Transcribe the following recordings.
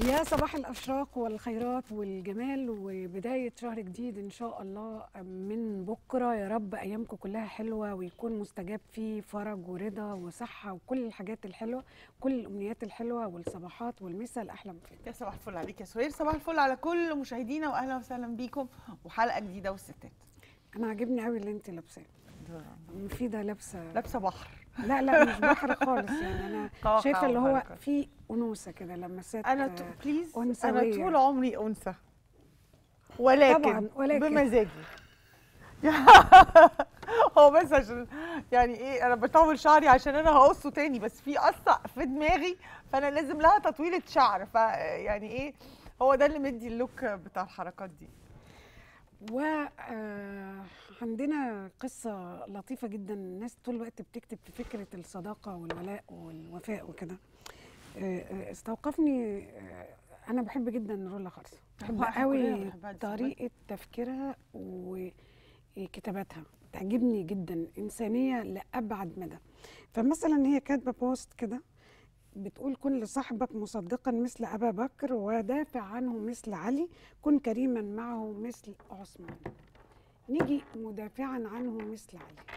يا صباح الأشراق والخيرات والجمال وبداية شهر جديد إن شاء الله من بكرة يا رب أيامكم كلها حلوة ويكون مستجاب فيه فرج ورضا وصحة وكل الحاجات الحلوة كل الأمنيات الحلوة والصباحات والمسا الأحلى من فين يا صباح الفل عليك يا سهير صباح الفل على كل مشاهدينا واهلا وسهلا بيكم وحلقه جديده والستات أنا عاجبني قوي اللي أنت لابساه مفيدة لابسة لابسه بحر لا لا مش بحر خالص يعني أنا قوقعة شايفة اللي هو وبركة. فيه أنوثة كده لمسات انا ت... بليز انا أنثوية. طول عمري انثى ولكن طبعاً، ولكن. بمزاجي هو بس عشان يعني ايه انا بطول شعري عشان انا هقصه تاني بس في قصه في دماغي فانا لازم لها تطويله شعر فيعني ايه هو ده اللي مدي اللوك بتاع الحركات دي وعندنا قصة لطيفة جدا الناس طول الوقت بتكتب في فكرة الصداقة والولاء والوفاء وكده آه، آه، استوقفني آه، أنا بحب جدا رولا خالصة بحب إحنا كلنا قوي بنحبها دي صدقني. طريقة تفكيرها وكتاباتها تعجبني جدا إنسانية لأبعد مدى فمثلا هي كاتبة بوست كده بتقول كن لصاحبك مصدقا مثل أبا بكر ودافع عنه مثل علي كن كريما معه مثل عثمان نيجي مدافعا عنه مثل علي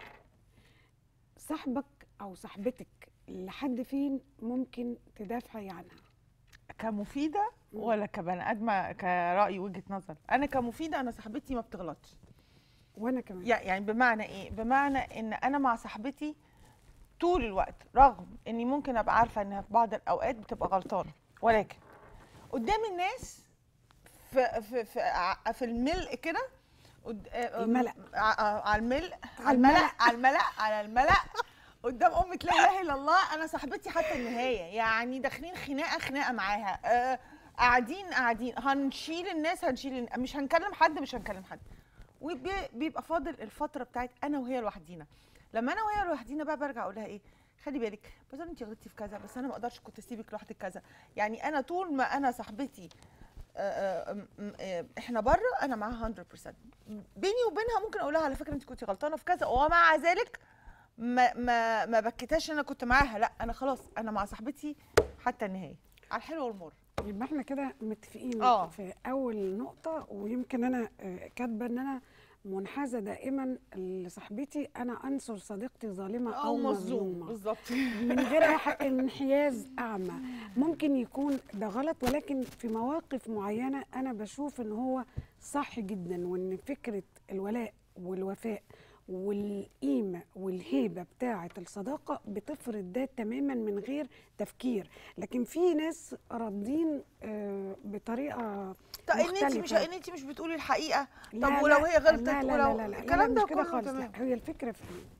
صاحبك أو صاحبتك لحد فين ممكن تدافعي عنها كمفيده مم. ولا كبني ادمه كراي وجهه نظر انا كمفيده انا صاحبتي ما بتغلطش وأنا كمان يع- يعني بمعنى ايه بمعنى ان انا مع صاحبتي طول الوقت رغم اني ممكن ابقى عارفه انها في بعض الاوقات بتبقى غلطانه ولكن قدام الناس في في في, ع- في الملء كده قد- آه، الملأ. ع- ع- على الملء على على الملأ الملأ. على الملأ على الملأ قدام أمة لا إله إلا الله أنا صاحبتي حتى النهاية يعني داخلين خناقة خناقة معاها آه، قاعدين قاعدين هنشيل الناس هنشيل الن- مش هنكلم حد مش هنكلم حد وبيبقى فاضل الفترة بتاعت أنا وهي لوحدينا لما أنا وهي لوحدينا بقى برجع أقول لها إيه خلي بالك بس انت غلطتي في كذا بس انا ما اقدرش كنت اسيبك لوحدك كذا يعني انا طول ما انا صاحبتي آه، آه، م- م- آه، احنا بره انا معاها 100% بيني وبينها ممكن اقول لها على فكره انت كنت غلطانه في كذا ومع ذلك ما ما ما بكتهاش ان انا كنت معاها لا انا خلاص انا مع صاحبتي حتى النهايه على الحلو والمر يبقى احنا كده متفقين آه. في أول نقطة ويمكن أنا آه، كاتبة إن أنا منحازة دائما لصاحبتي أنا أنصر صديقتي ظالمة أو, مظلومة بالظبط من غير أي حق انحياز اعمى ممكن يكون ده غلط ولكن في مواقف معينه انا بشوف ان هو صح جدا وان فكره الولاء والوفاء والقيمه والهيبه بتاعه الصداقه بتفرض ده تماما من غير تفكير لكن في ناس راضين آه، بطريقه طب ان انت مش مختلفة. ان انت مش بتقولي الحقيقه لا طب ولو لا، هي غلطت لا لا ولو لا لا لا, لا, الكلام لا ده مش كده كله خالص تمام لا هي الفكره في ايه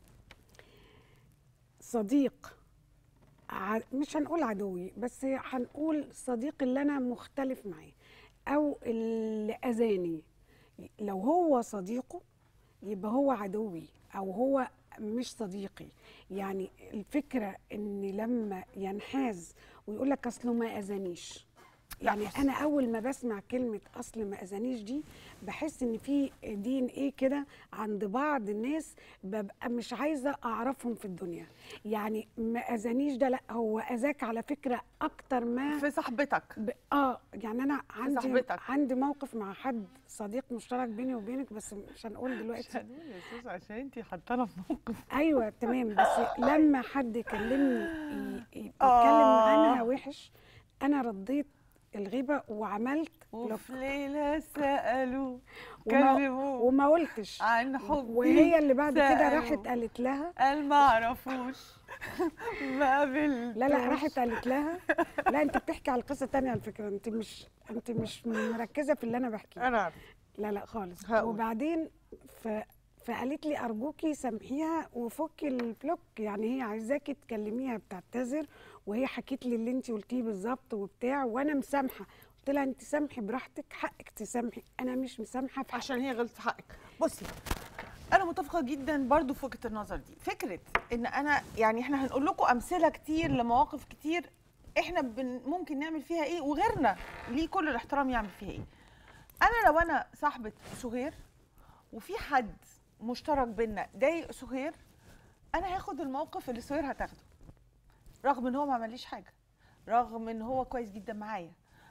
صديق ع- مش هنقول عدوي بس هنقول صديق اللي انا مختلف معاه او اللي اذاني لو هو صديقه يبقى هو عدوي او هو مش صديقي يعني الفكره ان لما ينحاز ويقول لك اصله ما اذانيش يعني بس- انا اول ما بسمع كلمه اصل ما اذانيش دي بحس ان في دي ان ايه كده عند بعض الناس ببقى مش عايزه اعرفهم في الدنيا يعني ما اذانيش ده لا هو اذاك على فكره اكتر ما في صاحبتك ب... اه يعني انا عندي صاحبتك. عندي موقف مع حد صديق مشترك بيني وبينك بس مش هنقول مش دلوقتي هنقول يا سوس عشان انت حاطانا في موقف ايوه تمام بس لما حد يكلمني ي- ي- يتكلم آه. عنها وحش انا رديت الغيبه وعملت بلوك وفي ليلة سألوا وما, كلموا وما قلتش عن حبي وهي اللي بعد كده سألوا. راحت قالت لها قال ما عرفوش ما قابلتوش لا لا راحت قالت لها لا انت بتحكي على القصه تانية على فكره انت مش انت مش مركزه في اللي انا بحكيه انا عارفة. لا لا خالص هقول. وبعدين ف فقالت لي ارجوكي سامحيها وفكي البلوك يعني هي عايزاكي تكلميها بتعتذر وهي حكت لي اللي انت قلتيه بالظبط وبتاع وانا مسامحه قلت لها انت سامحي براحتك حقك تسامحي انا مش مسامحه في حقك عشان هي غلطت في حقك بصي انا متفقه جدا برضو في وجهه النظر دي فكره ان انا يعني احنا هنقول لكم امثله كتير لمواقف كتير احنا بن ممكن نعمل فيها ايه وغيرنا ليه كل الاحترام يعمل فيها ايه انا لو انا صاحبه سهير وفي حد مشترك بينا ضايق سهير انا هاخد الموقف اللي سهير هتاخده رغم ان هو ما عمليش حاجه رغم ان هو كويس جدا معايا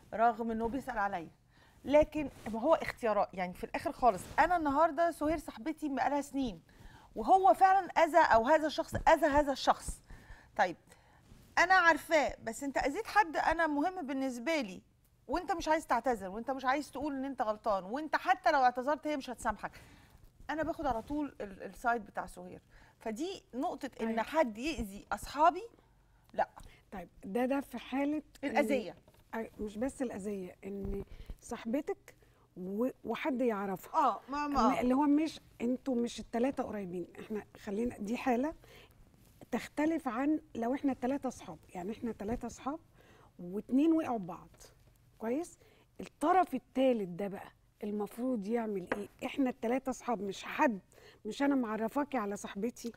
رغم انه بيسال عليا لكن ما هو اختيارات يعني في الاخر خالص انا النهارده سهير صاحبتي بقالها سنين وهو فعلا اذى او هذا الشخص اذى هذا الشخص طيب انا عارفاه بس انت اذيت حد انا مهم بالنسبه لي وانت مش عايز تعتذر وانت مش عايز تقول ان انت غلطان وانت حتى لو اعتذرت هي مش هتسامحك انا باخد على طول ال- السايد بتاع سهير فدي نقطه ان أيوة. حد يأذي اصحابي لا طيب ده ده في حاله إن- الاذيه أي- مش بس الاذيه ان صاحبتك و- وحد يعرفها اه ما ما- اللي هو مش انتوا مش التلاتة قريبين احنا خلينا دي حالة تختلف عن لو احنا التلاتة اصحاب يعني احنا تلاتة اصحاب واتنين وقعوا ببعض كويس الطرف التالت ده بقى المفروض يعمل ايه احنا التلاتة اصحاب مش حد مش انا معرفاكي على صاحبتي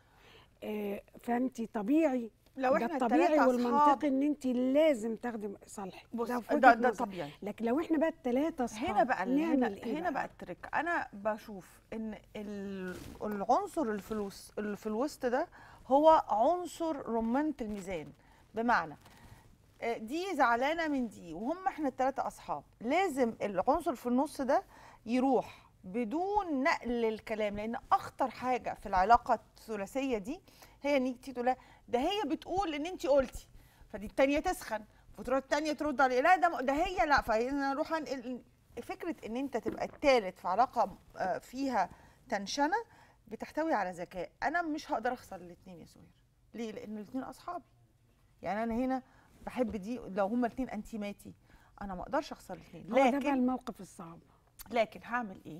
اه فانت طبيعي لو ده احنا الطبيعي التلاتة والمنطقي أصحاب- ان انت لازم تاخدي صالحك بص ده, في ده وجهة ده نظري. طبيعي لكن لو احنا بقى التلاتة اصحاب هنا بقى ال- هنا نعمل ايه هنا بقى التريك انا بشوف ان ال- العنصر الفلوس اللي في الوسط ده هو عنصر رمانة الميزان بمعنى آه، دي زعلانه من دي وهم احنا الثلاثه اصحاب لازم العنصر في النص ده يروح بدون نقل الكلام لان اخطر حاجه في العلاقه الثلاثيه دي هي ان انت تقول لها ده هي بتقول ان انت قلتي فدي التانيه تسخن فتروح التانيه ترد عليه لا ده ده هي لا فانا اروح انقل فكره ان انت تبقى الثالث في علاقه آه، فيها تنشنه بتحتوي على ذكاء انا مش هقدر اخسر الاثنين يا سهير ليه لان الاثنين اصحابي يعني انا هنا بحب دي لو هما الاثنين انتيماتي انا ما اقدرش اخسر الاثنين هو ده بقى لكن الموقف الصعب لكن هعمل ايه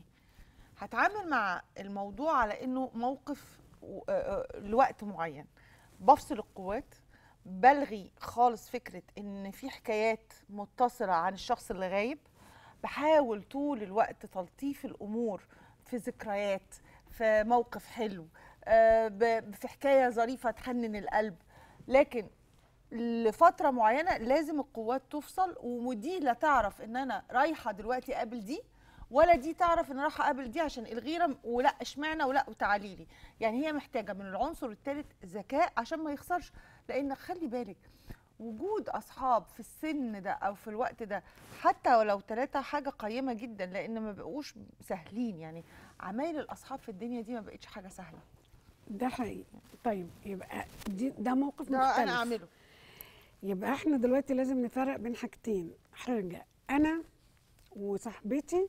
هتعامل مع الموضوع على انه موقف و- آه، آه، لوقت معين بفصل القوات بلغي خالص فكره ان في حكايات متصله عن الشخص اللي غايب بحاول طول الوقت تلطيف الامور في ذكريات في موقف حلو آه، ب- في حكايه ظريفه تحنن القلب لكن لفتره معينه لازم القوات تفصل ودي لا تعرف ان انا رايحه دلوقتي اقابل دي ولا دي تعرف ان أنا رايحه اقابل دي عشان الغيره ولا اشمعنى ولا وتعالي لي يعني هي محتاجه من العنصر الثالث ذكاء عشان ما يخسرش لان خلي بالك وجود اصحاب في السن ده او في الوقت ده حتى ولو ثلاثه حاجه قيمه جدا لان ما بقوش سهلين يعني عمايل الاصحاب في الدنيا دي ما بقتش حاجه سهله ده حقيقي طيب يبقى دي ده موقف ده مختلف انا اعمله يبقى احنا دلوقتي لازم نفرق بين حاجتين حاجه انا وصاحبتي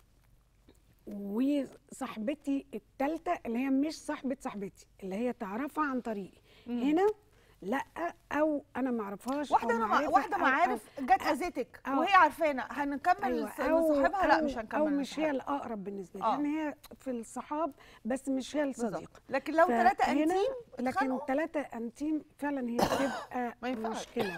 وصاحبتي التالتة اللي هي مش صاحبة صاحبتي اللي هي تعرفها عن طريقي مم. هنا لا او انا ما اعرفهاش أو واحده أنا مع... معرفة واحده أو- معارف جت أو- اذتك أو- وهي عارفانا هنكمل ايوه الس- او نصاحبها لا أو- مش هنكمل او مش هي نصاحبها. الاقرب بالنسبه لي آه. يعني هي في الصحاب بس مش هي بالظبط الصديقه لكن لو ثلاثه فهنا- انتيم لكن اتخانقوا، ثلاثة انتيم فعلا هي بتبقى ما ينفعش. مشكلة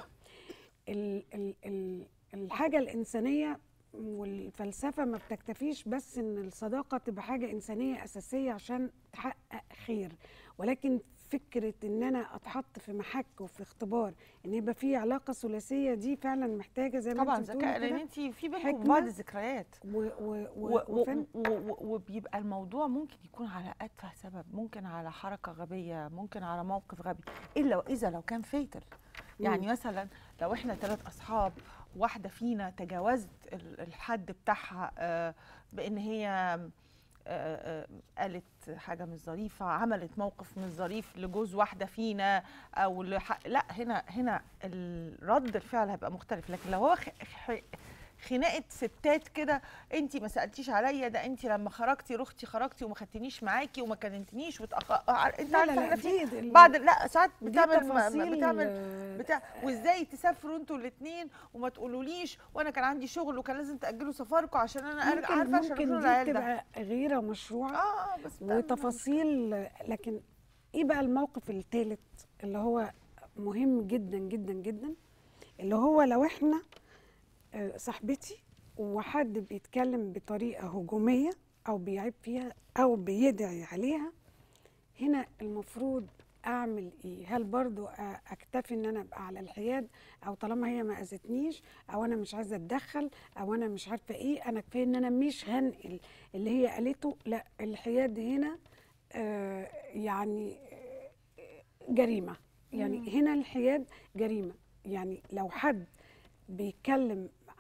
ال ال ال الحاجة الإنسانية والفلسفة ما بتكتفيش بس إن الصداقة تبقى حاجة إنسانية أساسية عشان تحقق خير ولكن فكرة إن أنا أتحط في محك وفي اختبار إن يبقى في علاقة ثلاثية دي فعلا محتاجة زي ما طبعا أنت ذكاء بتقولي لان كده انت في بينكم حكمة. بعض الذكريات و و و- و و- وفن و- و- وبيبقى الموضوع ممكن يكون على اتفه سبب ممكن على حركه غبيه ممكن على موقف غبي الا واذا لو كان فيتل يعني مثلا لو احنا ثلاث اصحاب واحده فينا تجاوزت ال- الحد بتاعها آه، بان هي آه، آه، قالت حاجه مش ظريفه عملت موقف مش ظريف لجوز واحده فينا او لح... لا هنا هنا الرد الفعل هيبقى مختلف لكن لو هو خ... خ... خناقه ستات كده انت ما سالتيش عليا ده انت لما خرجتي رحتي خرجتي وما خدتنيش معاكي وما كلمتنيش وتأخ... انت لا لا عارفه لا احنا في دي دي- بعد لا ساعات دي بتعمل تفاصيل بتعمل آه، بتاع وازاي تسافروا انتوا الاثنين وما تقولوليش وانا كان عندي شغل وكان لازم تاجلوا سفركم عشان انا ارجع ممكن عارفه عشان ممكن أشوف دي العيال ده تبقى غيرة مشروعة اه اه بس بتعمل- وتفاصيل لكن ايه بقى الموقف الثالث اللي هو مهم جدا جدا جدا اللي هو لو احنا آه، صاحبتي وحد بيتكلم بطريقه هجوميه او بيعيب فيها او بيدعي عليها هنا المفروض اعمل ايه هل برضو أ- اكتفي ان انا ابقى على الحياد او طالما هي ما اذتنيش او انا مش عايزه اتدخل او انا مش عارفه ايه انا كفايه ان انا مش هنقل اللي هي قالته لا الحياد هنا آه يعني آه، جريمه يعني هنا الحياد جريمه يعني لو حد بيتكلم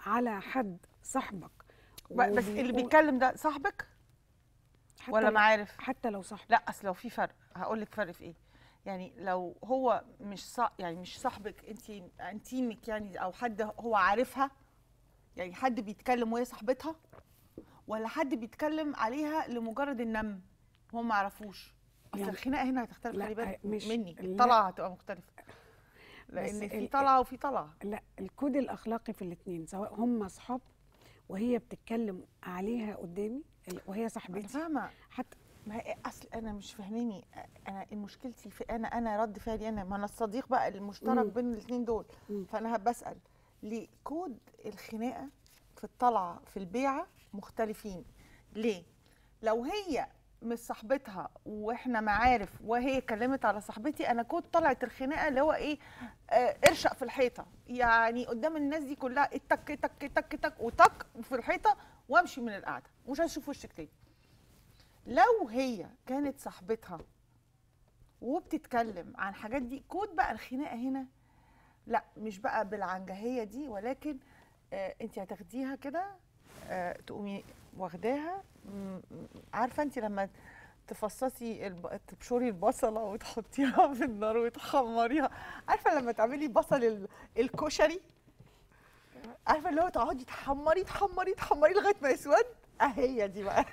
على حد صاحبك ب- بس اللي وبيقول- بيتكلم ده صاحبك حتى ولا لو- معارف حتى لو صاحبك لا اصل لو في فرق هقول لك فرق في ايه يعني لو هو مش صا... يعني مش صاحبك انت انتيمك يعني او حد هو عارفها يعني حد بيتكلم وهي صاحبتها ولا حد بيتكلم عليها لمجرد النم هو ما يعرفوش اصل يعني- الخناقه هنا هتختلف لا، خلي بالك مش- مني لا. الطلعه هتبقى مختلفه بس لان في ال- طلعه وفي طلعه لا الكود الاخلاقي في الاثنين سواء هم اصحاب وهي بتتكلم عليها قدامي ال- وهي انا صاحبتي فاهمه حتى ما هي اصل انا مش فاهماني انا مشكلتي في انا انا رد فعلي انا ما انا الصديق بقى المشترك مم. بين الاثنين دول مم. فانا بسال ليه كود الخناقه في الطلعه في البيعه مختلفين ليه لو هي مش صاحبتها واحنا معارف وهي كلمت على صاحبتي انا كنت طلعت الخناقه اللي هو ايه آه ارشق في الحيطه يعني قدام الناس دي كلها التك تك تك تك وتك في الحيطه وامشي من القعده مش هشوف وشك تاني لو هي كانت صاحبتها وبتتكلم عن حاجات دي كود بقى الخناقه هنا لا مش بقى بالعنجهيه دي ولكن آه انت هتاخديها كده آه تقومي واخداها م- م- عارفه انت لما تفصصي الب... تبشري البصله وتحطيها في النار وتحمريها عارفه لما تعملي بصل ال... الكشري عارفه اللي هو تقعدي تحمري تحمري تحمري لغايه ما يسود اهي دي بقى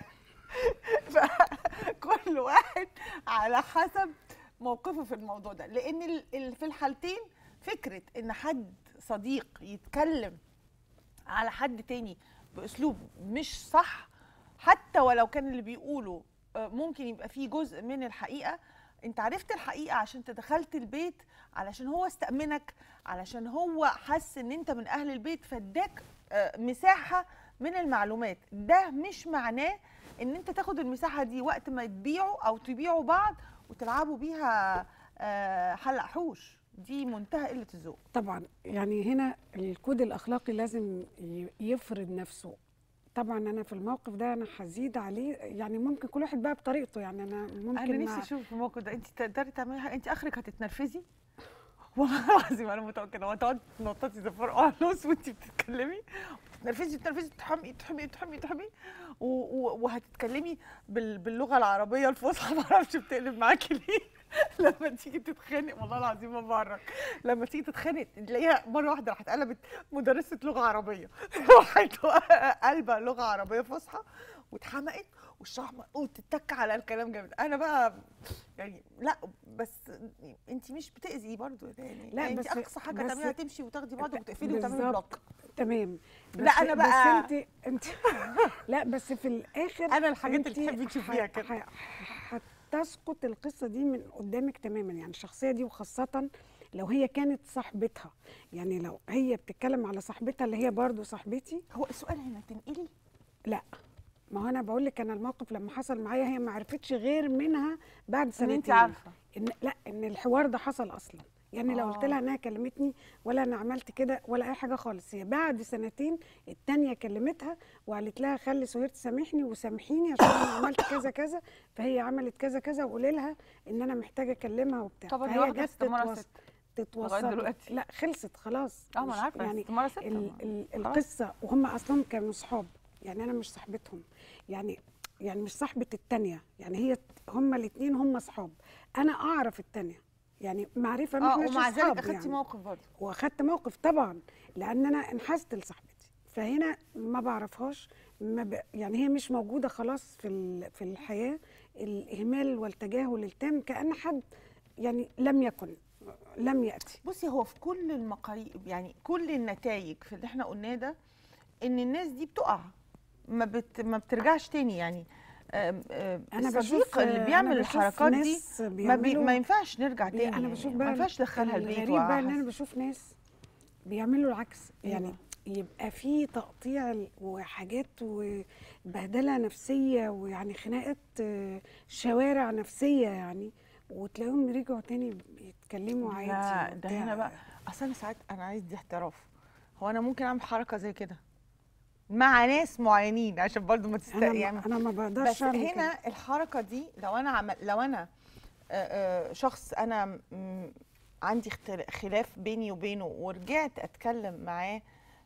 فكل واحد على حسب موقفه في الموضوع ده لان ال- ال- في الحالتين فكره ان حد صديق يتكلم على حد تاني باسلوب مش صح حتى ولو كان اللي بيقوله آه، ممكن يبقى فيه جزء من الحقيقه انت عرفت الحقيقه عشان انت دخلت البيت علشان هو استأمنك علشان هو حس ان انت من اهل البيت فاداك آه، مساحه من المعلومات ده مش معناه ان انت تاخد المساحه دي وقت ما تبيعوا او تبيعوا بعض وتلعبوا بيها آه، حلق حوش دي منتهى قله الذوق طبعا يعني هنا الكود الاخلاقي لازم ي- يفرض نفسه طبعا انا في الموقف ده انا هزيد عليه يعني ممكن كل واحد بقى بطريقته يعني انا ممكن انا مع- نفسي اشوف الموقف ده انت تقدري تعملي حاجه انت اخرك هتتنرفزي والله العظيم انا متاكده وهتقعدي تنططي زي فرقع نص وانت بتتكلمي تنرفزي تنرفزي تحمي تحمي تحمي تحمي و- و- وهتتكلمي بال- باللغه العربيه الفصحى ما اعرفش بتقلب معاكي ليه لما تيجي تتخانق والله العظيم ما بعرك لما تيجي تتخانق تلاقيها مره واحده راحت قلبت مدرسه لغه عربيه راحت قلبه لغه عربيه فصحى واتحمقت والشعر وتتك على الكلام جامد انا بقى يعني لا بس انت مش بتاذي برضو يعني لا، يعني بس- انت اقصى حاجه بس- تعمليها تمشي وتاخدي بعضك وتقفلي وتعملي بالظبط. بلوك تمام لا، بس- أنا بقى- بس انت انت لا بس في الاخر أنا الحاجات اللي انت تحبي تشوفيها ح- كده. ح- هتسقط القصه دي من قدامك تماما يعني الشخصيه دي وخاصه لو هي كانت صاحبتها يعني لو هي بتتكلم على صاحبتها اللي هي برضو صاحبتي هو السؤال هنا تنقلي لا ما هو انا بقول لك انا الموقف لما حصل معايا هي ما عرفتش غير منها بعد ان سنتين انت عارفه إن لا ان الحوار ده حصل اصلا يعني لو قلت آه. لها انها كلمتني ولا انا عملت كده ولا اي حاجه خالص هي بعد سنتين التانية كلمتها وقالت لها خلي سهير تسامحني وسامحيني عشان انا عملت كذا كذا فهي عملت كذا كذا وقولي لها ان انا محتاجه اكلمها وبتاع طب هي فهي واحده جت استماره تتوص- ست تتوسط دلوقتي. لا خلصت خلاص اه ما مش- انا عارفه يعني استماره ست ال ال خلاص. القصه وهم اصلا كانوا صحاب يعني انا مش صاحبتهم يعني يعني مش صاحبه التانية يعني هي هم الاثنين هم صحاب انا اعرف التانية يعني معرفه ما اه احناش ومع ذلك أصحاب اخدتي يعني. موقف برضه واخدت موقف طبعا لان انا انحازت لصاحبتي فهنا ما بعرفهاش ما ب... يعني هي مش موجوده خلاص في ال... في الحياه الاهمال والتجاهل التام كان حد يعني لم يكن لم ياتي بصي هو في كل المقاييس يعني كل النتائج في اللي احنا قلناه ده ان الناس دي بتقع ما بت ما بترجعش تاني يعني آم، آم، انا الصديق بشوف اللي أنا بيعمل بشوف الحركات دي ناس ما, بي بيعملوا ما ينفعش نرجع بي- تاني انا يعني بشوف ما بقى ينفعش تدخلها البيت الغريب بقى ان انا وأحس- بشوف ناس بيعملوا العكس يعني أيوة. يبقى في تقطيع ال- وحاجات وبهدله نفسيه ويعني خناقه آه، شوارع نفسيه يعني وتلاقيهم رجعوا تاني بيتكلموا عادي لا ده وبتاع. هنا بقى اصل انا ساعات انا عايز دي احتراف هو انا ممكن اعمل حركه زي كده مع ناس معينين عشان برضو ما تست انا يعني ما انا ما بقدرش بس أعمل كده. هنا الحركه دي لو انا عمل لو انا آه، آه، شخص انا م- عندي اختل- خلاف بيني وبينه ورجعت اتكلم معاه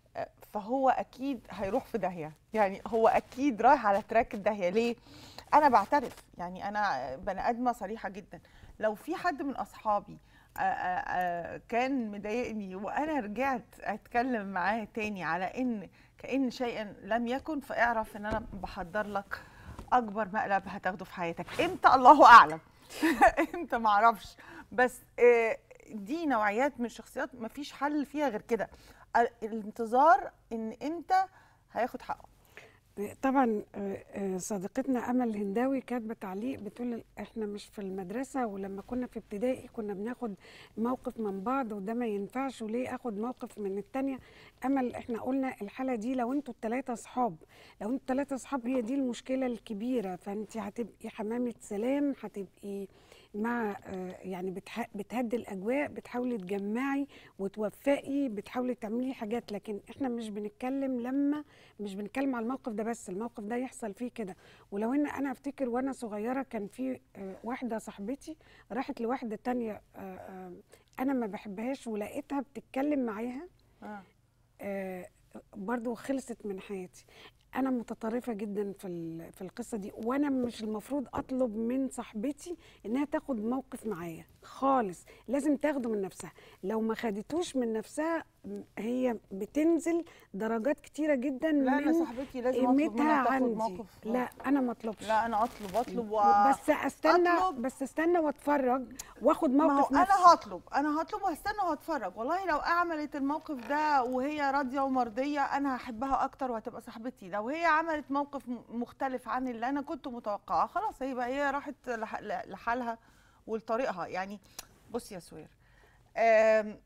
آه، فهو اكيد هيروح في داهيه يعني هو اكيد رايح على تراك الداهيه ليه انا بعترف يعني انا بني ادمه صريحه جدا لو في حد من اصحابي آه، آه، آه، كان مضايقني وانا رجعت اتكلم معاه تاني على ان كان شيئا لم يكن فاعرف ان انا بحضر لك اكبر مقلب هتاخده في حياتك امتى الله اعلم امتى معرفش بس آه، دي نوعيات من الشخصيات مفيش حل فيها غير كده ال- الانتظار ان امتى هياخد حقه طبعا آه، آه، صديقتنا امل الهنداوي كاتبه تعليق بتقول احنا مش في المدرسه ولما كنا في ابتدائي كنا بناخد موقف من بعض وده ما ينفعش وليه اخد موقف من التانية امل احنا قلنا الحاله دي لو انتوا الثلاثه اصحاب لو انتوا الثلاثه اصحاب هي دي المشكله الكبيره فانت هتبقي حمامه سلام هتبقي مع آه، يعني بتح- بتهدي الاجواء بتحاولي تجمعي وتوفقي بتحاولي تعملي حاجات لكن احنا مش بنتكلم لما مش بنتكلم على الموقف ده بس الموقف ده يحصل فيه كده ولو ان انا افتكر وانا صغيره كان في آه، واحده صاحبتي راحت لواحده تانية آه، آه، انا ما بحبهاش ولقيتها بتتكلم معاها آه. آه، برضو خلصت من حياتي انا متطرفه جدا في ال- في القصه دي وانا مش المفروض اطلب من صاحبتي انها تاخد موقف معايا خالص لازم تاخده من نفسها لو ما خدتوش من نفسها م- هي بتنزل درجات كتيره جدا لا انا من صاحبتي لازم اطلب قيمتها منها تاخد عندي موقف لا انا ما اطلبش لا انا اطلب اطلب و... بس استنى أطلب. بس استنى واتفرج واخد ما هو موقف انا نفسي هطلب انا هطلب وهستنى وهتفرج والله لو عملت الموقف ده وهي راضيه ومرضيه انا هحبها اكتر وهتبقى صاحبتي لو هي عملت موقف م- مختلف عن اللي انا كنت متوقعاه خلاص هي بقى هي راحت لح- لحالها ولطريقها يعني بصي يا سوير آم،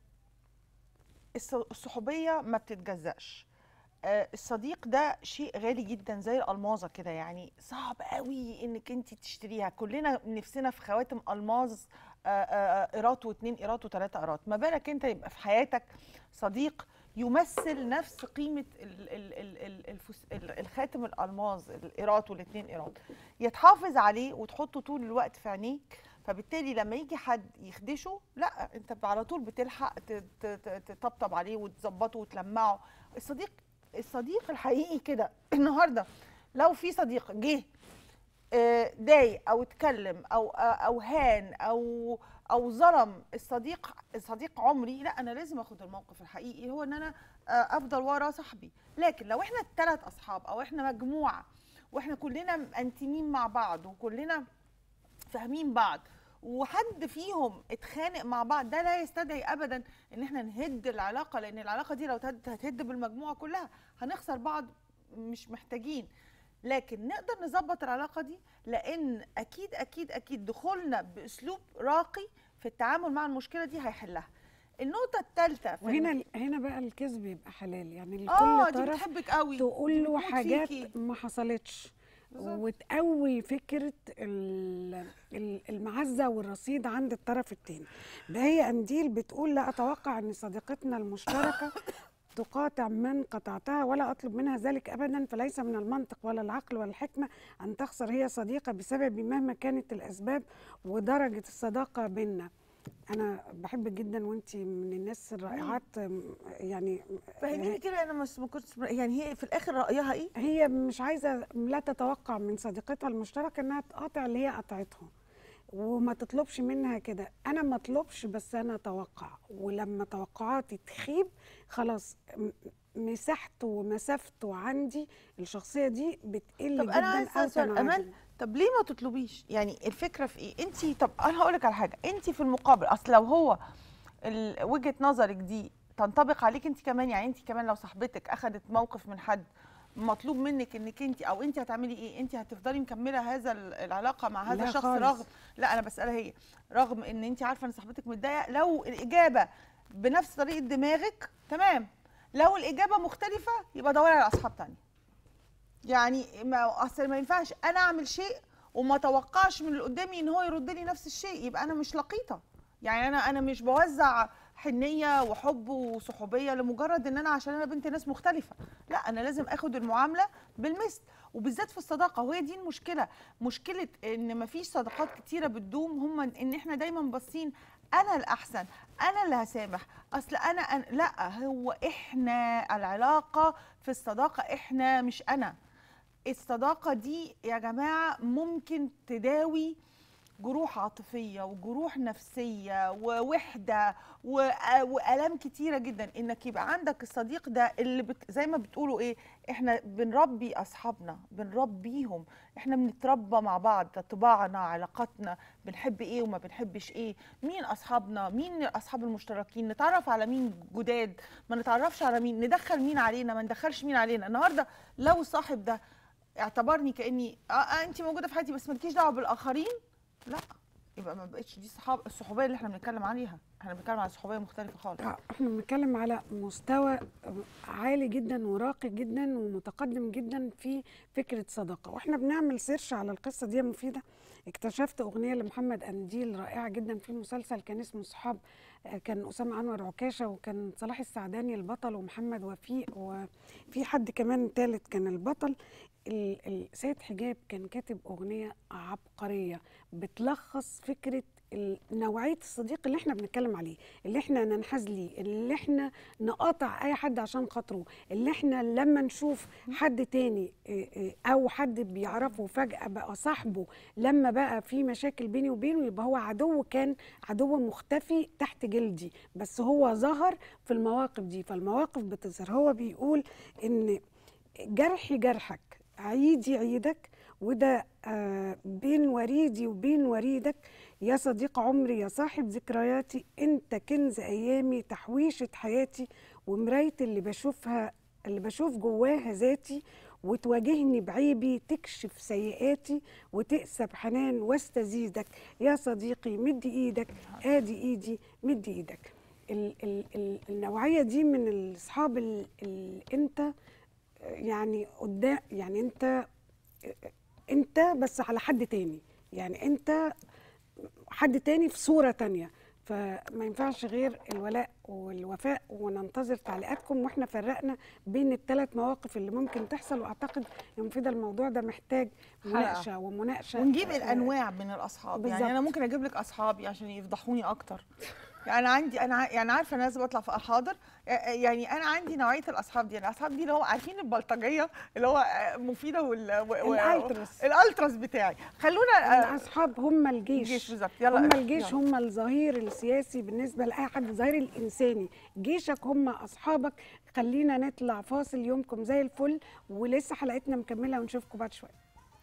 الص- الصحوبيه ما بتتجزأش آه، الصديق ده شيء غالي جدا زي الالماظه كده يعني صعب قوي انك انت تشتريها كلنا نفسنا في خواتم الماظ آه، آه، قيراط واثنين قيراط وثلاثه قيراط ما بالك انت يبقى في حياتك صديق يمثل نفس قيمه ال ال ال ال الفس ال الخاتم الالماظ القيراط والاثنين قيراط يتحافظ عليه وتحطه طول الوقت في عينيك فبالتالي لما يجي حد يخدشه لا انت على طول بتلحق ت- ت- ت- تطبطب عليه وتظبطه وتلمعه الصديق الصديق الحقيقي كده النهارده لو في صديق جه آه، ضايق او اتكلم او آه، او هان او او ظلم الصديق الصديق عمري لا انا لازم اخد الموقف الحقيقي هو ان انا آه، افضل ورا صاحبي لكن لو احنا الثلاث اصحاب او احنا مجموعه واحنا كلنا انتمين مع بعض وكلنا فاهمين بعض وحد فيهم اتخانق مع بعض ده لا يستدعي ابدا ان احنا نهد العلاقه لان العلاقه دي لو تهد- هتهد بالمجموعه كلها هنخسر بعض مش محتاجين لكن نقدر نظبط العلاقه دي لان اكيد اكيد اكيد دخولنا باسلوب راقي في التعامل مع المشكله دي هيحلها النقطه الثالثه وهنا هنا بقى الكذب يبقى حلال يعني اه لكل دي طرف بتحبك قوي تقول دي له بتموت حاجات فيكي. ما حصلتش بالظبط. وتقوي فكره ال- ال- المعزه والرصيد عند الطرف الثاني بهي انديل بتقول لا اتوقع ان صديقتنا المشتركه تقاطع من قطعتها ولا اطلب منها ذلك ابدا فليس من المنطق ولا العقل ولا الحكمه ان تخسر هي صديقه بسبب مهما كانت الاسباب ودرجه الصداقه بيننا انا بحبك جدا وانت من الناس الرائعات يعني فهميني كده انا مش ما كنتش يعني هي في الاخر رايها ايه هي مش عايزه لا تتوقع من صديقتها المشتركه انها تقاطع اللي هي قطعتها وما تطلبش منها كده انا ما اطلبش بس انا اتوقع ولما توقعاتي تخيب خلاص م- مساحته ومسافته عندي الشخصيه دي بتقل طب جدا انا عايزه او اسال سؤال تنعدم. امال طب ليه ما تطلبيش يعني الفكره في ايه انت طب انا هقول لك على حاجه انت في المقابل اصل لو هو ال- وجهه نظرك دي تنطبق عليك انت كمان يعني انت كمان لو صاحبتك اخذت موقف من حد مطلوب منك انك انت او انت هتعملي ايه انت هتفضلي مكمله هذا ال- العلاقه مع هذا لا الشخص خالص. رغم لا انا بسالها هي رغم ان انت عارفه ان صاحبتك متضايقه لو الاجابه بنفس طريقه دماغك تمام لو الاجابه مختلفه يبقى دوري على اصحاب تانية يعني ما اصل ما ينفعش انا اعمل شيء وما اتوقعش من اللي قدامي ان هو يرد لي نفس الشيء يبقى انا مش لقيطه يعني انا انا مش بوزع حنيه وحب وصحوبيه لمجرد ان انا عشان انا بنت ناس مختلفه لا انا لازم اخد المعامله بالمثل وبالذات في الصداقه وهي دي المشكله مشكله ان مفيش صداقات كتيره بتدوم هم ان احنا دايما باصين انا الاحسن انا اللي هسامح اصل انا, أنا لا هو احنا العلاقه في الصداقه احنا مش انا الصداقه دي يا جماعه ممكن تداوي جروح عاطفيه وجروح نفسيه ووحده و- والام كتيره جدا انك يبقى عندك الصديق ده اللي بت... زي ما بتقولوا ايه احنا بنربي اصحابنا بنربيهم احنا بنتربى مع بعض طباعنا علاقاتنا بنحب ايه وما بنحبش ايه مين اصحابنا مين الاصحاب المشتركين نتعرف على مين جداد ما نتعرفش على مين ندخل مين علينا ما ندخلش مين علينا النهارده لو الصاحب ده اعتبرني كاني اه, آه انت موجوده في حياتي بس مالكيش دعوه بالاخرين لا يبقى ما بقتش دي صحاب الصحوبيه اللي احنا بنتكلم عليها احنا بنتكلم على صحوبيه مختلفه خالص آه، احنا بنتكلم على مستوى عالي جدا وراقي جدا ومتقدم جدا في فكره صداقه واحنا بنعمل سيرش على القصه دي يا مفيده اكتشفت اغنيه لمحمد انديل رائعه جدا في مسلسل كان اسمه صحاب آه، كان اسامه انور عكاشه وكان صلاح السعداني البطل ومحمد وفيق وفي حد كمان ثالث كان البطل ال- ال- سيد حجاب كان كاتب اغنيه عبقريه بتلخص فكره ال- نوعيه الصديق اللي احنا بنتكلم عليه اللي احنا ننحاز ليه اللي احنا نقاطع اي حد عشان خاطره اللي احنا لما نشوف حد تاني إيه إيه او حد بيعرفه فجاه بقى صاحبه لما بقى في مشاكل بيني وبينه يبقى هو عدو كان عدو مختفي تحت جلدي بس هو ظهر في المواقف دي فالمواقف بتظهر هو بيقول ان جرحي جرحك عيدي عيدك وده آه بين وريدي وبين وريدك يا صديق عمري يا صاحب ذكرياتي انت كنز ايامي تحويشة حياتي ومراية اللي بشوفها اللي بشوف جواها ذاتي وتواجهني بعيبي تكشف سيئاتي وتقسى بحنان واستزيدك يا صديقي مد ايدك ادي ايدي مد ايدك ال ال ال النوعية دي من الاصحاب ال- ال- انت يعني قدام يعني انت انت بس على حد تاني يعني انت حد تاني في صورة تانية فما ينفعش غير الولاء والوفاء وننتظر تعليقاتكم واحنا فرقنا بين الثلاث مواقف اللي ممكن تحصل واعتقد يا مفيدة الموضوع ده محتاج مناقشة ومناقشة ونجيب آه، الانواع من الاصحاب بالظبط. يعني انا ممكن اجيب لك اصحابي عشان يفضحوني اكتر يعني انا عندي انا ع- يعني عارفه انا لازم اطلع في حاضر يعني انا عندي نوعيه الاصحاب دي الاصحاب دي اللي هو عارفين البلطجيه اللي هو مفيده وال و- و- الألتراس. الالتراس بتاعي خلونا الاصحاب هم الجيش الجيش بالظبط يلا هم الجيش يلا. هم الظهير السياسي بالنسبه لاي حد الظهير الانساني جيشك هم اصحابك خلينا نطلع فاصل يومكم زي الفل ولسه حلقتنا مكمله ونشوفكم بعد شويه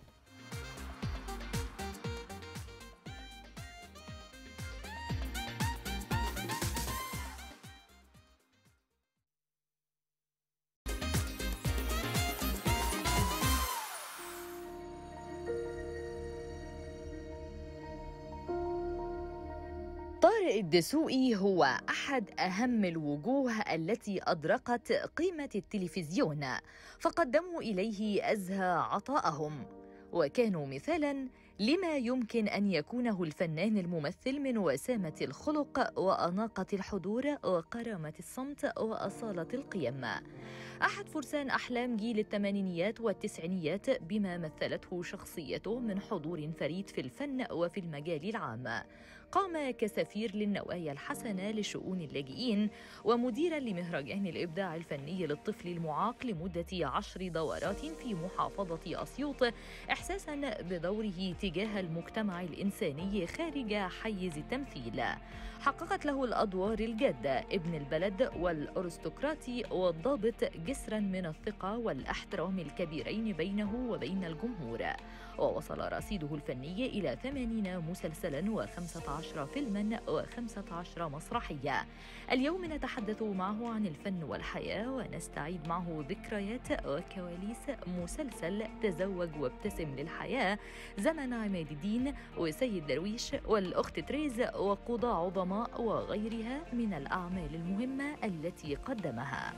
طارق الدسوقي هو أحد أهم الوجوه التي أدركت قيمة التلفزيون فقدموا إليه أزهى عطاءهم وكانوا مثالاً لما يمكن أن يكونه الفنان الممثل من وسامة الخلق وأناقة الحضور وكرامة الصمت وأصالة القيم أحد فرسان أحلام جيل الثمانينيات والتسعينيات بما مثلته شخصيته من حضور فريد في الفن وفي المجال العام قام كسفير للنوايا الحسنة لشؤون اللاجئين ومديرا لمهرجان الإبداع الفني للطفل المعاق لمدة عشر دورات في محافظة أسيوط إحساسا بدوره تجاه المجتمع الإنساني خارج حيز التمثيل حققت له الأدوار الجادة ابن البلد والأرستقراطي والضابط جسرا من الثقة والاحترام الكبيرين بينه وبين الجمهور ووصل رصيده الفني إلى 80 مسلسلا و15 فيلما و15 مسرحية اليوم نتحدث معه عن الفن والحياة ونستعيد معه ذكريات وكواليس مسلسل تزوج وابتسم للحياة زمن عماد الدين وسيد درويش والأخت تريز وقضاة عظماء وغيرها من الأعمال المهمة التي قدمها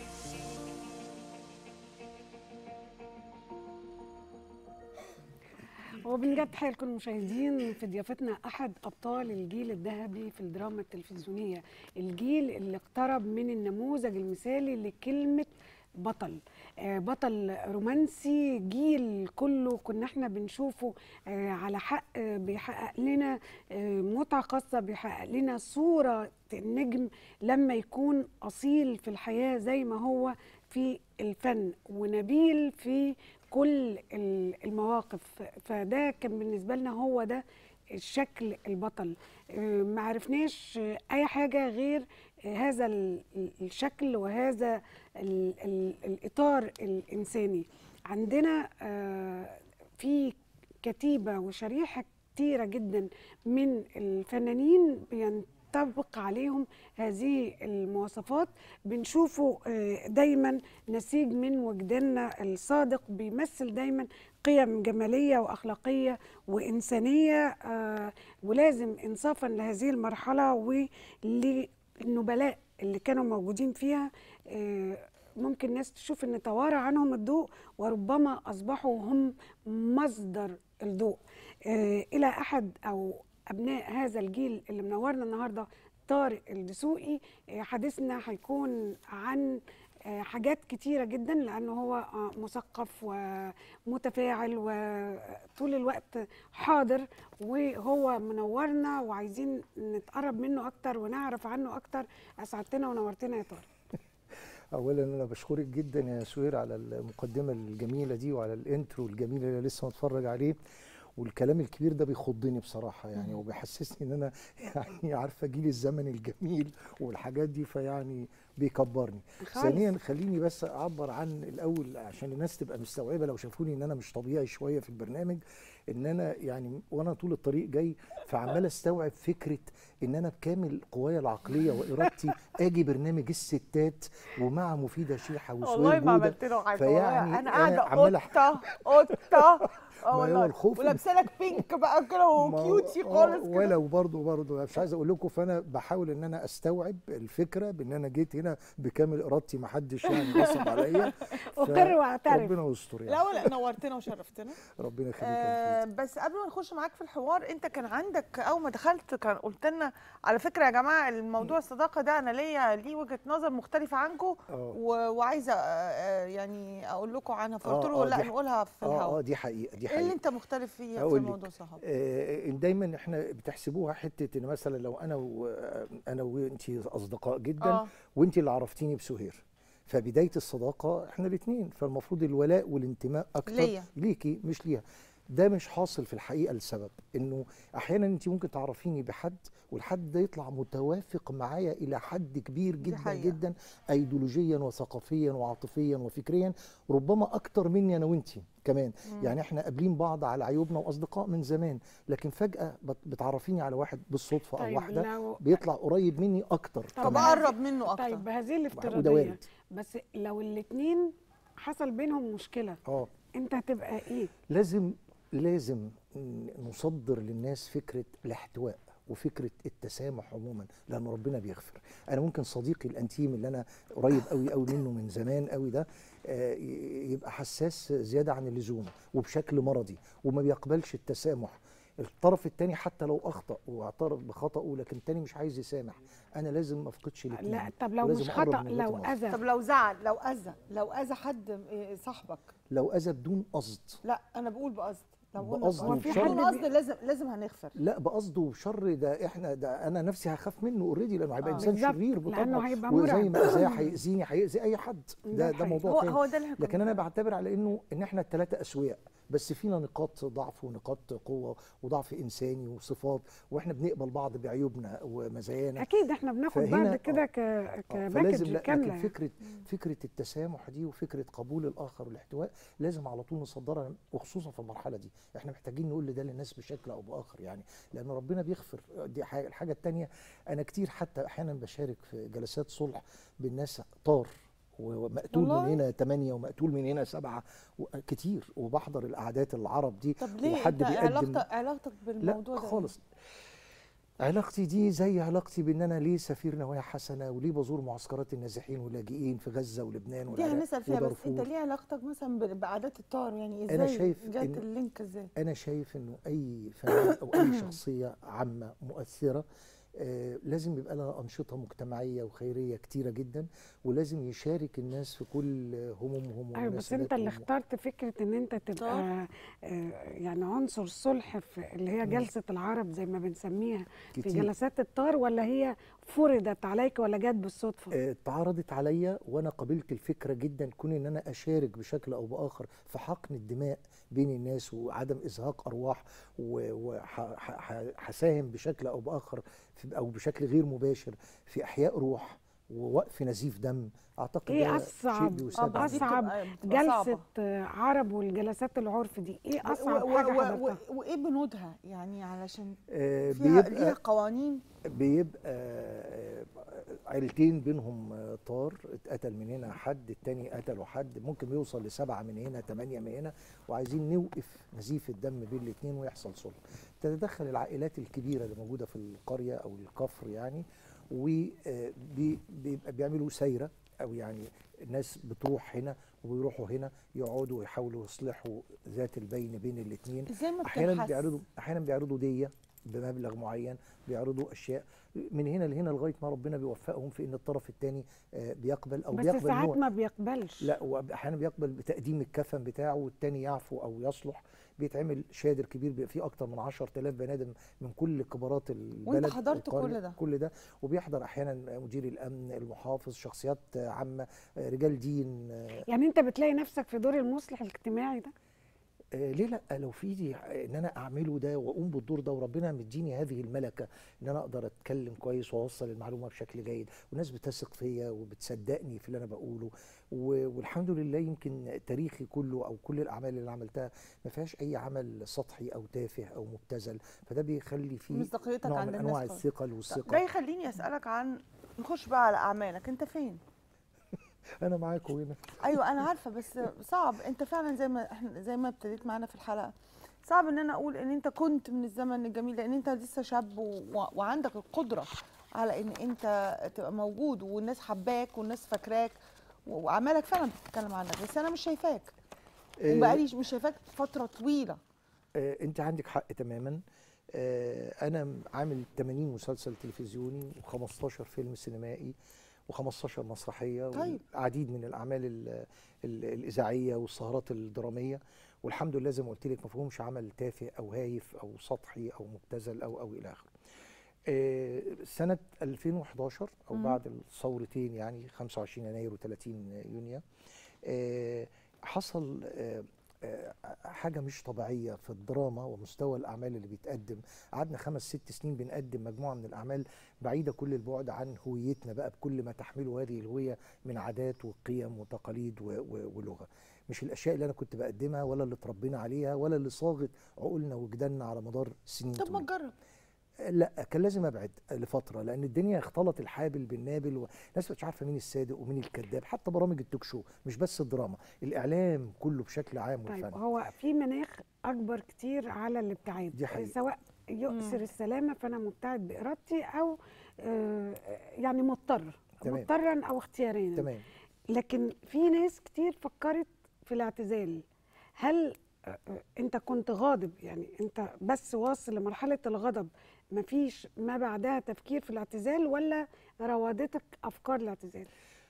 وبنجد تحية لكل المشاهدين في ضيافتنا أحد أبطال الجيل الذهبي في الدراما التلفزيونية الجيل اللي اقترب من النموذج المثالي لكلمة بطل آه، بطل رومانسي جيل كله كنا احنا بنشوفه آه، على حق آه، بيحقق لنا آه، متعة خاصة بيحقق لنا صورة النجم لما يكون أصيل في الحياة زي ما هو في الفن ونبيل في كل ال- المواقف فده كان بالنسبة لنا هو ده الشكل البطل آه، ما عرفناش آه، أي حاجة غير آه، هذا ال- ال- الشكل وهذا ال- ال- الإطار الإنساني عندنا آه، في كتيبة وشريحة كتيرة جدا من الفنانين بينطبق عليهم هذه المواصفات بنشوفه آه، دايما نسيج من وجداننا الصادق بيمثل دايما قيم جمالية وأخلاقية وإنسانية آه، ولازم إنصافا لهذه المرحلة وللنبلاء اللي كانوا موجودين فيها آه، ممكن ناس تشوف ان توارى عنهم الضوء وربما اصبحوا هم مصدر الضوء آه، الى احد او ابناء هذا الجيل اللي منورنا النهارده طارق الدسوقي آه، حديثنا هيكون عن آه، حاجات كتيرة جدا لأنه هو آه، مثقف ومتفاعل وطول الوقت حاضر وهو منورنا وعايزين نتقرب منه أكتر ونعرف عنه أكتر أسعدتنا ونورتنا يا طارق اولا انا بشكرك جدا يا سهير على المقدمه الجميله دي وعلى الانترو الجميل اللي لسه متفرج عليه والكلام الكبير ده بيخضني بصراحه يعني وبيحسسني ان انا يعني عارفه جيل الزمن الجميل والحاجات دي فيعني بيكبرني خالص. ثانيا خليني بس اعبر عن الاول عشان الناس تبقى مستوعبه لو شافوني ان انا مش طبيعي شويه في البرنامج ان انا يعني وانا طول الطريق جاي فعمال استوعب فكره ان انا بكامل قوايا العقليه وارادتي اجي برنامج الستات ومع مفيده شيحه وسهير والله ما جودة. عملت له حاجه والله فيعني انا قاعده عمال أح- قطه قطه اه هو والله الخوف ولابسه لك بينك بقى كده ما- وكيوتي آه، خالص كده ولو برضه برضه مش عايز اقول لكم فانا بحاول ان انا استوعب الفكره بان انا جيت هنا بكامل ارادتي ما حدش يعني غصب عليا ف- أقر وأعترف. ربنا يستر يعني لا لا نورتنا وشرفتنا ربنا يخليك يا آه مفيد. بس قبل ما نخش معاك في الحوار انت كان عندك اول ما دخلت كان قلت لنا على فكره يا جماعه الموضوع الصداقه ده انا ليا ليه وجهه نظر مختلفه عنكم آه. و- وعايزه آه، آه، يعني اقول لكم عنها فقلت آه، له آه، لا دي- نقولها في اه اه الهواء دي حقيقه دي ايه اللي حقيقه انت مختلف فيه في هقول لك. موضوع صحابك آه دايما احنا بتحسبوها حته ان مثلا لو انا و... انا وانت اصدقاء جدا اه وانت اللي عرفتيني بسهير فبدايه الصداقه احنا الاثنين فالمفروض الولاء والانتماء اكتر ليا. ليكي مش ليها ده مش حاصل في الحقيقه لسبب انه احيانا انت ممكن تعرفيني بحد والحد ده يطلع متوافق معايا الى حد كبير جدا حقيقة. جدا ايديولوجيا وثقافيا وعاطفيا وفكريا ربما اكتر مني انا وانت كمان يعني احنا قابلين بعض على عيوبنا واصدقاء من زمان لكن فجاه بت- بتعرفيني على واحد بالصدفه او طيب واحده لو بيطلع قريب مني اكتر طب طب كمان. قرب منه اكتر طيب بهذه وده الافتراضية وارد. بس لو الاتنين حصل بينهم مشكلة اه انت هتبقى ايه؟ لازم لازم نصدر للناس فكره الاحتواء وفكره التسامح عموما لان ربنا بيغفر انا ممكن صديقي الانتيم اللي انا قريب قوي قوي منه من زمان قوي ده آه، ي- يبقى حساس زياده عن اللزوم وبشكل مرضي وما بيقبلش التسامح الطرف الثاني حتى لو اخطا واعترف بخطاه لكن الثاني مش عايز يسامح انا لازم ما افقدش الاثنين لا طب لو ولازم مش أقرب خطأ من وجهة لو النظر. أذى طب لو زعل لو اذى لو اذى حد إيه، صاحبك لو اذى بدون قصد لا انا بقول بقصد لو قلنا بقصد بقصد. وبشر. بدون قصد لازم لازم هنغفر لا بقصده وشر ده احنا ده انا نفسي هخاف منه اوريدي لانه هيبقى آه. انسان بالظبط، شرير لأنه بطبعه هيبقى وزي مرعب. ما اذاه هيأذيني هيأذي اي حد ده ده ده حقيقي. موضوع هو تاني هو ده اللي هيكون لكن انا بعتبر على انه ان احنا الثلاثه اسوياء بس فينا نقاط ضعف ونقاط قوه وضعف انساني وصفات واحنا بنقبل بعض بعيوبنا ومزايانا اكيد احنا بناخد فهنا- بعض كده آه. ك آه، فلازم كباكج لا كامله لكن يعني. فكره فكره التسامح دي وفكره قبول الاخر والاحتواء لازم على طول نصدرها وخصوصا في المرحله دي احنا محتاجين نقول ده للناس بشكل او باخر يعني لان ربنا بيغفر دي حاجه الحاجه الثانيه انا كتير حتى احيانا بشارك في جلسات صلح بالناس طار ومقتول من والله؟ هنا ثمانية ومقتول من هنا سبعة و- كتير وبحضر القعدات العرب دي طب ليه وحد انت بيقدم علاقتك علاقتك بالموضوع لا ده إيه؟ خالص علاقتي دي زي علاقتي بان انا ليه سفير نوايا حسنه وليه بزور معسكرات النازحين واللاجئين في غزه ولبنان دي والعراق هنسال فيها بس انت ودارفور. ليه علاقتك مثلا ب- بعادات الطار يعني ازاي أنا شايف جت إن- اللينك ازاي انا شايف انه اي فنان او اي شخصيه عامه مؤثره آه، لازم يبقى لها انشطه مجتمعيه وخيريه كتيره جدا ولازم يشارك الناس في كل همومهم ايوه بس انت اللي ومناسباتهم. اخترت فكره ان انت تبقى آه، يعني عنصر صلح في اللي هي جلسه العرب زي ما بنسميها في كتير. جلسات الطار ولا هي فرضت عليك ولا جت بالصدفه؟ آه، اتعرضت عليا وانا قبلت الفكره جدا كون ان انا اشارك بشكل او باخر في حقن الدماء بين الناس وعدم ازهاق ارواح وهساهم بشكل او باخر في او بشكل غير مباشر في احياء روح ووقف نزيف دم اعتقد ايه ده شيء اصعب بيساعد على دي اصعب بتبقى- بتبقى صعبة. جلسه آه، عرب والجلسات العرف دي ايه و- اصعب و- حاجه و- حضرتها؟ و- وايه بنودها يعني علشان آه، فيها بيبقى ليها قوانين بيبقى آه، عيلتين بينهم آه، طار اتقتل من هنا حد التاني قتلوا حد ممكن بيوصل لسبعة من هنا تمانية من هنا وعايزين نوقف نزيف الدم بين الاتنين ويحصل صلح تتدخل العائلات الكبيرة اللي موجودة في القرية أو الكفر يعني وبيبقى بيعملوا سيرة أو يعني الناس بتروح هنا وبيروحوا هنا يقعدوا ويحاولوا يصلحوا ذات البين بين الاتنين ازاي ما احيانا بتبحث؟ بيعرضوا احيانا بيعرضوا ديه بمبلغ معين بيعرضوا اشياء من هنا لهنا لغايه ما ربنا بيوفقهم في ان الطرف الثاني بيقبل او بس بيقبل إن ساعات هو ما بيقبلش لا واحيانا بيقبل بتقديم الكفن بتاعه والتاني يعفو او يصلح بيتعمل شادر كبير بيبقى فيه اكتر من 10000 بني ادم من كل كبارات البلد حضرت القرية، كل ده؟ كل ده وبيحضر احيانا مدير الامن المحافظ شخصيات عامه رجال دين يعني انت بتلاقي نفسك في دور المصلح الاجتماعي ده آه، ليه لا لو في ايدي ان انا اعمله ده واقوم بالدور ده وربنا مديني هذه الملكه ان انا اقدر اتكلم كويس واوصل المعلومه بشكل جيد والناس بتثق فيا وبتصدقني في اللي انا بقوله و- والحمد لله يمكن تاريخي كله او كل الاعمال اللي انا عملتها ما فيهاش اي عمل سطحي او تافه او مبتذل فده بيخلي فيه مصداقيتك نوع عند من الناس انواع خالص. الثقل ده والثقه يخليني اسالك عن نخش بقى على اعمالك انت فين انا معاكم هنا ايوه انا عارفه بس صعب انت فعلا زي ما احنا زي ما ابتديت معانا في الحلقه صعب ان انا اقول ان انت كنت من الزمن الجميل لان انت لسه شاب و... و- وعندك القدره على ان انت تبقى موجود والناس حباك والناس فاكراك و- واعمالك فعلا بتتكلم عنك بس انا مش شايفاك آه، وبقالي مش شايفاك فتره طويله آه، انت عندك حق تماما آه، انا عامل 80 مسلسل تلفزيوني و15 فيلم سينمائي و15 مسرحيه طيب. والعديد من الاعمال ال ال الاذاعيه والسهرات الدراميه والحمد لله زي ما قلت لك ما فيهمش عمل تافه او هايف او سطحي او مبتذل او او الى اخره آه، سنه 2011 او مم. بعد الثورتين يعني 25 يناير و30 يونيو آه، حصل آه، آه، حاجة مش طبيعية في الدراما ومستوى الأعمال اللي بيتقدم قعدنا خمس ست سنين بنقدم مجموعة من الأعمال بعيدة كل البعد عن هويتنا بقى بكل ما تحمله هذه الهوية من عادات وقيم وتقاليد و- و- ولغة مش الأشياء اللي أنا كنت بقدمها ولا اللي اتربينا عليها ولا اللي صاغت عقولنا وجداننا على مدار سنين طب ما طويلة. تجرب لا كان لازم ابعد لفتره لان الدنيا اختلط الحابل بالنابل والناس مش عارفه مين الصادق ومين الكذاب حتى برامج التوك شو مش بس الدراما الاعلام كله بشكل عام طيب والفن هو في مناخ اكبر كتير على الابتعاد دي حقيقة. سواء يؤثر مم. السلامه فانا مبتعد بارادتي او آه، يعني مضطر تمام. مضطرا او اختياريا تمام لكن في ناس كتير فكرت في الاعتزال هل آه، آه، انت كنت غاضب يعني انت بس واصل لمرحله الغضب مفيش ما بعدها تفكير في الاعتزال ولا راودتك افكار الاعتزال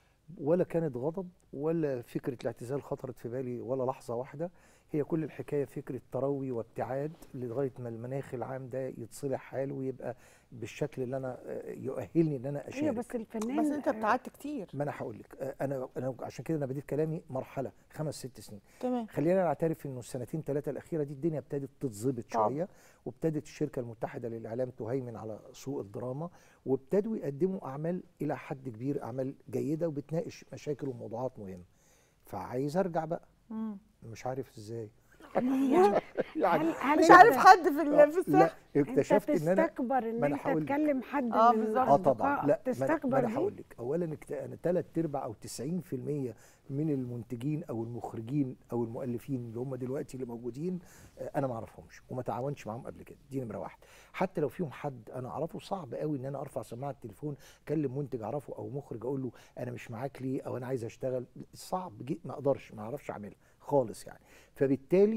ولا كانت غضب ولا فكره الاعتزال خطرت في بالي ولا لحظه واحده هي كل الحكايه فكره تروي وابتعاد لغايه ما المناخ العام ده يتصلح حاله ويبقى بالشكل اللي انا آه، يؤهلني ان انا اشارك ايوه بس الفنان بس انت آه، ابتعدت كتير ما انا هقول لك آه، انا انا عشان كده انا بديت كلامي مرحله خمس ست سنين تمام خلينا نعترف انه السنتين ثلاثه الاخيره دي الدنيا ابتدت تتظبط طبعا. شويه وابتدت الشركه المتحده للاعلام تهيمن على سوق الدراما وابتدوا يقدموا اعمال الى حد كبير اعمال جيده وبتناقش مشاكل وموضوعات مهمه فعايز ارجع بقى مم. مش عارف ازاي يعني هل هل مش أنت- عارف حد في ال- في لا الساحه اكتشفت انت ان انا تستكبر ان ما أنا انت هقول لك. تكلم حد آه، من بالظبط. اه طبعا الأصدقاء لا ما أنا- تستكبر ما انا دي؟ هقول لك اولا اكت- انا ثلاث ارباع او 90% من المنتجين او المخرجين او المؤلفين اللي هم دلوقتي اللي موجودين آه، انا ما اعرفهمش وما تعاونش معاهم قبل كده دي نمره واحد حتى لو فيهم حد انا اعرفه صعب قوي ان انا ارفع سماعه التليفون اكلم منتج اعرفه او مخرج اقول له انا مش معاك ليه او انا عايز اشتغل صعب جي ما اقدرش ما اعرفش اعملها خالص يعني فبالتالي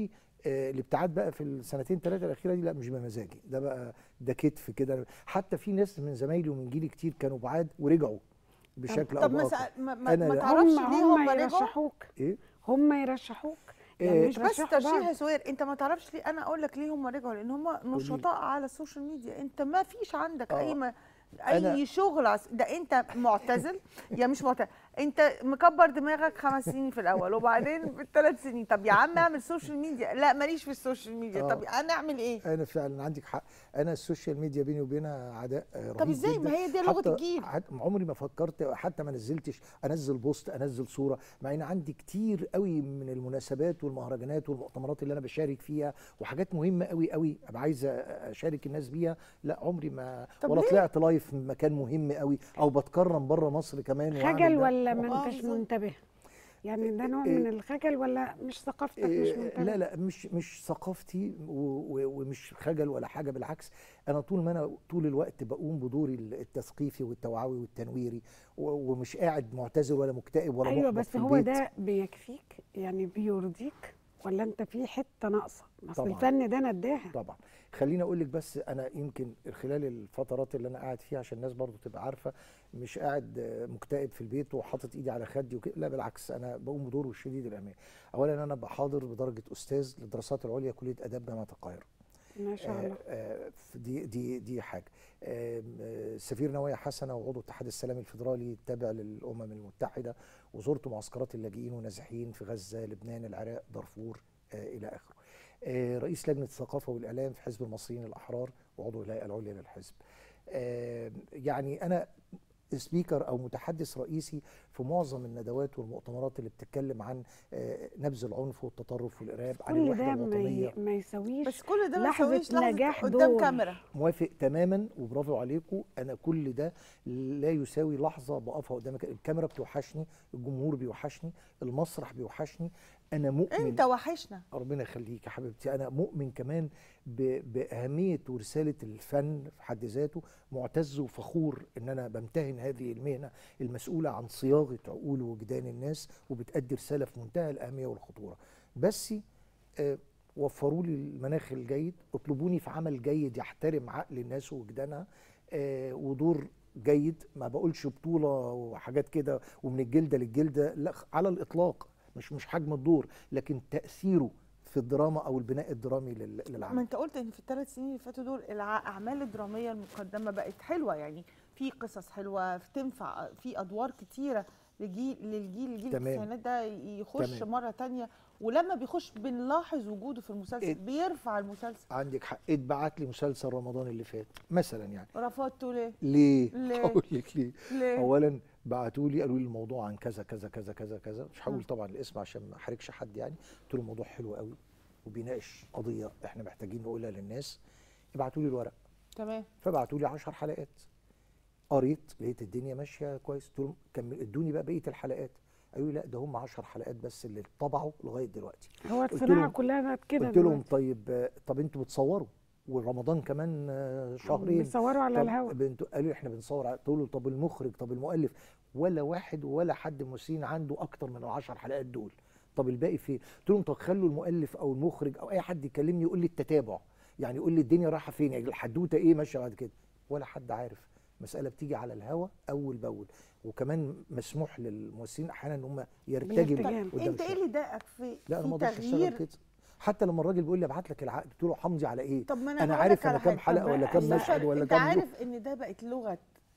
آه، الابتعاد بقى في السنتين ثلاثه الاخيره دي لا مش بمزاجي ده بقى ده كتف كده حتى في ناس من زمايلي ومن جيلي كتير كانوا بعاد ورجعوا بشكل طب او ما, باخر سأ- ما, ما, أنا ما لا. تعرفش هم ليه هم هم رجعوا يرشحوك ايه هم يرشحوك إيه، يعني مش مش بس رشحوا ترشيح بعض. يا سوير انت ما تعرفش ليه انا اقول لك ليه هم رجعوا لان هم نشطاء على السوشيال ميديا انت ما فيش عندك آه. اي ما اي أنا- شغل عس- ده انت معتزل يا مش معتزل انت مكبر دماغك خمس سنين في الاول وبعدين بالثلاث سنين طب يا عم اعمل سوشيال ميديا لا ماليش في السوشيال ميديا آه. طب انا اعمل ايه انا فعلا عندك حق انا السوشيال ميديا بيني وبينها عداء آه، رهيب طب ازاي جدا. ما هي دي لغه حتى الجيل حت- عمري ما فكرت حتى ما نزلتش انزل بوست انزل صوره مع ان عندي كتير قوي من المناسبات والمهرجانات والمؤتمرات اللي انا بشارك فيها وحاجات مهمه قوي قوي ابقى عايز اشارك الناس بيها لا عمري ما طب ولا ليه؟ طلعت لايف من مكان مهم قوي او بتكرم بره مصر كمان وأعمل خجل ده. ولا ما آه، انتش بالظبط. منتبه يعني ده نوع إيه. من الخجل ولا مش ثقافتك مش إيه، منتبه لا لا مش مش ثقافتي و- و- ومش خجل ولا حاجه بالعكس انا طول ما انا طول الوقت بقوم بدوري التثقيفي والتوعوي والتنويري و- ومش قاعد معتزل ولا مكتئب ولا ايوه محبط بس في هو البيت. ده بيكفيك يعني بيرضيك ولا انت في حته ناقصه اصل طبعاً. الفن ده نداها طبعا خليني اقول لك بس انا يمكن خلال الفترات اللي انا قاعد فيها عشان الناس برضو تبقى عارفه مش قاعد آه، مكتئب في البيت وحاطط ايدي على خدي وكده لا بالعكس انا بقوم بدوره الشديد الاهميه اولا انا بحاضر بدرجه استاذ للدراسات العليا كليه اداب جامعه القاهره ما شاء الله آه، آه، دي دي دي حاجه آم، آه، سفير نوايا حسنه وعضو الاتحاد السلامي الفيدرالي التابع للامم المتحده وزرت معسكرات اللاجئين والنازحين في غزه لبنان العراق دارفور آه، الى اخره آه، رئيس لجنه الثقافه والاعلام في حزب المصريين الاحرار وعضو الهيئه العليا للحزب آه، يعني انا سبيكر او متحدث رئيسي في معظم الندوات والمؤتمرات اللي بتتكلم عن آه، نبذ العنف والتطرف والارهاب عن كل الوحده ده ما, الوطنيه ي... ما يسويش بس كل ده ما لحظة يسويش لحظه نجاح قدام دول. كاميرا موافق تماما وبرافو عليكم انا كل ده لا يساوي لحظه بقفها قدامك الكاميرا بتوحشني الجمهور بيوحشني المسرح بيوحشني انا مؤمن انت وحشنا ربنا يخليك يا حبيبتي انا مؤمن كمان ب- باهميه ورساله الفن في حد ذاته معتز وفخور ان انا بمتهن هذه المهنه المسؤوله عن صياغه عقول ووجدان الناس وبتادي رساله في منتهى الاهميه والخطوره بس آه، وفروا لي المناخ الجيد اطلبوني في عمل جيد يحترم عقل الناس ووجدانها آه، ودور جيد ما بقولش بطوله وحاجات كده ومن الجلده للجلده لا على الاطلاق مش مش حجم الدور لكن تاثيره في الدراما او البناء الدرامي لل- ما للعمل انت قلت ان في الثلاث سنين اللي فاتوا دول الاعمال الدراميه المقدمه بقت حلوه يعني في قصص حلوه تنفع في ادوار كتيره لجيل للجيل الجيل تمام. التسعينات ده يخش تمام. مره تانية ولما بيخش بنلاحظ وجوده في المسلسل إيه. بيرفع المسلسل عندك حق اتبعت لي مسلسل رمضان اللي فات مثلا يعني رفضته ليه؟ ليه؟ ليه؟ هقول لك ليه ليه؟ اولا بعتوا لي قالوا لي الموضوع عن كذا كذا كذا كذا كذا مش هقول طبعا الاسم عشان ما احرجش حد يعني قلت له الموضوع حلو قوي وبيناقش قضيه احنا محتاجين نقولها للناس ابعتوا لي الورق تمام فبعتوا لي 10 حلقات قريت لقيت الدنيا ماشيه كويس قلت لهم كمل ادوني بقى بقيه الحلقات قالوا لي لا ده هم 10 حلقات بس اللي اتطبعوا لغايه دلوقتي هو قلت الصناعه لهم- كلها بقت كده قلت لهم دلوقتي. طيب آه، طب انتوا بتصوروا ورمضان كمان آه، شهرين بيصوروا على طب الهوا بنتوا قالوا احنا بنصور على- قلت له طب المخرج طب المؤلف ولا واحد ولا حد من الممثلين عنده اكتر من العشر حلقات دول طب الباقي فين قلت لهم طب خلوا المؤلف او المخرج او اي حد يكلمني يقول لي التتابع يعني يقول لي الدنيا رايحه فين يعني الحدوته ايه ماشيه بعد كده ولا حد عارف مسألة بتيجي على الهوا أول بأول وكمان مسموح للممثلين أحيانا إن هم يرتجلوا بيرتجلوا. قدام انت ايه الشاشة. اللي ضايقك في لا أنا في ما اقدرش اشتغل تغيير كده حتى لما الراجل بيقول لي ابعت لك العقد قلت له حمضي على ايه طب ما انا انا هقول عارف لك انا على كام حاجة. حلقه ولا طب كام بقى مشهد ولا انت كام يوم عارف ان ده بقت لغه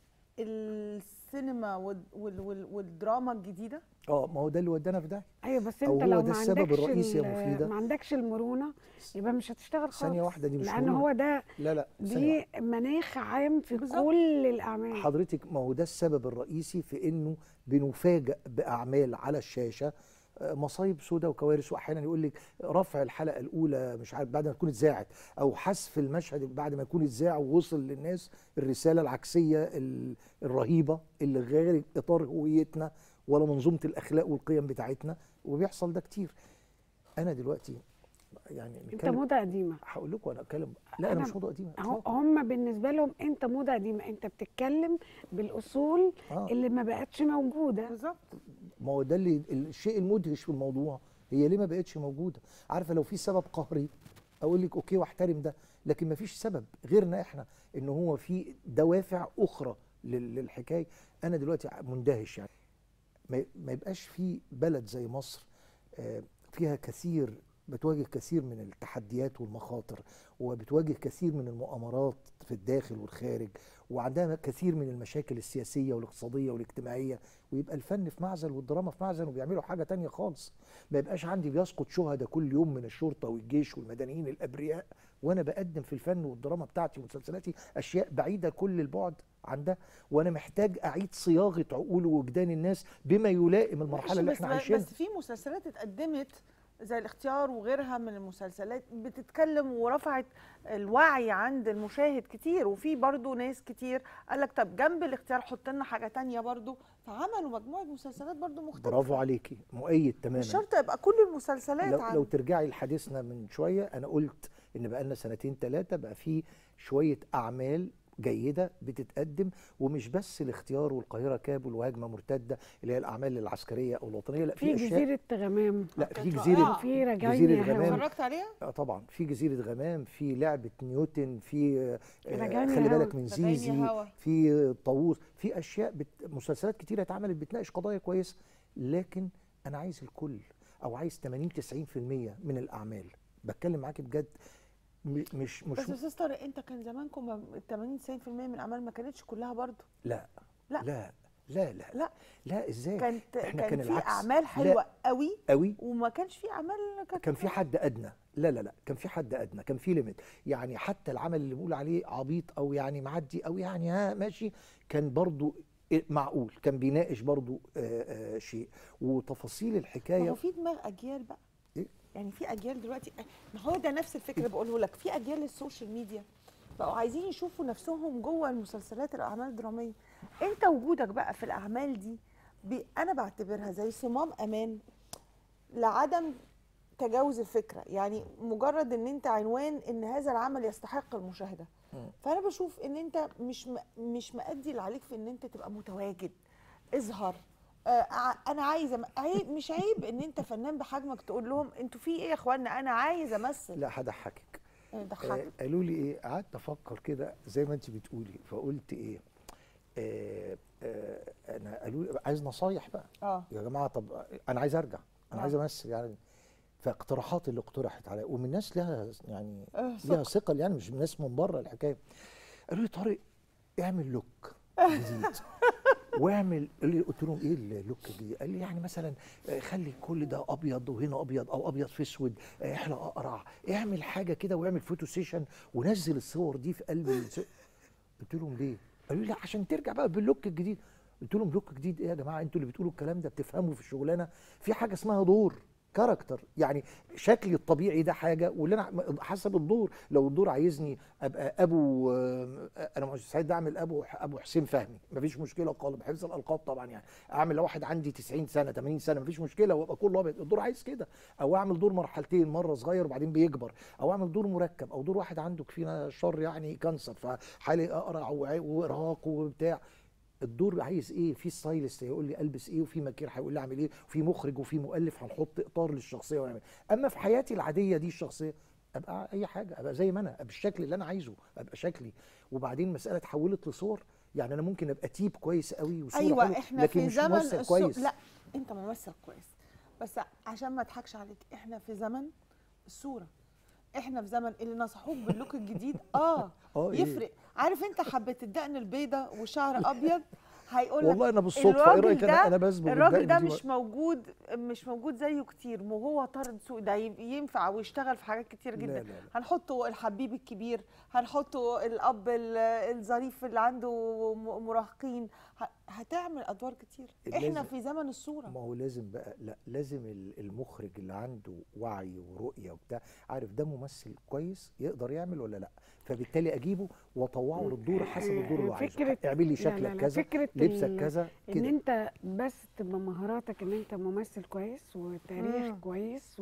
السينما وال وال وال والدراما الجديده اه ما هو ده اللي ودانا في ده ايوه بس أو انت هو لو ده ما السبب عندكش الرئيسي يا ال- مفيدة. ما عندكش المرونه يبقى مش هتشتغل خالص ثانيه واحده دي مش لان مرونة. هو ده لا لا ثانية دي مناخ عام في بالظبط. كل الاعمال حضرتك ما هو ده السبب الرئيسي في انه بنفاجئ باعمال على الشاشه آه، مصايب سوداء وكوارث واحيانا يقول لك رفع الحلقه الاولى مش عارف بعد ما تكون اتذاعت او حذف المشهد بعد ما يكون اتذاع ووصل للناس الرساله العكسيه ال- الرهيبه اللي غير اطار هويتنا ولا منظومه الاخلاق والقيم بتاعتنا وبيحصل ده كتير انا دلوقتي يعني انت نتكلم موضه قديمه هقول لكم انا اتكلم لا انا أنا- مش موضوع قديمه هو- إطلاقاً. هم بالنسبه لهم انت موضه قديمه انت بتتكلم بالاصول آه. اللي ما بقتش موجوده بالظبط ما هو ده اللي الشيء المدهش في الموضوع هي ليه ما بقتش موجوده عارفه لو في سبب قهري اقول لك اوكي واحترم ده لكن ما فيش سبب غيرنا احنا ان هو في دوافع اخرى لل- للحكايه انا دلوقتي مندهش يعني ما ما يبقاش في بلد زي مصر آه، فيها كثير بتواجه كثير من التحديات والمخاطر وبتواجه كثير من المؤامرات في الداخل والخارج وعندها كثير من المشاكل السياسية والاقتصادية والاجتماعية ويبقى الفن في معزل والدراما في معزل وبيعملوا حاجة تانية خالص ما يبقاش عندي بيسقط شهداء كل يوم من الشرطة والجيش والمدنيين الأبرياء وأنا بقدم في الفن والدراما بتاعتي ومسلسلاتي أشياء بعيدة كل البعد عن ده وأنا محتاج أعيد صياغة عقول ووجدان الناس بما يلائم المرحلة اللي بس احنا بس عايشينها بس في مسلسلات اتقدمت زي الاختيار وغيرها من المسلسلات بتتكلم ورفعت الوعي عند المشاهد كتير وفي برضو ناس كتير قال لك طب جنب الاختيار حط لنا حاجه تانية برضو فعملوا مجموعه مسلسلات برضو مختلفه برافو عليكي مؤيد تماما مش شرط يبقى كل المسلسلات لو, عن لو ترجعي لحديثنا من شويه انا قلت ان بقى لنا سنتين ثلاثه بقى في شويه اعمال جيده بتتقدم ومش بس الاختيار والقاهره كابل وهجمه مرتده اللي هي الاعمال العسكريه او الوطنيه لا في اشياء جزيره غمام لا في كانت جزيره رائعة. في رجعين جزيرة يا هوا. غمام. اتفرجت عليها آه طبعا في جزيره غمام في لعبه نيوتن في آه، رجعني خلي هوا. بالك من رجعني زيزي هوا. في آه، طاووس في اشياء بت... مسلسلات كتيره اتعملت بتناقش قضايا كويسه لكن انا عايز الكل او عايز 80 90% من الاعمال بتكلم معاكي بجد م- مش مش بس يا سيستر انت كان زمانكم ال 80 90% من الاعمال ما كانتش كلها برضو لا لا. لا لا لا لا. لا ازاي كانت إحنا كان كان في العكس. اعمال لا. حلوه قوي قوي وما كانش في اعمال كانت كان في حد ادنى لا لا لا كان في حد ادنى كان في ليميت يعني حتى العمل اللي بقول عليه عبيط او يعني معدي او يعني ها ماشي كان برضو معقول كان بيناقش برضو آه آه شيء وتفاصيل ما الحكايه هو في دماغ اجيال بقى إيه؟ يعني في اجيال دلوقتي ما هو ده نفس الفكره اللي بقوله لك في اجيال السوشيال ميديا بقوا عايزين يشوفوا نفسهم جوه المسلسلات الاعمال الدراميه انت وجودك بقى في الاعمال دي بي انا بعتبرها زي صمام امان لعدم تجاوز الفكره يعني مجرد ان انت عنوان ان هذا العمل يستحق المشاهده مم. فانا بشوف ان انت مش م- مش مأدي اللي عليك في ان انت تبقى متواجد اظهر آه، ع- انا عايزه م- عيب مش عيب ان انت فنان بحجمك تقول لهم انتوا في ايه يا اخوانا انا عايز امثل لا هضحكك آه، آه ضحكني قالوا لي ايه قعدت افكر كده زي ما انت بتقولي فقلت ايه آه آه انا قالوا لي عايز نصايح بقى اه يا جماعه طب انا عايز ارجع انا آه. عايز امثل يعني فاقتراحات اللي اقترحت عليا ومن ناس لها يعني آه، ليها ثقل يعني مش من ناس من بره الحكايه قالوا لي طارق اعمل لوك جديد واعمل قال لي قلت لهم ايه اللوك الجديد قال لي يعني مثلا آه، خلي كل ده ابيض وهنا ابيض او ابيض في اسود آه، احلق اقرع اعمل حاجه كده واعمل فوتو سيشن ونزل الصور دي في قلب الس- قلت لهم ليه؟ قالوا لي لا عشان ترجع بقى باللوك الجديد قلت لهم لوك جديد ايه يا جماعه انتوا اللي بتقولوا الكلام ده بتفهموا في الشغلانه في حاجه اسمها دور كاركتر يعني شكلي الطبيعي ده حاجه واللي انا حسب الدور لو الدور عايزني ابقى ابو آه، انا مش سعيد اعمل ابو ابو حسين فهمي مفيش مشكله خالص بحفظ الالقاب طبعا يعني اعمل واحد عندي 90 سنه 80 سنه مفيش مشكله وابقى كله ابيض الدور عايز كده او اعمل دور مرحلتين مره صغير وبعدين بيكبر او اعمل دور مركب او دور واحد عنده فينا شر يعني كانسر فحالي اقرع وع- وارهاق وبتاع الدور عايز ايه في ستايلست هيقول لي البس ايه وفي ماكير هيقول لي اعمل ايه وفي مخرج وفي مؤلف هنحط اطار للشخصيه ونعمل اما في حياتي العاديه دي الشخصيه ابقى اي حاجه ابقى زي ما انا ابقى بالشكل اللي انا عايزه ابقى شكلي وبعدين مساله اتحولت لصور يعني انا ممكن ابقى تيب كويس قوي وصوره ايوه حلوة، احنا لكن في مش زمن ممثل السو... كويس لا انت ممثل كويس بس عشان ما اضحكش عليك احنا في زمن الصوره احنا في زمن اللي نصحوك باللوك الجديد اه اه إيه؟ يفرق عارف انت حبه الدقن البيضه وشعر ابيض هيقول لك والله انا بالصدفه ايه رايك انا انا بسبق الراجل ده بالدقن دي مش موجود مش موجود زيه كتير وهو طارد سوق ده ي- ينفع ويشتغل في حاجات كتير لا جدا لا لا. هنحطه الحبيب الكبير هنحطه الاب ال- الظريف اللي عنده م- مراهقين ه- هتعمل ادوار كتير احنا لازم- في زمن الصوره ما هو لازم بقى لا لازم ال- المخرج اللي عنده وعي ورؤيه وبتاع عارف ده ممثل كويس يقدر يعمل ولا لا فبالتالي اجيبه واطوعه للدور حسب الدور اللي عايزه فكرة- اعمل لي لا، لا، شكلك لا، كذا فكرة لبسك ال- كذا ان كده انت بس تبقى مهاراتك ان انت ممثل كويس وتاريخ مم. كويس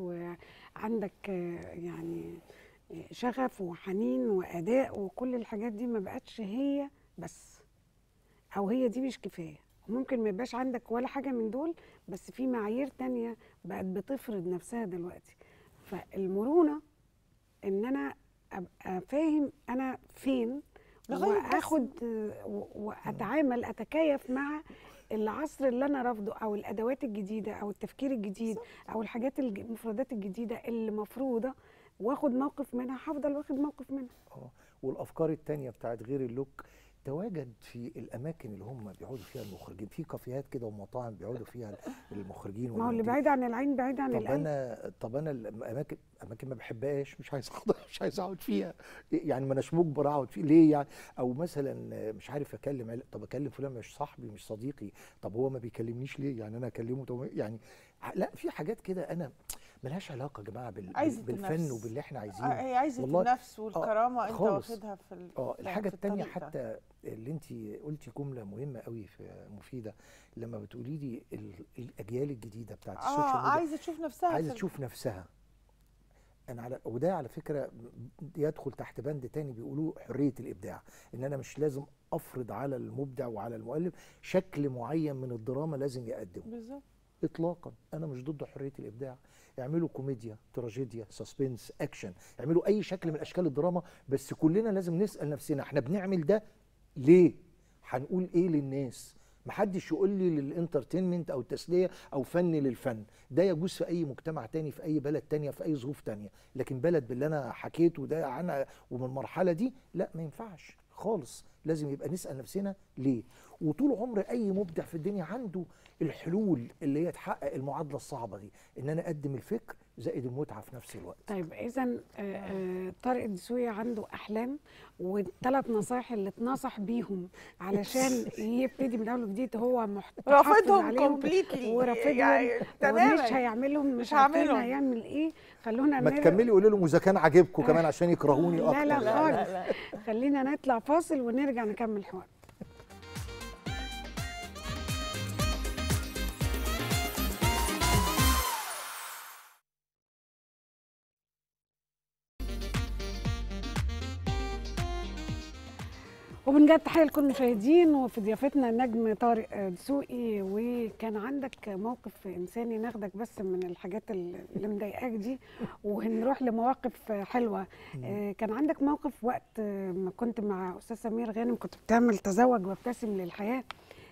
وعندك آه، يعني آه، شغف وحنين واداء وكل الحاجات دي ما بقتش هي بس او هي دي مش كفايه وممكن ما يبقاش عندك ولا حاجه من دول بس في معايير تانية بقت بتفرض نفسها دلوقتي فالمرونه ان انا ابقى فاهم انا فين لغاية بس. واخد و- واتعامل اتكيف مع العصر اللي انا رافضه او الادوات الجديده او التفكير الجديد او الحاجات الج- المفردات الجديده اللي مفروضه واخد موقف منها هفضل واخد موقف منها اه والافكار التانية بتاعت غير اللوك تواجد في الاماكن اللي هم بيقعدوا فيها المخرجين في كافيهات كده ومطاعم بيقعدوا فيها المخرجين ما هو اللي والمنتجين. بعيد عن العين بعيد عن طب القلب انا طب انا الاماكن اماكن ما بحبهاش مش عايز اقعد مش عايز اقعد فيها يعني ما اناش مجبر اقعد فيه ليه يعني او مثلا مش عارف اكلم عيلة. طب اكلم فلان مش صاحبي مش صديقي طب هو ما بيكلمنيش ليه يعني انا اكلمه طب يعني لا في حاجات كده انا ملهاش علاقه يا جماعه بال عايزة بالفن النفس. وباللي احنا آه، عايزينه هي عايزه والله- النفس والكرامه انت خالص. واخدها في ال- اه في- الحاجه في التانية الطريق ده. حتى اللي انت قلتي جمله مهمه قوي في مفيده لما بتقولي لي ال- الاجيال الجديده بتاعت السوشيال اه ميديا عايزه تشوف نفسها عايزه في- تشوف نفسها انا على وده على فكره يدخل تحت بند تاني بيقولوه حريه الابداع ان انا مش لازم افرض على المبدع وعلى المؤلف شكل معين من الدراما لازم يقدمه بالظبط اطلاقا انا مش ضد حريه الابداع اعملوا كوميديا تراجيديا سسبنس اكشن اعملوا اي شكل من اشكال الدراما بس كلنا لازم نسال نفسنا احنا بنعمل ده ليه هنقول ايه للناس محدش يقول لي للانترتينمنت او التسليه او فن للفن ده يجوز في اي مجتمع تاني في اي بلد تانية في اي ظروف تانية لكن بلد باللي انا حكيته ده عنها ومن المرحله دي لا ما ينفعش خالص لازم يبقى نسال نفسنا ليه وطول عمر اي مبدع في الدنيا عنده الحلول اللي هي تحقق المعادله الصعبه دي ان انا اقدم الفكر زائد المتعه في نفس الوقت طيب اذا طارق الدسوقي عنده احلام والثلاث نصايح اللي اتنصح بيهم علشان يبتدي من اول وجديد هو محتفظ رافضهم عليهم completely. ورافضهم يعني ومش تماماً. هيعملهم مش مش عارفين هعملهم. هيعمل ايه خلونا ما نر- تكملي قولي لهم اذا كان عاجبكم كمان عشان يكرهوني لا، اكتر لا، لا خالص. لا لا خلينا نطلع فاصل ونرجع نكمل الحوار وبنجد تحيه لكل المشاهدين وفي ضيافتنا النجم طارق دسوقي وكان عندك موقف انساني ناخدك بس من الحاجات اللي مضايقاك دي وهنروح لمواقف حلوه آه، كان عندك موقف وقت آه، ما كنت مع استاذ سمير غانم كنت بتعمل تزوج وابتسم للحياه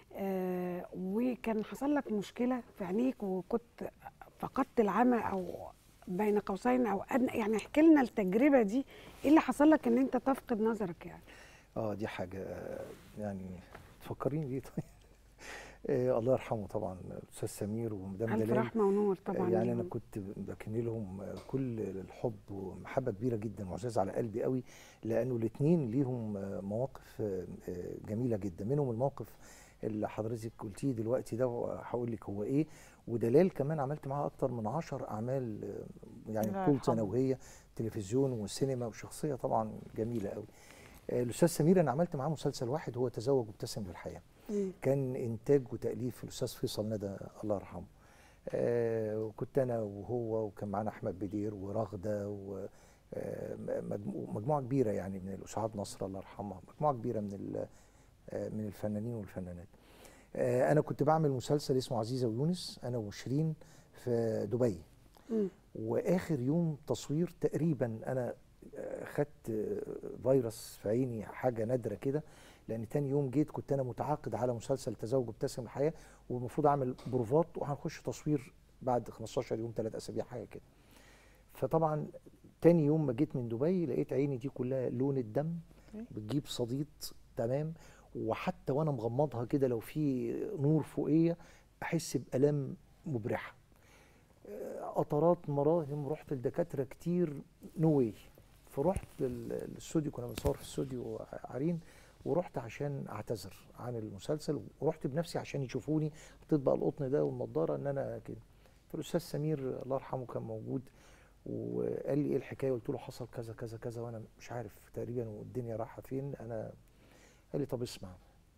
آه، وكان حصل لك مشكله في عينيك وكنت فقدت العمى او بين قوسين او ادنى يعني احكي لنا التجربه دي ايه اللي حصل لك ان انت تفقد نظرك يعني اه دي حاجه آه، يعني تفكريني بيه طيب آه الله يرحمه طبعا الاستاذ سمير ومدام الف دلال رحمه ونور طبعا يعني انا ليهم. كنت بكن لهم آه، كل الحب ومحبه كبيره جدا وعزاز على قلبي قوي لانه الاثنين ليهم آه، مواقف آه، آه، جميله جدا منهم الموقف اللي حضرتك قلتيه دلوقتي ده وهقول لك هو ايه ودلال كمان عملت معاها اكتر من عشر اعمال آه، يعني الله بطوله يرحمه. ثانويه تلفزيون وسينما وشخصيه طبعا جميله قوي آه، الاستاذ سمير انا عملت معاه مسلسل واحد هو تزوج وابتسم للحياه مم. كان انتاج وتاليف الاستاذ فيصل ندى الله يرحمه آه وكنت انا وهو وكان معانا احمد بدير ورغده و آه، مجمو- مجموعه كبيره يعني من الاسعاد نصر الله يرحمها مجموعه كبيره من ال- آه، من الفنانين والفنانات آه، انا كنت بعمل مسلسل اسمه عزيزه ويونس انا وشيرين في دبي مم. واخر يوم تصوير تقريبا انا آه، خدت آه، فيروس في عيني حاجه نادره كده لان تاني يوم جيت كنت انا متعاقد على مسلسل تزوج ابتسم الحياه والمفروض اعمل بروفات وهنخش تصوير بعد 15 يوم ثلاث اسابيع حاجه كده فطبعا تاني يوم ما جيت من دبي لقيت عيني دي كلها لون الدم بتجيب صديد تمام وحتى وانا مغمضها كده لو في نور فوقيه احس بالام مبرحه آه، قطرات مراهم رحت لدكاتره كتير نو واي فرحت لل- الاستوديو كنا بنصور في استوديو عرين ورحت عشان اعتذر عن المسلسل ورحت بنفسي عشان يشوفوني حطيت بقى القطن ده والنضاره ان انا كده فالاستاذ سمير الله يرحمه كان موجود وقال لي ايه الحكايه قلت له حصل كذا كذا كذا وانا مش عارف تقريبا والدنيا رايحه فين انا قال لي طب اسمع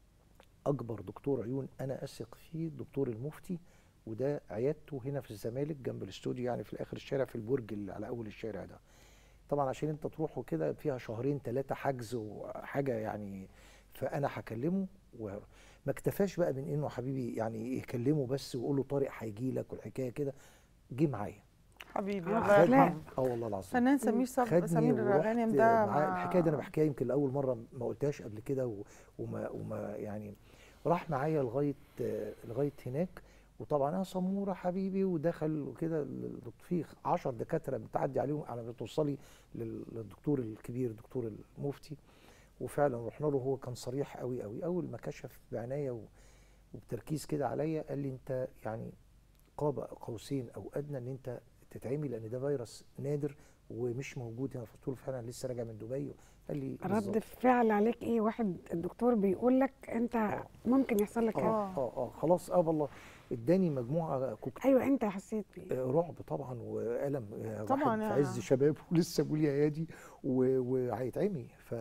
اكبر دكتور عيون انا اثق فيه الدكتور المفتي وده عيادته هنا في الزمالك جنب الاستوديو يعني في اخر الشارع في البرج اللي على اول الشارع ده طبعا عشان انت تروح وكده فيها شهرين ثلاثه حجز وحاجه يعني فانا هكلمه و... ما اكتفاش بقى من انه حبيبي يعني يكلمه بس ويقول له طارق هيجي لك والحكايه كده جه معايا حبيبي آه، الله أخلاق. يرحمه اه والله العظيم فنان سمير صب خدني سمير ورحت غانم ده معاه. مع- الحكايه دي انا بحكيها يمكن لاول مره ما قلتهاش قبل كده و- وما وما يعني راح معايا لغايه آه، لغايه هناك وطبعا انا سموره حبيبي ودخل وكده ال- في 10 دكاتره بتعدي عليهم على ما توصلي لل- للدكتور الكبير دكتور المفتي وفعلا رحنا له هو كان صريح قوي قوي اول ما كشف بعنايه و- وبتركيز كده عليا قال لي انت يعني قاب قوسين او ادنى ان انت تتعمي لان ده فيروس نادر ومش موجود هنا فقلت له فعلا لسه راجع من دبي قال لي رد بالظبط. فعل عليك ايه واحد الدكتور بيقول لك انت ممكن يحصل لك اه كده اه اه خلاص اه والله اداني مجموعه كوكتيل ايوه انت حسيت بيه آه، رعب طبعا والم آه، طبعاً واحد في يا- عز شبابه ولسه بيقول يا هادي و- وهيتعمي ف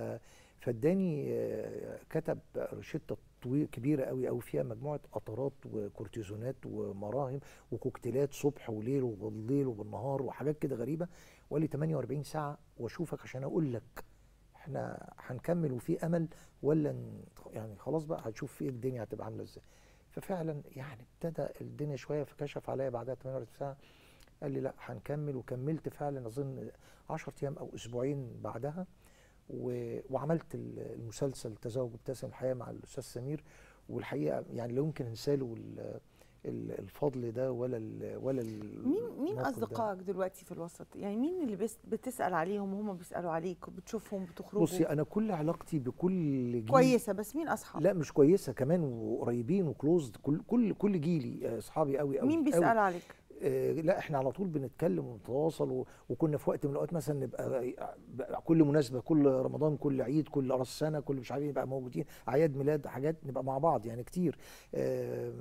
فاداني آه، كتب روشته طويله كبيره قوي قوي فيها مجموعه قطرات وكورتيزونات ومراهم وكوكتيلات صبح وليل وبالليل وبالنهار وحاجات كده غريبه وقال لي 48 ساعه واشوفك عشان اقول لك احنا هنكمل وفي امل ولا ن- يعني خلاص بقى هتشوف ايه الدنيا هتبقى عامله ازاي ففعلا يعني ابتدى الدنيا شويه فكشف عليا بعدها 48 ساعه قال لي لا هنكمل وكملت فعلا اظن 10 ايام او اسبوعين بعدها و... وعملت ال- المسلسل تزوج ابتسم الحياه مع الاستاذ سمير والحقيقه يعني لا يمكن انسى له ال- ال- الفضل ده ولا ال... ولا ال- مين مين الموقف ده. اصدقائك دلوقتي في الوسط يعني مين اللي بس بتسال عليهم وهم بيسالوا عليك وبتشوفهم بتخرجوا بصي انا كل علاقتي بكل جيل كويسه بس مين اصحاب لا مش كويسه كمان وقريبين وكلوزد كل كل كل جيلي آه، اصحابي قوي قوي مين قوي. بيسال عليك آه، لا احنا على طول بنتكلم ونتواصل و... وكنا في وقت من الاوقات مثلا نبقى بقى كل مناسبه كل رمضان كل عيد كل راس سنه كل مش عارف إيه، نبقى موجودين اعياد ميلاد حاجات نبقى مع بعض يعني كتير آه،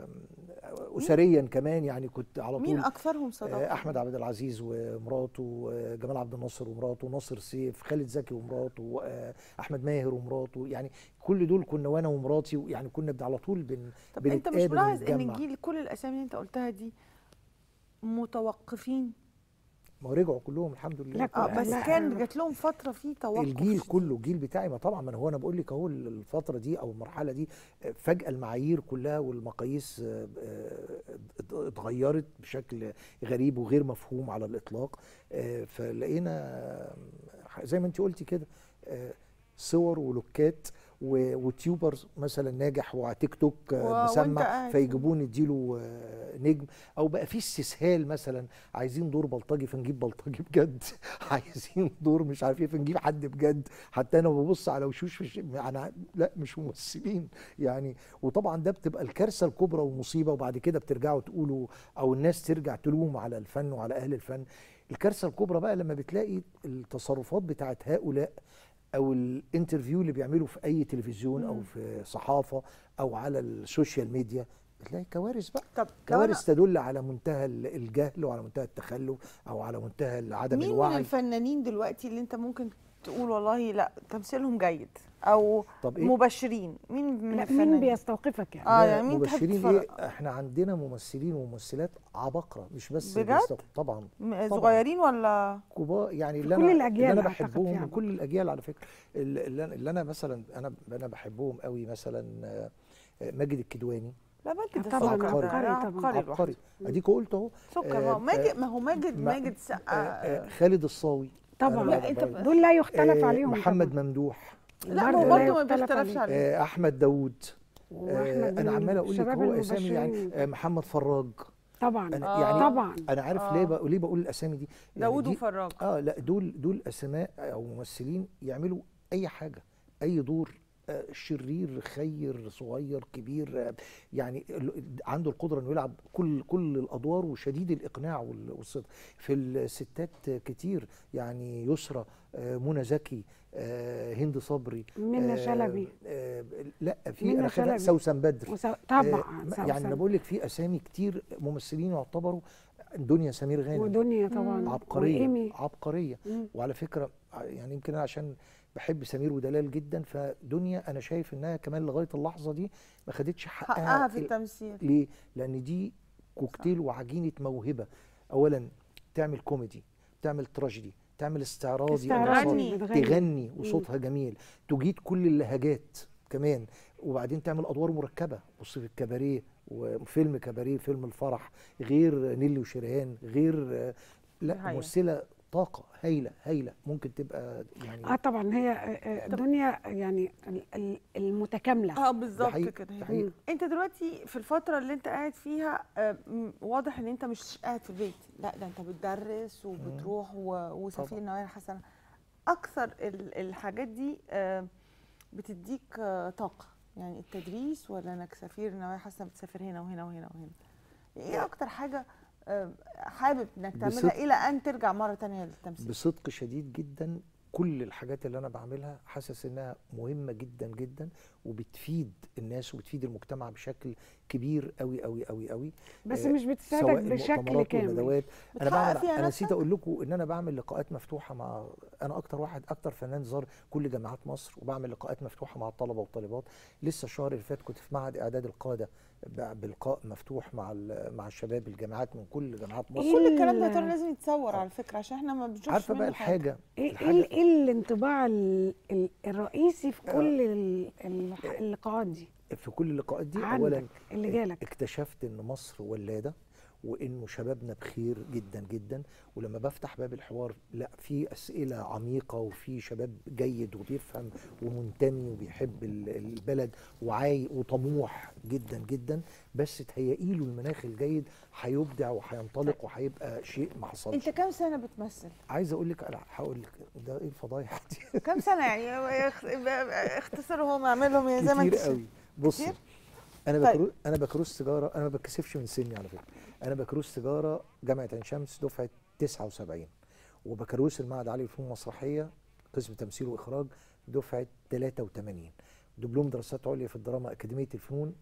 آه، اسريا كمان يعني كنت على طول مين اكثرهم آه، صداقه احمد عبد العزيز ومراته آه، جمال عبد الناصر ومراته ناصر سيف خالد زكي ومراته آه، احمد ماهر ومراته يعني كل دول كنا وانا ومراتي يعني كنا بن- على طول بن طب انت مش بنتقابل ملاحظ ان ونتجمع. الجيل كل الاسامي اللي انت قلتها دي متوقفين ما هو رجعوا كلهم الحمد لله لا، اه لا، بس لا. كان جات لهم فتره في توقف الجيل شديد. كله الجيل بتاعي ما طبعا ما أنا- هو انا بقول لك اهو الفتره دي او المرحله دي آه، فجاه المعايير كلها والمقاييس آه، آه، اتغيرت بشكل غريب وغير مفهوم على الاطلاق آه، فلقينا آه، زي ما انت قلتي كده آه، صور ولوكات و- وتيوبرز مثلا ناجح وعلى تيك توك و- آه، وأنت مسمع قاعد. فيجيبوه نديله آه، نجم او بقى في استسهال مثلا عايزين دور بلطجي فنجيب بلطجي بجد عايزين دور مش عارف ايه فنجيب حد بجد حتى انا ببص على وشوش في الش- انا لا مش ممثلين يعني وطبعا ده بتبقى الكارثه الكبرى والمصيبه وبعد كده بترجعوا تقولوا او الناس ترجع تلوم على الفن وعلى اهل الفن الكارثه الكبرى بقى لما بتلاقي التصرفات بتاعت هؤلاء او الانترفيو اللي بيعملوا في اي تلفزيون او مم. في صحافه او على السوشيال ميديا بتلاقي كوارث بقى طب لو أنا- كوارث تدل على منتهى ال- الجهل وعلى منتهى التخلف او على منتهى عدم مين من الوعي الفنانين دلوقتي اللي انت ممكن تقول والله لا تمثيلهم جيد او طب ايه مبشرين مين من لا مين الفنانين بيستوقفك يعني اه لا، يعني مين تحب مبشرين تتفرج ايه احنا عندنا ممثلين وممثلات عباقره مش بس بجد؟ بيستو- طبعا م- طبعاً. صغيرين ولا كبار يعني في اللي كل انا الأجيال اللي انا أعتقد بحبهم فيها من كل الاجيال على فكره اللي, اللي أنا- اللي انا مثلا انا انا بحبهم قوي مثلا آه، آه، ماجد الكدواني لا ماجد آه، طبعاً، السكر ده عبقري. ده عبقري طبعاً. عبقري لوحده. عبقري اديك قلت اهو سكر آه، ما هو ماجد آه، ما هو ماجد ما- ماجد آه، سقا آه، خالد الصاوي طبعا أنا لا، بقى- أنت بقى- دول لا يختلف آه، عليهم محمد طبعاً. ممدوح لا برضه هو لا برضه ما يختلف بيختلفش عليه. عليه آه، احمد داوود واحمد آه، انا من عمال اقول لك الشباب هو اسامي يعني المبشرين. آه، محمد فراج طبعا أنا آه. يعني طبعا انا عارف آه. ليه بقول ليه بقول الاسامي دي يعني داوود دي- وفراج اه لا دول دول اسماء او ممثلين يعملوا اي حاجه اي دور آه، شرير خير صغير كبير آه، يعني ال- عنده القدره انه يلعب كل كل الادوار وشديد الاقناع وال- والصدق في الستات كتير يعني يسرى آه، منى زكي آه، هند صبري منى آه، شلبي آه، لا في منى انا خدها شلبي. سوسن بدر وس... آه، طبعا ما- سوسن. يعني انا بقول لك في اسامي كتير ممثلين يعتبروا دنيا سمير غانم ودنيا طبعا عبقريه وإيمي. عبقريه مم. وعلى فكره يعني يمكن انا عشان بحب سمير ودلال جدا فدنيا انا شايف انها كمان لغايه اللحظه دي ما خدتش حقها, حقها في ال- التمثيل ليه؟ لان دي كوكتيل وعجينه موهبه اولا تعمل كوميدي تعمل تراجيدي تعمل استعراضي أو استعراضي مسرحي، تغني. بتغني. تغني وصوتها جميل تجيد كل اللهجات كمان وبعدين تعمل ادوار مركبه بص في الكباريه وفيلم كباريه فيلم الفرح غير نيلي وشريهان غير آه، لا حقيقة. ممثله طاقه هايله هايله ممكن تبقى يعني اه طبعا هي آه، آه، دنيا يعني ال- ال- المتكامله اه بالظبط حقيقي، كده ده هي. حقيقي. انت دلوقتي في الفتره اللي انت قاعد فيها آه، م- واضح ان انت مش قاعد في البيت لا ده انت بتدرس وبتروح و- وسفير طبعاً. نوايا الحسنه اكثر ال- الحاجات دي آه، بتديك آه، طاقه يعني التدريس ولا انك سفير نوايا حسنه بتسافر هنا وهنا وهنا وهنا ايه اكتر حاجه آه، حابب انك تعملها بصدق. الى ان ترجع مره تانية للتمثيل بصدق شديد جدا كل الحاجات اللي انا بعملها حاسس انها مهمه جدا جدا وبتفيد الناس وبتفيد المجتمع بشكل كبير قوي قوي قوي قوي بس آه، مش سواء بتساعدك بشكل المؤتمرات كامل والندوات انا بتحقق بعمل فيها انا نسيت نفسك؟ اقول لكم ان انا بعمل لقاءات مفتوحه مع انا اكتر واحد اكتر فنان زار كل جامعات مصر وبعمل لقاءات مفتوحه مع الطلبه والطالبات لسه الشهر اللي فات كنت في معهد اعداد القاده ب- بلقاء مفتوح مع ال- مع الشباب الجامعات من كل جامعات مصر إيه كل الكلام ده يا ال- ترى لازم يتصور على فكره عشان احنا ما بنشوفش عارفه بقى منه حاجة. الحاجه ايه الحاجة- ايه ايه الانطباع ال- ال- الرئيسي في كل ال- ال- اللقاءات دي في كل اللقاءات دي عندك اولا اللي جالك اكتشفت ان مصر ولاده وانه شبابنا بخير جدا جدا ولما بفتح باب الحوار لا في اسئله عميقه وفي شباب جيد وبيفهم ومنتمي وبيحب ال- البلد وعاي وطموح جدا جدا بس تهيئي له المناخ الجيد هيبدع وهينطلق وهيبقى شيء ما حصلش انت كام سنه بتمثل عايز اقول لك انا هقول لك ده ايه الفضايح دي كام سنه يعني اخ- اختصرهم اعملهم يا زي ما كتير انت قوي بصي كتير؟ انا طيب. بكرو انا بكروس تجاره انا ما بتكسفش من سني على فكره انا بكروس تجاره جامعه عين شمس دفعه 79 وبكالوريوس المعهد العالي للفنون المسرحيه قسم تمثيل واخراج دفعه 83 دبلوم دراسات عليا في الدراما اكاديميه الفنون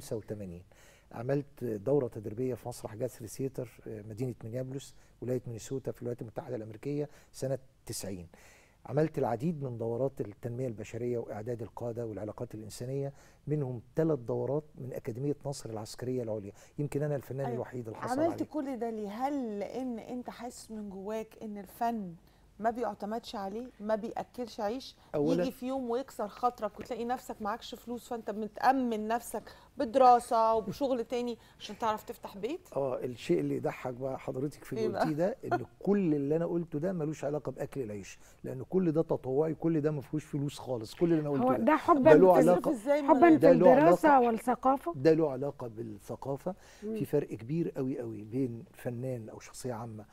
85 عملت دوره تدريبيه في مسرح جاسر سيتر آه، مدينه مينيابوليس ولايه مينيسوتا في الولايات المتحده الامريكيه سنه 90 عملت العديد من دورات التنميه البشريه واعداد القاده والعلاقات الانسانيه منهم ثلاث دورات من اكاديميه نصر العسكريه العليا يمكن انا الفنان أيوة. الوحيد اللي حصل عملت عليه كل ده ليه هل لان انت حاسس من جواك ان الفن ما بيعتمدش عليه ما بياكلش عيش أولاً- يجي في يوم ويكسر خاطرك وتلاقي نفسك معكش فلوس فانت متامن نفسك بدراسه وبشغل تاني عشان تعرف تفتح بيت اه الشيء اللي يضحك بقى حضرتك في إيه اللي بقى؟ قلتيه ده ان كل اللي انا قلته ده ملوش علاقه باكل العيش لان كل ده تطوعي كل ده ما فيهوش فلوس خالص كل اللي انا قلته هو ده ده حبا ده له في ال- علاقة- ازاي من حبا غير- في ده له الدراسه علاقة- والثقافه ده له علاقه بالثقافه مم. في فرق كبير قوي قوي بين فنان او شخصيه عامه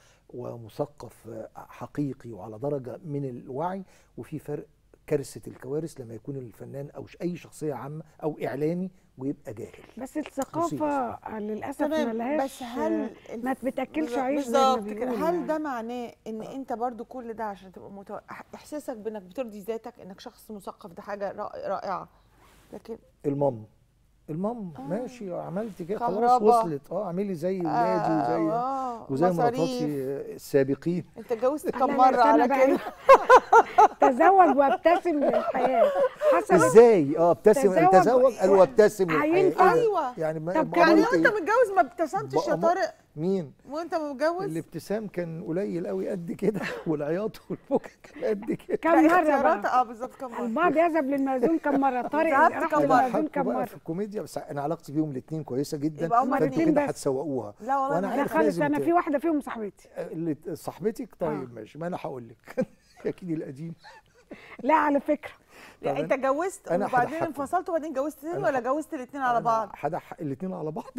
ومثقف آه، حقيقي وعلى درجه من الوعي وفي فرق كارثه الكوارث لما يكون الفنان او ش- اي شخصيه عامه او اعلامي ويبقى جاهل بس الثقافه للاسف تمام ملهاش بس هل ما بتاكلش بالظبط- عيش زي ما بالظبط كده بيقولوا هل يعني. ده معناه ان انت برضو كل ده عشان تبقى متو... احساسك بانك بترضي ذاتك انك شخص مثقف ده حاجه رائ- رائعه لكن المام المام آه. ماشي عملت كده خلاص كهربا. وصلت اه اعملي زي ولادي وزي آه وزي مصاريف. مراتاتي السابقين انت اتجوزت لا، كم لا، مره استنى على بقى. كده تزوج وابتسم للحياه حسب ازاي اه ابتسم تزوج. تزوج قال وابتسم هينفع؟ للحياة. إيه ده؟ أيوة. يعني ما طب ما يعني عملت وانت إيه؟ متجوز ما ابتسمتش يا بقى- طارق مين وانت متجوز الابتسام كان قليل قوي قد كده والعياط والبكا كان قد كده كم لا، مره اختيارات بقى اه بالظبط كم مره البعض يذهب للمأذون كم مره طارق ذهبت راح كم مرة؟ للمأذون بضحكوا كم بقى مره في الكوميديا بس انا علاقتي بيهم الاثنين كويسه جدا يبقى هما فانتوا الاتنين كده بس. هتسوقوها لا والله وأنا ما لا عارف عارفة. خالص لازم انا ت- في واحده فيهم صاحبتي اللي صاحبتك طيب آه. ماشي ما انا هقول لك اكيد القديم لا على فكره لا طب انت اتجوزت أنا وبعدين هضحككم. انفصلت وبعدين اتجوزت تاني أنا ولا ه- اتجوزت الاثنين على بعض حدا الاثنين على بعض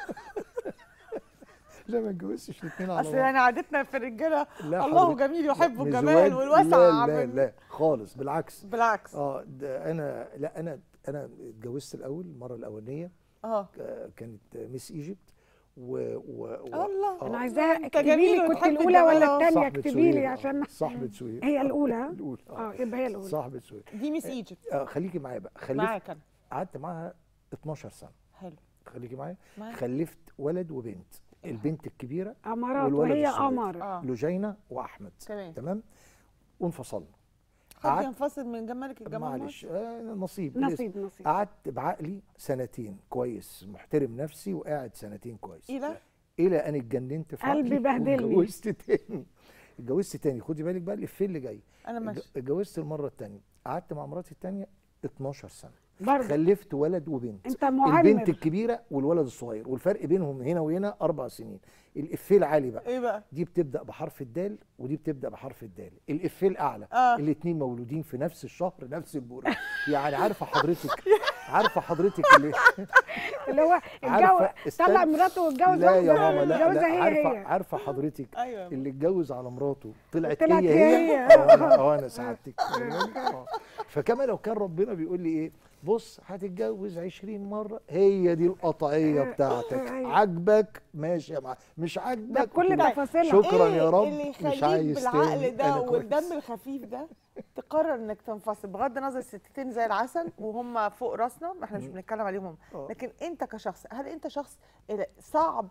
لا ما اتجوزتش الاثنين على اصل بعض يعني عادتنا في الرجاله لا الله حضرتك. جميل يحب مزواج- الجمال والوسع لا لا من- لا خالص بالعكس بالعكس اه ده انا لا انا انا اتجوزت الاول المره الاولانيه اه ك- كانت ميس ايجيبت و, و, و الله آه. انا عايزاها أنت اكتبي جميل لي كنت وتحب الاولى ولا الجمال أهو. الثانيه صاحبة اكتبي لي سهير، آه. عشان صاحبة سهير هي الاولى ها؟ الاولى اه يبقى هي الاولى صاحبة سهير دي ميس ايجيبت آه خليكي معايا بقى خلفت معاك انا قعدت معاها 12 سنه حلو خليكي معايا معاك خلفت ولد وبنت البنت الكبيره امارات والولد وهي الصغير. اماره اه لجينه واحمد تمام تمام وانفصلنا حد قعدت- ينفصل من جمالك الجمال معلش آه نصيب نصيب نصيب قعدت بعقلي سنتين كويس محترم نفسي وقاعد سنتين كويس الى الى ان اتجننت في قلبي عقلي بهدلني. واتجوزت تاني اتجوزت تاني خدي بالك بقى الافيه اللي جاي انا اتج- ماشي اتجوزت المره التانيه قعدت مع مراتي التانيه 12 سنه برضه خلفت ولد وبنت انت البنت معمر الكبيره والولد الصغير والفرق بينهم هنا وهنا اربع سنين الافيه العالي بقى ايه بقى دي بتبدا بحرف الدال ودي بتبدا بحرف الدال الافيه الاعلى آه. الاثنين مولودين في نفس الشهر نفس البورة يعني عارفه حضرتك عارفه حضرتك اللي اللي هو عارفة اتجوز استنى. طلع مراته واتجوز لا يا واحدة ماما لا, متجوزة لا هي عارفه هي عارفه حضرتك ايوه اللي اتجوز على مراته طلعت, طلعت هي هي هي هي. اه انا اه انا سعادتك آه. فكما لو كان ربنا بيقول لي ايه بص هتتجوز 20 مره هي دي القطعيه بتاعتك أيوة. عاجبك ماشي يا معلم مش ده عاجبك بكل تبقى تفاصيلها شكرا إيه يا رب اللي مش يخليك عايز بالعقل تاني ده أنا كويس. والدم الخفيف ده تقرر انك تنفصل بغض النظر الستتين زي العسل وهم فوق راسنا ما احنا مش بنتكلم عليهم هم آه. لكن انت كشخص هل انت شخص إيه، صعب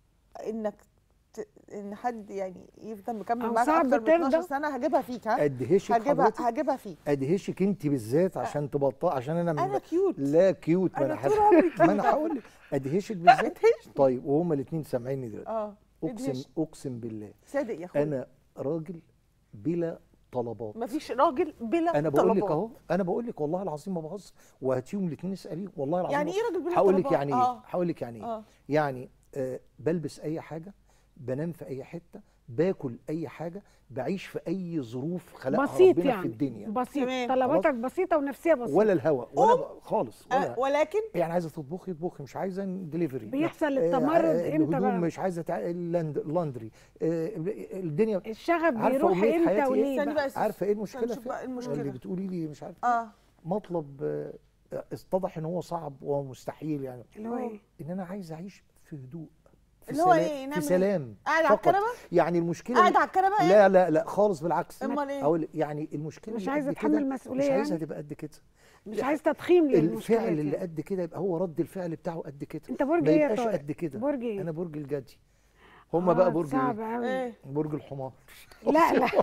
انك ت... ان حد يعني يفضل مكمل أو معاك صعب اكتر من 12 ترضى؟ سنه هجيبها فيك ها ادهشك هجيبها حضرتك هجيبها فيك ادهشك انت بالذات عشان تبطل عشان انا من انا كيوت لا كيوت ما أنا انا طول حاسس- عمري ما انا هقول لك ادهشك بالذات طيب وهما الاثنين سامعيني دلوقتي اه اقسم ادهش. اقسم بالله صادق يا اخويا انا راجل بلا طلبات مفيش راجل بلا انا بقول لك طلبات. اهو انا بقول لك والله العظيم ما بهزر وهاتيهم الاثنين اساليهم والله العظيم يعني ما- ايه راجل بلا هقول لك طلبات؟ يعني ايه آه. هقول لك يعني ايه اه يعني آه بلبس اي حاجه بنام في اي حته باكل اي حاجه بعيش في اي ظروف خلقها بسيط ربنا يعني في الدنيا بسيط تمام. طلباتك بسيطه ونفسيه بسيطه ولا الهوا ولا ب- خالص آه، ولا ولكن يعني عايزه تطبخي اطبخي مش عايزه دليفري بيحصل التمرد إمتى الهدوم بقى؟ مش عايزه تع... اللاند- اللاندري آه الدنيا الشغف عارفة بيروح أمنية امتى حياتي إيه؟ وليه استني بقى بقى يا أستاذ. عارفه ايه المشكله نشوف بقى فيها؟ المشكلة. اللي بتقولي لي مش عارف اه مطلب آه، اتضح ان هو صعب ومستحيل يعني اللي هو ايه ان انا عايز اعيش في هدوء في اللي هو سلام إيه؟ نعمل في إيه؟ سلام قاعد على فقط. الكنبه يعني المشكله قاعد على الكنبه يعني لا لا لا خالص بالعكس امال ايه اقول يعني المشكله مش اللي عايزه قد اتحمل كده مسؤوليه مش عايزها يعني تبقى قد كده مش عايز تضخيم للمشكلات الفعل اللي يعني. قد كده يبقى هو رد الفعل بتاعه قد كده انت برج ما ايه يا يبقاش طارق قد كده برج ايه انا برج الجدي هم بقى برج صعب ايه قوي ايه برج الحمار لا لا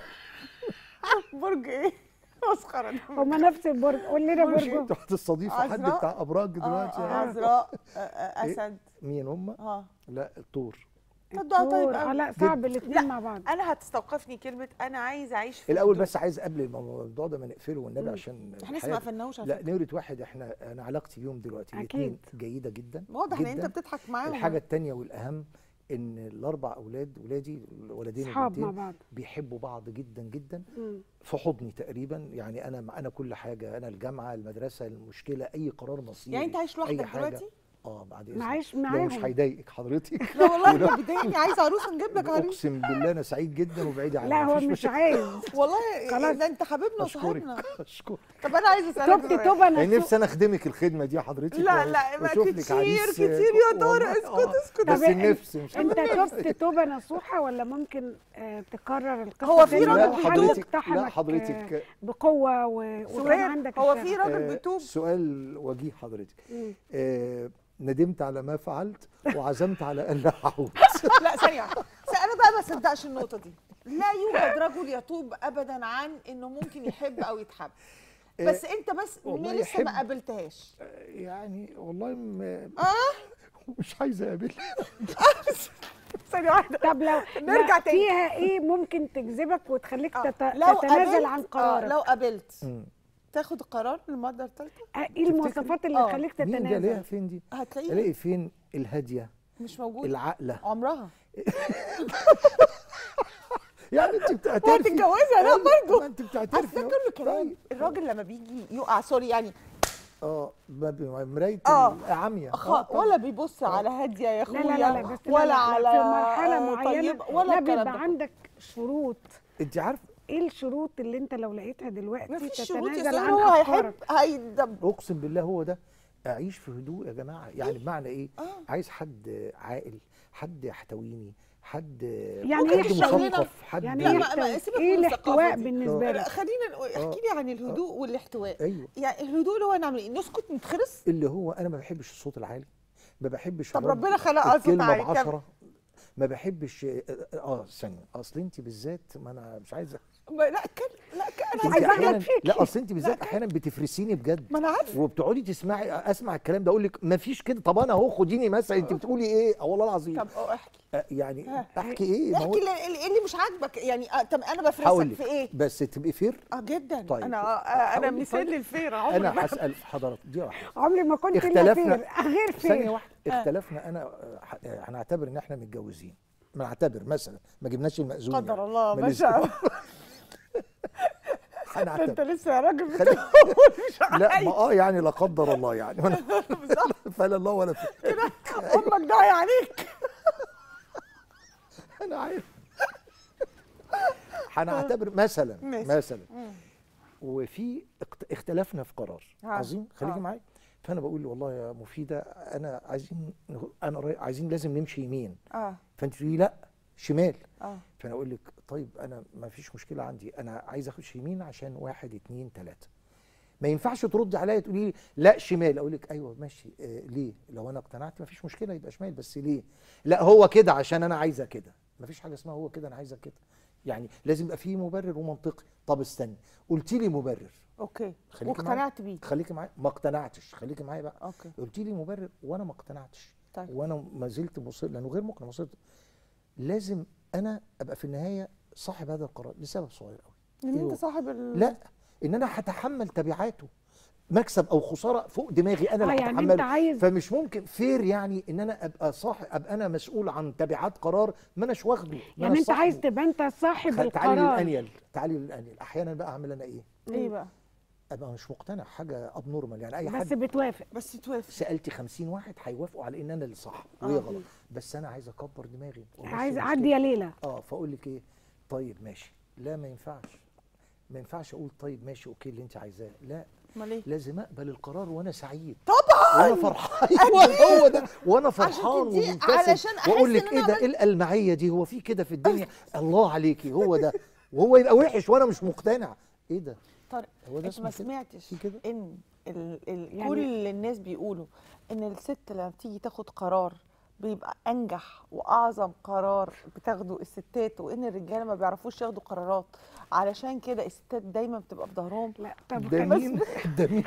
برج ايه مسخره ده. هما نفس البرج قول لنا برج برج انت هتستضيف حد عذراء؟ بتاع ابراج آه، دلوقتي آه، يعني. عذراء آه، آه، إيه؟ اسد مين هم اه لا الطور طب ده طيب الدور. قوي. اه لا صعب الاثنين لا. مع بعض انا هتستوقفني كلمه انا عايز اعيش في الاول هدوء. بس عايز قبل الموضوع ده ما نقفله والنبي عشان احنا لسه ما الحياة- قفلناش على لا فكره نمرة واحد احنا انا علاقتي بيهم دلوقتي أكيد. الاثنين جيدة جدا واضح ان انت جداً. بتضحك معاهم الحاجة التانية والأهم إن الأربع أولاد ولادي الولدين اصحاب مع والبنتين بعض بيحبوا بعض جدا جدا مم. في حضني تقريبا يعني أنا أنا كل حاجة أنا الجامعة المدرسة المشكلة أي قرار مصيري يعني انت عايش لوحدك أي حاجة دلوقتي اه بعد إذنك معايش لو مش معاهم هيضايقك حضرتك لا والله انت بتضايقني عايز عروسه نجيب لك عروسه اقسم بالله انا سعيد جدا وبعيد عنك لا هو مفيش مش مشاكل. عايز والله خلاص. ده انت حبيبنا وصاحبنا اشكرك اشكرك طب انا عايز اسالك توبت سؤال. توبه يعني انا نفسي انا اخدمك الخدمه دي حضرتك لا و- لا ما وأشوف لك كتير عريس كتير يا طارق والله، اسكت آه. اسكت بس طب إن- النفس مش انت النفس. تبت توبه نصوحه ولا ممكن آه تكرر القصه هو في تاني راجل لو لا حد بيتوب؟ حضرتك لا اقتحمك، آه، حضرتك بقوه و... وكان سؤال عندك هو الشغف. في راجل آه، بيتوب سؤال وجيه حضرتك مم. آه ندمت على ما فعلت وعزمت على الا اعود لا ثانيه واحدة. س- انا بقى ما صدقش النقطه دي لا يوجد رجل يتوب ابدا عن انه ممكن يحب او يتحب بس انت بس والله م- لسه يحب. ما قابلتهاش يعني والله م... اه مش عايز اقابلها ثانيه واحده طب لو نرجع لا، تاني. فيها ايه ممكن تجذبك وتخليك آه. تت... لو تتنازل قابلت- عن آه، قرارك لو قابلت مم. تاخد قرار للمره الثالثه آه، ايه المواصفات اللي آه. تخليك مين ده ليها تتنازل فين دي هتلاقيها الاقي فين الهاديه مش موجوده العاقله عمرها يعني انت بتعترفي وهتتجوزها لا برضه ما انت بتعترفي هتفكر أهو. له كلام طيب. الراجل لما بيجي يقع سوري يعني اه ما بي- مرايه آه. عمية خ... آه، طبعا. ولا بيبص على هاديه يا لا اخويا لا لا لا بس لا ولا لا على لا في مرحله آه، معينه طيب ولا لا الكلام بيبقى ده عندك شروط انت عارف ايه الشروط اللي انت لو لقيتها دلوقتي ما فيش شروط يا تتنازل سوري عن هو هيحب افكارك هيدب اقسم بالله هو ده اعيش في هدوء يا جماعه يعني بمعنى ايه آه. عايز حد عاقل حد يحتويني حد يعني ايه حد شغلنا؟ مثقف حد يعني لا، ايه ما- ما- احتواء؟ سيبك ايه من الثقافة الاحتواء دي. بالنسبه لا، لك خلينا نقول- احكي لي عن الهدوء والاحتواء ايوه يعني الهدوء اللي هو نعمل ايه نسكت نتخرس اللي هو انا ما بحبش الصوت العالي ما بحبش طب الرد- ربنا خلقها صوت الكلمه عالي، كمل. بعشرة ما بحبش اه ثانيه اصل انت بالذات ما انا مش عايزه ما- لا كان لا كان انت انا عايزة عايزه أغلط احيانا فيكي. لا اصل انت بالذات احيانا بتفرسيني بجد ما انا عارفه وبتقعدي تسمعي اسمع الكلام ده اقول لك ما فيش كده طب انا اهو خديني مثلا انت بتقولي ايه اه والله العظيم طب اه احكي آه، يعني ها. احكي ايه ما هو- احكي اللي, اللي- اللي مش عاجبك يعني آه، طب انا بفرسك هقول في لك ايه بس تبقي فير اه جدا طيب. انا آه انا هقول لك مثال طيب. للفير عمري انا ما- هسال حضرتك دي واحده عمري ما كنت الا اختلفنا فير غير ثانيه فير واحده اختلفنا انا آه، ح- آه، هنعتبر ان احنا متجوزين ما نعتبر مثلا ما جبناش المأذون قدر يعني. الله ما ما لسه- شاء الله ده انت هنعتبر لسه يا راجل خلي- بتقول مش لا عايز. ما اه يعني لا قدر الله يعني بالظبط فلا الله ولا فيه امك ضايع عليك انا عارف هنعتبر مثلا ماشي. مثلا وفي اخت- اختلفنا في قرار آه. عظيم خليكي آه. معايا فانا بقول له والله يا مفيده انا عايزين انا راي- عايزين لازم نمشي يمين اه فانت تقولي لا شمال اه فانا اقول لك طيب انا ما فيش مشكله عندي انا عايز اخش يمين عشان واحد اتنين تلاته ما ينفعش تردي عليا تقولي لي لا شمال اقول لك ايوه ماشي آه ليه لو انا اقتنعت ما فيش مشكله يبقى شمال بس ليه لا هو كده عشان انا عايزه كده ما فيش حاجه اسمها هو كده انا عايزه كده يعني لازم يبقى فيه مبرر ومنطقي طب استني قلت لي مبرر اوكي خليكي واقتنعت بيه خليكي معايا ما اقتنعتش خليكي معايا بقى اوكي قلت لي مبرر وانا ما اقتنعتش طيب وانا ما زلت مصر لانه غير مقنع مصر لازم انا ابقى في النهايه صاحب هذا القرار لسبب صغير قوي ان أيوه. انت صاحب ال... لا ان انا هتحمل تبعاته مكسب او خساره فوق دماغي انا اه اللي يعني انت هتحمله عايز فمش ممكن فير يعني ان انا ابقى صاحب ابقى انا مسؤول عن تبعات قرار ما اناش واخده ما يعني أناش انت عايز صاحبه. تبقى انت صاحب خ- تعالي القرار للانيل تعالي للانيل احيانا بقى اعمل انا ايه ايه بقى ابقى مش مقتنع حاجه اب نورمال يعني اي بس حد بتوافق بس توافق سالت 50 واحد هيوافقوا على ان انا اللي صح وهي غلط بس انا عايز اكبر دماغي وأمشي عايز المشكلة. اعدي يا ليلى اه فاقول لك ايه طيب ماشي لا ما ينفعش ما ينفعش اقول طيب ماشي اوكي اللي انت عايزاه لا امال ايه لازم اقبل القرار وانا سعيد طبعا وانا فرحان ايوه هو ده وانا فرحان تدي- ومبتسم علشان أحس واقول لك إن ايه أنا ده عملت- ايه الالمعيه دي هو في كده في الدنيا الله عليكي هو ده وهو يبقى وحش وانا مش مقتنع ايه ده طارق هو ده انت ما اسمه كده سمعتش في كده ان ال ال يعني- كل الناس بيقولوا ان الست لما بتيجي تاخد قرار بيبقى انجح واعظم قرار بتاخده الستات وان الرجاله ما بيعرفوش ياخدوا قرارات علشان كده الستات دايما بتبقى في ظهرهم لا طب ده خلي- مين ده مين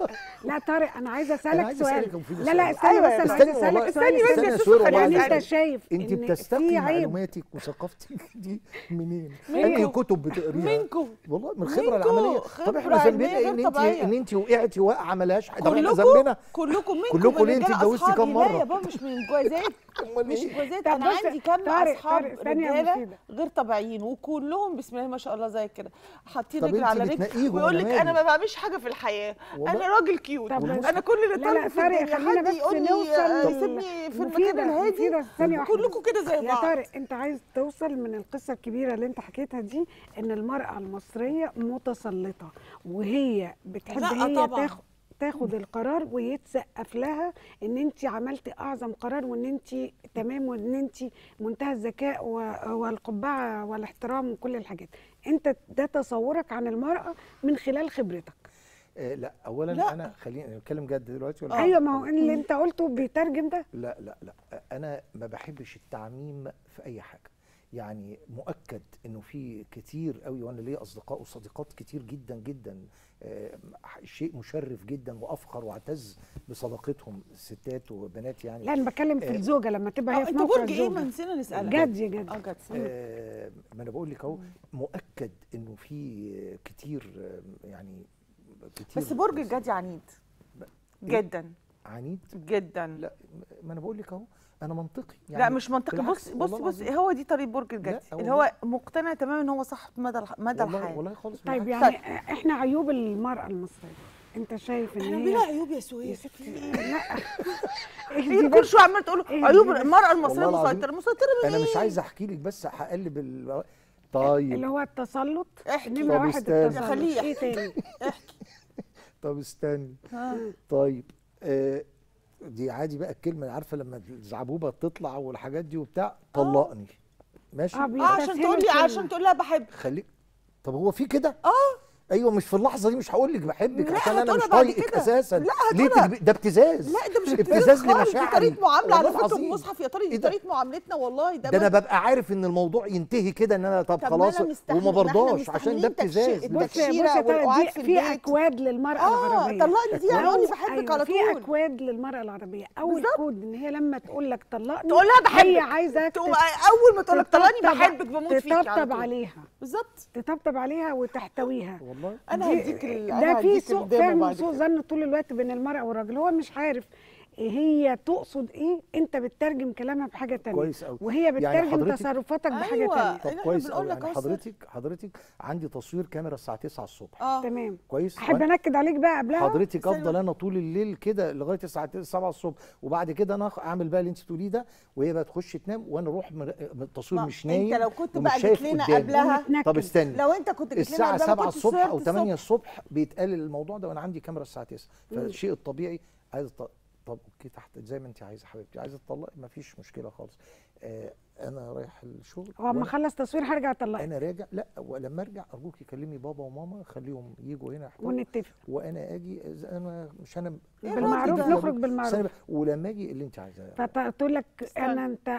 لا طارق انا عايزه أنا اسالك عايز أسألك سؤال يا مفيدة لا لا سؤال. استني أيوة، بس انا استني عايزه والله، اسالك استني سؤال بس استني يا بس سوسو، والله يعني عايزة انت أسألك. شايف انت إن بتستقي في عيب معلوماتك وثقافتك دي منين؟ منكم. اي كتب بتقريها منكم والله من الخبره منكم. العمليه طب خبرة احنا ذنبنا علمية ايه غير ان انت طبيعية. ان انت وقعتي وقعه ملهاش طب احنا كلكم ذنبنا كلكم منكم كلكم ليه؟ انت الرجالة اتجوزتي أصحابي. كام لا مرة؟ يا بابا مش من جوازات امال مش ايه؟ جوازات طب انا بص، عندي كم طارق، اصحاب طارق، ثانية يا رجاله مفيدة. غير طبيعيين وكلهم بسم الله ما شاء الله زي كده حاطين طب رجل انت على رجل بتنقيهم ويقول لك وأنا انا مالي؟ ما بعملش حاجه في الحياه والله. انا راجل كيوت طب بص. انا كل اللي لا، لا، طالبه في طارق، الدنيا خلينا حد بس يقول لي نوصل آه، لل- سيبني في مفيدة، المكان الهادي مفيدة، ثانية واحدة كلكم كده زي يا بعض طارق انت عايز توصل من القصه الكبيره اللي انت حكيتها دي ان المراه المصريه متسلطه وهي بتحب لا هي طبعاً. تاخد تاخد القرار ويتسقف لها ان انت عملتي اعظم قرار وان انت تمام وان انت منتهى الذكاء و- والقبعه والاحترام وكل الحاجات انت ده تصورك عن المراه من خلال خبرتك آه لا اولا لا. انا خلينا نتكلم جد دلوقتي ولا ايوه ما هو اللي انت قلته بيترجم ده لا لا لا انا ما بحبش التعميم في اي حاجه يعني مؤكد انه في كتير قوي وانا ليا اصدقاء وصديقات كتير جدا جدا آه، شيء مشرف جدا وافخر واعتز بصداقتهم ستات وبنات يعني لا انا بتكلم في آه، الزوجه لما تبقى هي آه، في انت موقع برج ايه ما الزوجه نسينا نسالك جد يا جد اه جد آه، ما انا بقول لك اهو مؤكد انه في كتير آه، يعني كتير بس برج الجدي عنيد جدا عنيد جدا لا ما انا بقول لك اهو انا منطقي لا مش منطقي بالعكس، بص بص والله بص العظيم. هو دي طريق برج الجدي لا، اللي والله. هو مقتنع تماما ان هو صح مدى الح- مدى والله الحياه والله خالص طيب بالعكس. يعني احنا عيوب المرأة المصرية انت شايف ان احنا هي بلا عيوب يا يا سهير ستي لا هي كل شويه عماله تقول إيه عيوب دي بس؟ المراه المصريه والله العظيم. مسيطره مسيطره من انا مش إيه؟ عايز احكي لك بس هقلب ال... اللي طيب هو التسلط احكي. نمرة طب واحد استنى. التسلط خليه ايه يحكي. تاني احكي طب استني ها. طيب آه دي عادي بقى الكلمه عارفه لما الزعبوبه تطلع والحاجات دي وبتاع طلقني ماشي اه اه عشان بيستسهلوا تقول لي الكلمة. عشان تقول لها بحب خليك طب هو في كده اه ايوه مش في اللحظه دي مش هقول لك بحبك لا، عشان انا هتقولها مش بعد طايقك كده. اساسا لا، ليه هتقولها. تجب... ده ابتزاز لا ده مش ابتزاز خالص، دي لمشاعري طريقه معامله على والله فكره العظيم. المصحف يا طريقه إيه دي ده؟ طريقه معاملتنا والله ده ده انا ما- ببقى عارف ان الموضوع ينتهي كده ان انا طب طب ما خلاص أنا مستحمل- وما ما إحنا برضاش عشان ده مستحملين ابتزاز تكشي- لا. بص يا تكشيرة بص يا ترى والقعاد دي في في البيت. اكواد للمراه اه العربيه طلقني دي يعني لو- قولي بحبك أيوة، على في طول اكواد للمراه العربيه اول بالظبط. كود ان هي لما تقول لك طلقني تقول لها بحبك هي عايزه تقوم اول ما تقول لك طلقني بحبك بموت فيك على تطبطب طول. عليها بالظبط تطبطب عليها وتحتويها والله انا دي- هديك ال- ده أنا في هديك سوء الدم فهم بعد وسوء كده. ظن طول الوقت بين المرأة والراجل هو مش عارف هي تقصد ايه انت بتترجم كلامها بحاجة تانية كويس أوي. وهي يعني بتترجم حضرتك- تصرفاتك بحاجة أيوة. تانية طب إحنا كويس بنقول قوي لك يعني أهو سر. حضرتك حضرتك عندي تصوير كاميرا الساعه 9 الصبح اه تمام كويس احب وأنا- انكد عليك بقى قبلها حضرتك استنى. افضل انا طول الليل كده لغايه الساعه 7 الصبح وبعد كده انا اعمل بقى اللي انت بتقوليه ده وهي بقى تخش تنام وانا اروح من من التصوير ما مش نايم انت لو كنت ومش بقى جيت شايف لنا قدامي. قبلها ونتنكد. طب استني لو انت كنت جيت لنا الساعة قبلها 7 كنت الصبح او صرت 8 الصبح. الصبح بيتقال الموضوع ده وانا عندي كاميرا الساعة 9 فالشيء الطبيعي عايز أط- طب اوكي تحت زي ما انت عايزه حبيبتي عايزه تطلقي مفيش مشكله خالص آه انا رايح الشغل واما وأنا- اخلص تصوير هرجع اطلقك انا راجع لا ولما ارجع ارجوك كلمي بابا وماما خليهم يجوا هنا يحضروا ونتفق وانا اجي إذا انا مش انا إيه بالمعروف الراجل ده؟ نخرج بالمعروف سنة ولما اجي اللي انت عايزاه فتقول لك استنى. انا انت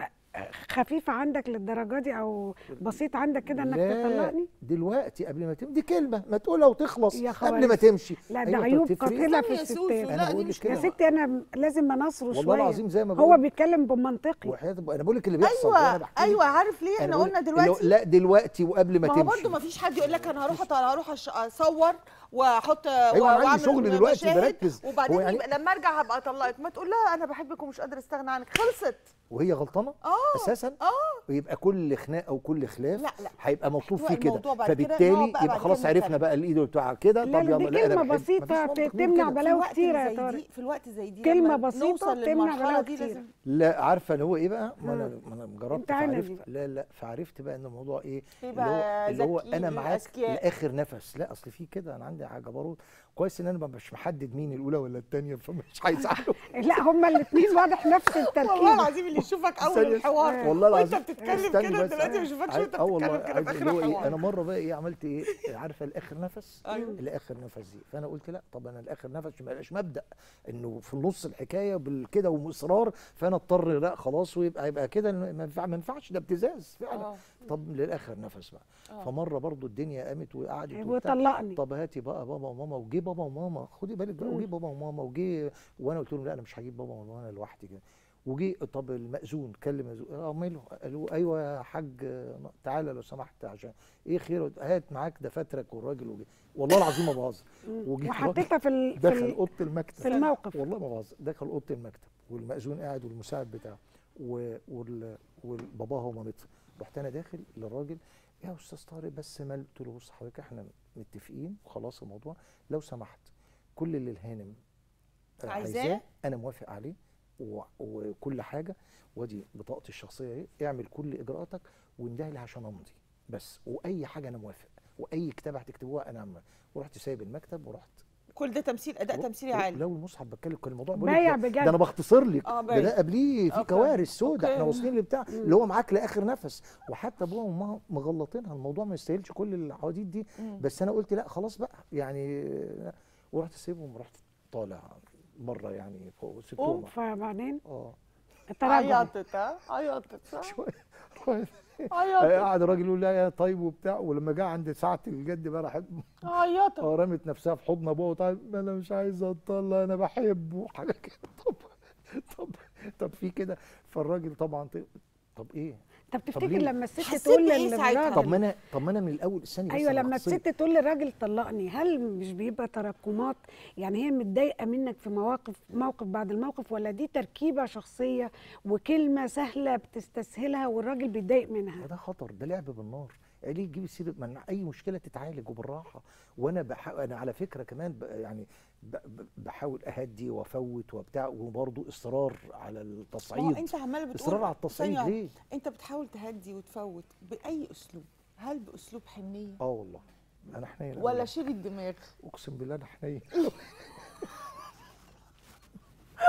خفيفه عندك للدرجه دي او بسيط عندك كده انك لا، تطلقني دلوقتي قبل ما تمشي دي كلمه ما تقولها وطخلص يا قبل ما خوارث. تمشي لا ده أيوة، طب عيوب تفرق؟ قاتله في استني يا سوسو، الستات أنا لا دي بقول لك مش كده. يا ستي انا لازم انصره والله شويه العظيم زي ما هو بقول بيتكلم بمنطقي وحياة انا بقول لك اللي بيحصل وأنا ايوه بحكي لك. ايوه عارف ليه أنا احنا بقول- قلنا اللي هو- دلوقتي لا دلوقتي وقبل ما ما هو تمشي برضه ما فيش حد يقول لك انا هروح أط- هروح أش- اصور واحط أيوة، أنا عندي واعمل شغل دلوقتي مشاهد، بركز. وبعدين هو يعني- يبقى لما ارجع هبقى اطلقك ما تقول لها انا بحبك ومش قادره استغنى عنك خلصت وهي غلطانه اه اساسا اه ويبقى كل خناقه وكل خلاف لا لا هيبقى مطلوب احتواء فيه كده الموضوع بعد كده فبالتالي نقعد بقى يبقى بعد خلاص كده عرفنا نتكلم. بقى الايد بتاعها كده لا طب لا دي يلا لا انا كلمة بحب بسيطة مفيش منطق غير تمنع كده. بلاوي في الوقت كتيرة اللي يا زي طارق. دي في الوقت زي دي كلمة لما بسيطة نوصل تمنع للمرحله بلاوي دي كتير. لازم لا عارفه اللي هو ايه بقى ما انا مم. ما انا جربت انت عندي فعرفت بقى. لا لا فعرفت بقى ان الموضوع ايه إيه اللي هو بقى اللي هو ذكي انا معاك الأذكياء. لاخر نفس لا اصل في كده انا عندي جبروت كويس ان انا مش محدد مين الاولى ولا الثانيه فمش هيزعلوا لا هما الاثنين واضح نفس والله التركيب العظيم اللي يشوفك اول استني- الحوار والله العظيم وانت بتتكلم استني كده بس. دلوقتي ما اشوفكش عايز- وانت اه والله بتتكلم كده عايز في اللي هو اخر ايه انا الحوار مره بقى ايه عملت ايه عارفه الاخر نفس أيوة. لاخر نفس دي فانا قلت لا طب انا الاخر نفس ما يبقاش مبدا انه في النص الحكايه بالكده ومصرار فانا اضطر لا خلاص ويبقى يبقى كده ما ينفع- ما ينفعش ده ابتزاز فعلا آه. طب للاخر نفس بقى آه. فمره برضو الدنيا قامت وقعدت وبتاع. وطلقني طب هاتي بقى بابا وماما وجي بابا وماما خدي بالك بقى وجي بابا وماما وجي وانا قلت لهم لا انا مش هجيب بابا وماما انا لوحدي كده وجي طب المأذون كلم مأذون اه ماله قالوا ايوه يا حاج آه، تعالى لو سمحت عشان ايه خير هات معاك دفاترك والراجل وجي والله العظيم ما بهزر وجي وحطيتها في ال... في, دخل ال... اوضه المكتب في الموقف والله ما بهزر دخل اوضه المكتب والمأذون قاعد والمساعد بتاعه و- وال- وباباها ومامتها رحت انا داخل للراجل يا استاذ طارق بس ما قلت له بص حضرتك احنا متفقين وخلاص الموضوع لو سمحت كل اللي الهانم آه، عايزاه؟ انا موافق عليه و- وكل حاجه وادي بطاقتي الشخصيه اهي اعمل كل اجراءاتك وانده لي عشان امضي بس واي حاجه انا موافق واي كتاب هتكتبوها انا عم ورحت سايب المكتب ورحت كل ده تمثيل اداء و- تمثيلي و- عالي لو المصحف بتكلم كان الموضوع بقول لك بايع ده- بجد ده انا بختصر لك اه ده, باين. ده قبليه في أوكي. كوارث سودة احنا أوكي. واصلين لبتاع اللي هو معاك لاخر نفس وحتى ابوها وامها مغلطينها الموضوع ما يستاهلش كل الحواديت دي مم. بس انا قلت لا خلاص بقى يعني ورحت سيبهم ورحت طالع بره يعني فوق سبتهم فبعدين اه تراجع عيطت ها عيطت ها؟ شويه عيطت قعد الراجل يقول لا يا طيب وبتاع ولما جه عند ساعه الجد بقى راحت عيطت اه رمت نفسها في حضن ابوها وطيب انا مش عايزه اتطلق انا بحبه حاجه كده طب طب طب في كده فالراجل طبعا ط- طب ايه طب تفتكر ليه؟ لما الست حسيت تقول بإيه ساعتها؟ طب للراجل ما انا طب ما انا من الاول استني بس ايوه أنا لما بختصر. الست تقول للراجل طلقني هل مش بيبقى تراكمات يعني هي متضايقه منك في مواقف موقف بعد الموقف ولا دي تركيبه شخصيه وكلمه سهله بتستسهلها والراجل بيتضايق منها ده خطر ده لعب بالنار ليه تجيب سيره من اي مشكله تتعالج وبالراحه وانا بح... انا على فكره كمان ب... يعني ب... ب- بحاول اهدي وافوت وبتاع وبرضه اصرار على ما هو التصعيد انت عمال بتقول اصرار على التصعيد ثانية ليه؟ انت بتحاول تهدي وتفوت باي اسلوب هل باسلوب حنيه اه والله انا حنين أوي. ولا شيل الدماغ اقسم بالله انا حنين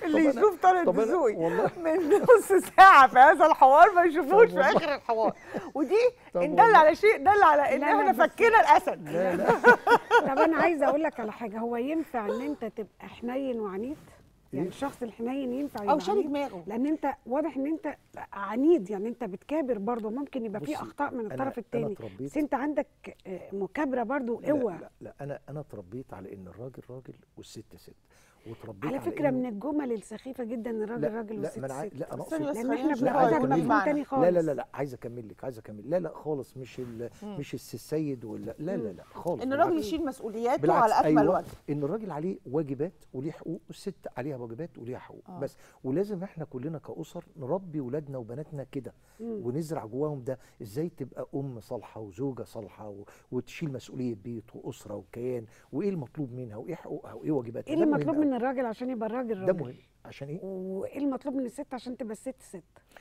اللي أنا- يشوف طارق طب أنا الدسوقي والله من نص ساعه في هذا الحوار ما يشوفوش طب في والله. اخر الحوار ودي طب ان دل والله. على شيء دل على ان لا، لا، احنا بس- فكينا الاسد لا لا طب انا عايزه اقول لك على حاجه هو ينفع ان انت تبقى حنين وعنيد يعني إيه؟ الشخص الحنين ينفع او يبقى شاري عنيد؟ دماغه لان انت واضح ان انت عنيد يعني انت بتكابر برضه ممكن يبقى في بصي، اخطاء من أنا- الطرف أنا الثاني اتربيت- بس انت عندك آه، مكابره برضه لا, قوه لا, لا انا انا اتربيت على ان الراجل راجل والست ست واتربيت على فكره إنه- من الجمل السخيفه جدا ان الراجل لا راجل لا والست ما انا عاي- ست لا انا استني اقصد بس لان خلينا احنا نشوف بناخدها رأيك بمفهوم بالمعنى. تاني خالص لا لا لا لا عايز اكمل لك عايز اكمل لا لا خالص مش ال مش الس- السيد ولا لا لا لا خالص ان الراجل بالعكس. يشيل مسؤولياته بالعكس على اكمل أيوة وجه ان الراجل عليه واجبات وليه حقوق والست عليها واجبات وليها حقوق آه. آه. بس ولازم احنا كلنا كاسر نربي ولادنا وبناتنا كده مم. ونزرع جواهم ده ازاي تبقى ام صالحه وزوجه صالحه و... وتشيل مسؤوليه بيت واسره وكيان وايه المطلوب منها وايه حقوقها وايه واجباتها ايه ده اللي مهم مطلوب أوي. من الراجل عشان يبقى الراجل ده راجل مهم عشان ايه؟ وايه المطلوب من الست عشان تبقى الست ست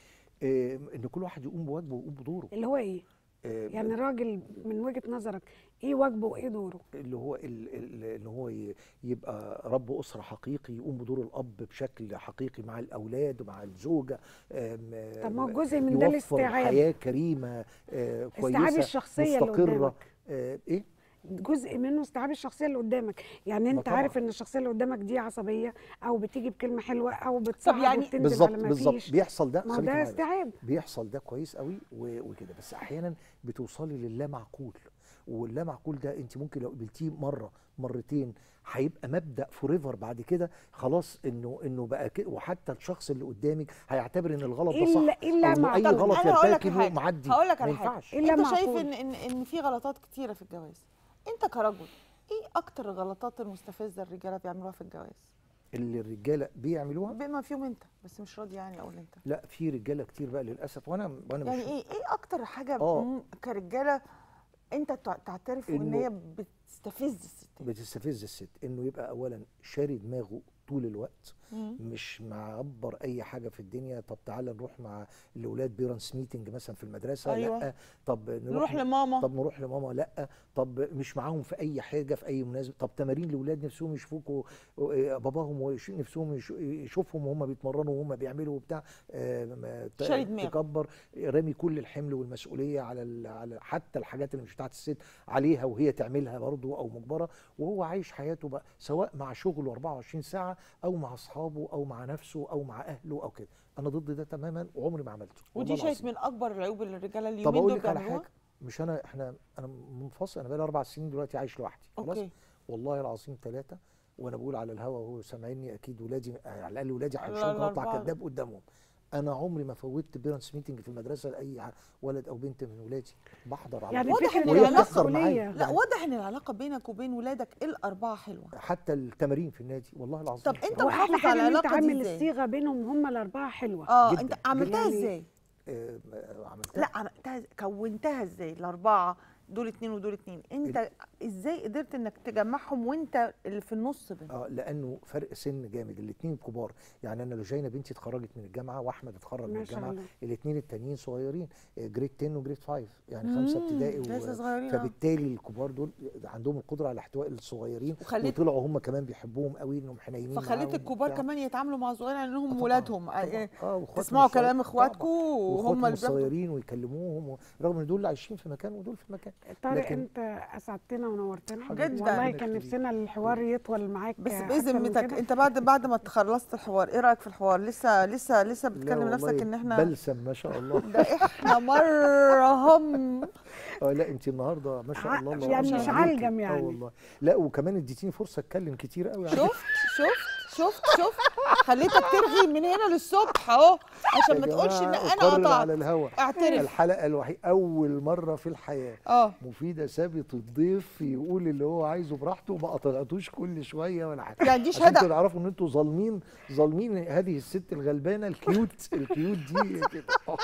آه ان كل واحد يقوم بواجبه ويقوم بدوره اللي هو ايه آه يعني الراجل من وجهه نظرك ايه واجبه وايه دوره اللي هو ال- ال- ان هو ي- يبقى رب اسره حقيقي يقوم بدور الاب بشكل حقيقي مع الاولاد ومع الزوجه آم، طب ما هو آم، جزء من ده يوفر الاستيعاب حياه كريمه آه، كويسه استيعاب الشخصيه اللي مستقره قدامك آه، ايه جزء منه استيعاب الشخصيه اللي قدامك يعني انت طبعاً. عارف ان الشخصيه اللي قدامك دي عصبيه او بتيجي بكلمه حلوه او بتصعب يعني وبتندب بالظبط على ما بالظبط فيش بيحصل ده ما هو خليكي ده معايا. استيعاب بيحصل ده كويس قوي و- وكده بس احيانا بتوصلي للا معقول واللا معقول ده انت ممكن لو قبلتيه مره مرتين هيبقى مبدا فوريفر بعد كده خلاص انه انه بقى كده وحتى الشخص اللي قدامك هيعتبر ان الغلط ده صح إلا- إلا او انه مع- اي طب غلط أنا هقول لك يرتكبه حاجة. معدي هقول لك ما على حاجة. ينفعش إلا انت شايف معقول. ان ان ان في غلطات كتيره في الجواز انت كرجل ايه اكتر الغلطات المستفزه الرجاله بيعملوها في الجواز اللي الرجاله بيعملوها بما فيهم انت بس مش راضي يعني اقول انت لا في رجاله كتير بقى للاسف وانا وانا يعني مش ايه ايه اكتر حاجه آه. م- كرجاله انت تع- تعترف ان إنه- هي بتستفز الستات بتستفز الست انه يبقى اولا شاري دماغه طول الوقت مم. مش معبر اي حاجه في الدنيا طب تعالى نروح مع الاولاد بيرنس ميتنج مثلا في المدرسه أيوة. لا طب نروح, نروح لماما طب نروح لماما لا طب مش معاهم في اي حاجه في اي مناسبه طب تمارين لاولاد نفسهم يشوفوكوا آه، باباهم ويش- نفسهم يش- يشوفهم وهم بيتمرنوا وهم بيعملوا وبتاع آه، ما ت- شاري دماغه. تكبر رامي كل الحمل والمسؤوليه على ال- على حتى الحاجات اللي مش بتاعت الست عليها وهي تعملها برضه او مجبره وهو عايش حياته بقى سواء مع شغله 24 ساعه او مع اصحابه او مع نفسه او مع اهله او كده انا ضد ده تماما وعمري ما عملته والله ودي شايف العظيم. من اكبر العيوب اللي الرجاله طب اليومين اقول دول لك على بيعملوها حاجه مش انا احنا انا منفصل انا بقالي اربع سنين دلوقتي عايش لوحدي خلاص اوكي والله العظيم ثلاثه وانا بقول على الهوا وهو سامعيني اكيد ولادي على الاقل ولادي لا، هيشوفوا لا، اطلع الأربعة. كذاب قدامهم انا عمري ما فوتت بيرنتس ميتنج في المدرسه لاي ع- ولد او بنت من ولادي بحضر على يعني طول. واضح فكره إن وهي العلاقة بتحضر معايا المسؤوليه لا واضح ان العلاقه بينك وبين ولادك الاربعه حلوه حتى التمارين في النادي والله العظيم طب أنت هو محافظ احلى على حاجه ان انت العلاقة دي عامل إزاي؟ الصيغه بينهم هم الاربعه حلوه اه جداً، انت جداً. عملتها يعني ازاي آه، آه، عملتها لا عملتها إز- كونتها ازاي الاربعه دول اتنين ودول اتنين انت ازاي قدرت انك تجمعهم وانت اللي في النص بينهم اه لانه فرق سن جامد الاثنين كبار يعني انا لو جاينا بنتي اتخرجت من الجامعه واحمد اتخرج من ما شاء الجامعه الله الاثنين التانيين صغيرين آه، جريد 10 وجريد 5 يعني خمسه مم، ابتدائي لسه و... صغيرين آه. فبالتالي الكبار دول عندهم القدره على احتواء الصغيرين وخليت- وطلعوا هم كمان بيحبوهم قوي انهم حنينين فخليت معاهم الكبار وبتاع. كمان يتعاملوا مع الصغيرين على آه انهم طبعاً، ولادهم طبعاً. آه، اه واخواتهم تسمعوا الصغير- كلام اخواتكم طبعاً. وهم واخواتهم اللي بياخدوا الصغيرين ويكلموهم و... رغم ان دول عايشين في مكان ودول في مكان طارق لكن- انت اسعدتنا ونورتنا حبيبتي، جداً. والله ربنا كان يخليك. نفسنا الحوار يطول معاك بس أكتر باذن من متك كده. انت بعد بعد ما خلصت الحوار ايه رايك في الحوار لسه لسه لسه لا بتكلم نفسك والله ان احنا بلسم ما شاء الله ده احنا مره هم اه لا انت النهارده ما شاء ع- الله الله يعني أكبر مش عليكي. علجم يعني. اه والله لا وكمان اديتيني فرصه اتكلم كتير قوي يعني شفت شفت شفت شفت خليتك ترغي من هنا للصبح اهو عشان ما تقولش ان انا على قطعت الهوا اعترف الحلقه الوحيده اول مره في الحياه اه مفيده سابت الضيف يقول اللي هو عايزه براحته وما قطعتوش كل شويه ولا حاجه يعني دي عشان شهاده تعرفوا ان انتوا ظالمين ظالمين هذه الست الغلبانه الكيوت الكيوت دي كده آه.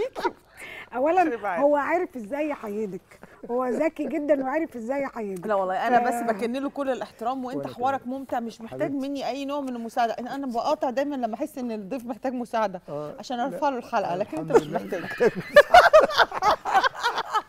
اولا هو عارف ازاي يحيدك هو ذكي جدا وعارف ازاي يحيدك لا والله انا بس ف- بكن له كل الاحترام وانت وأنا حوارك كمان. ممتع مش محتاج حبيبتي. مني اي نوع من المساعده انا انا بقاطع دايما لما احس ان الضيف محتاج مساعده آه، عشان لا. ارفع له الحلقه لكن انت الحمد مش لله. محتاج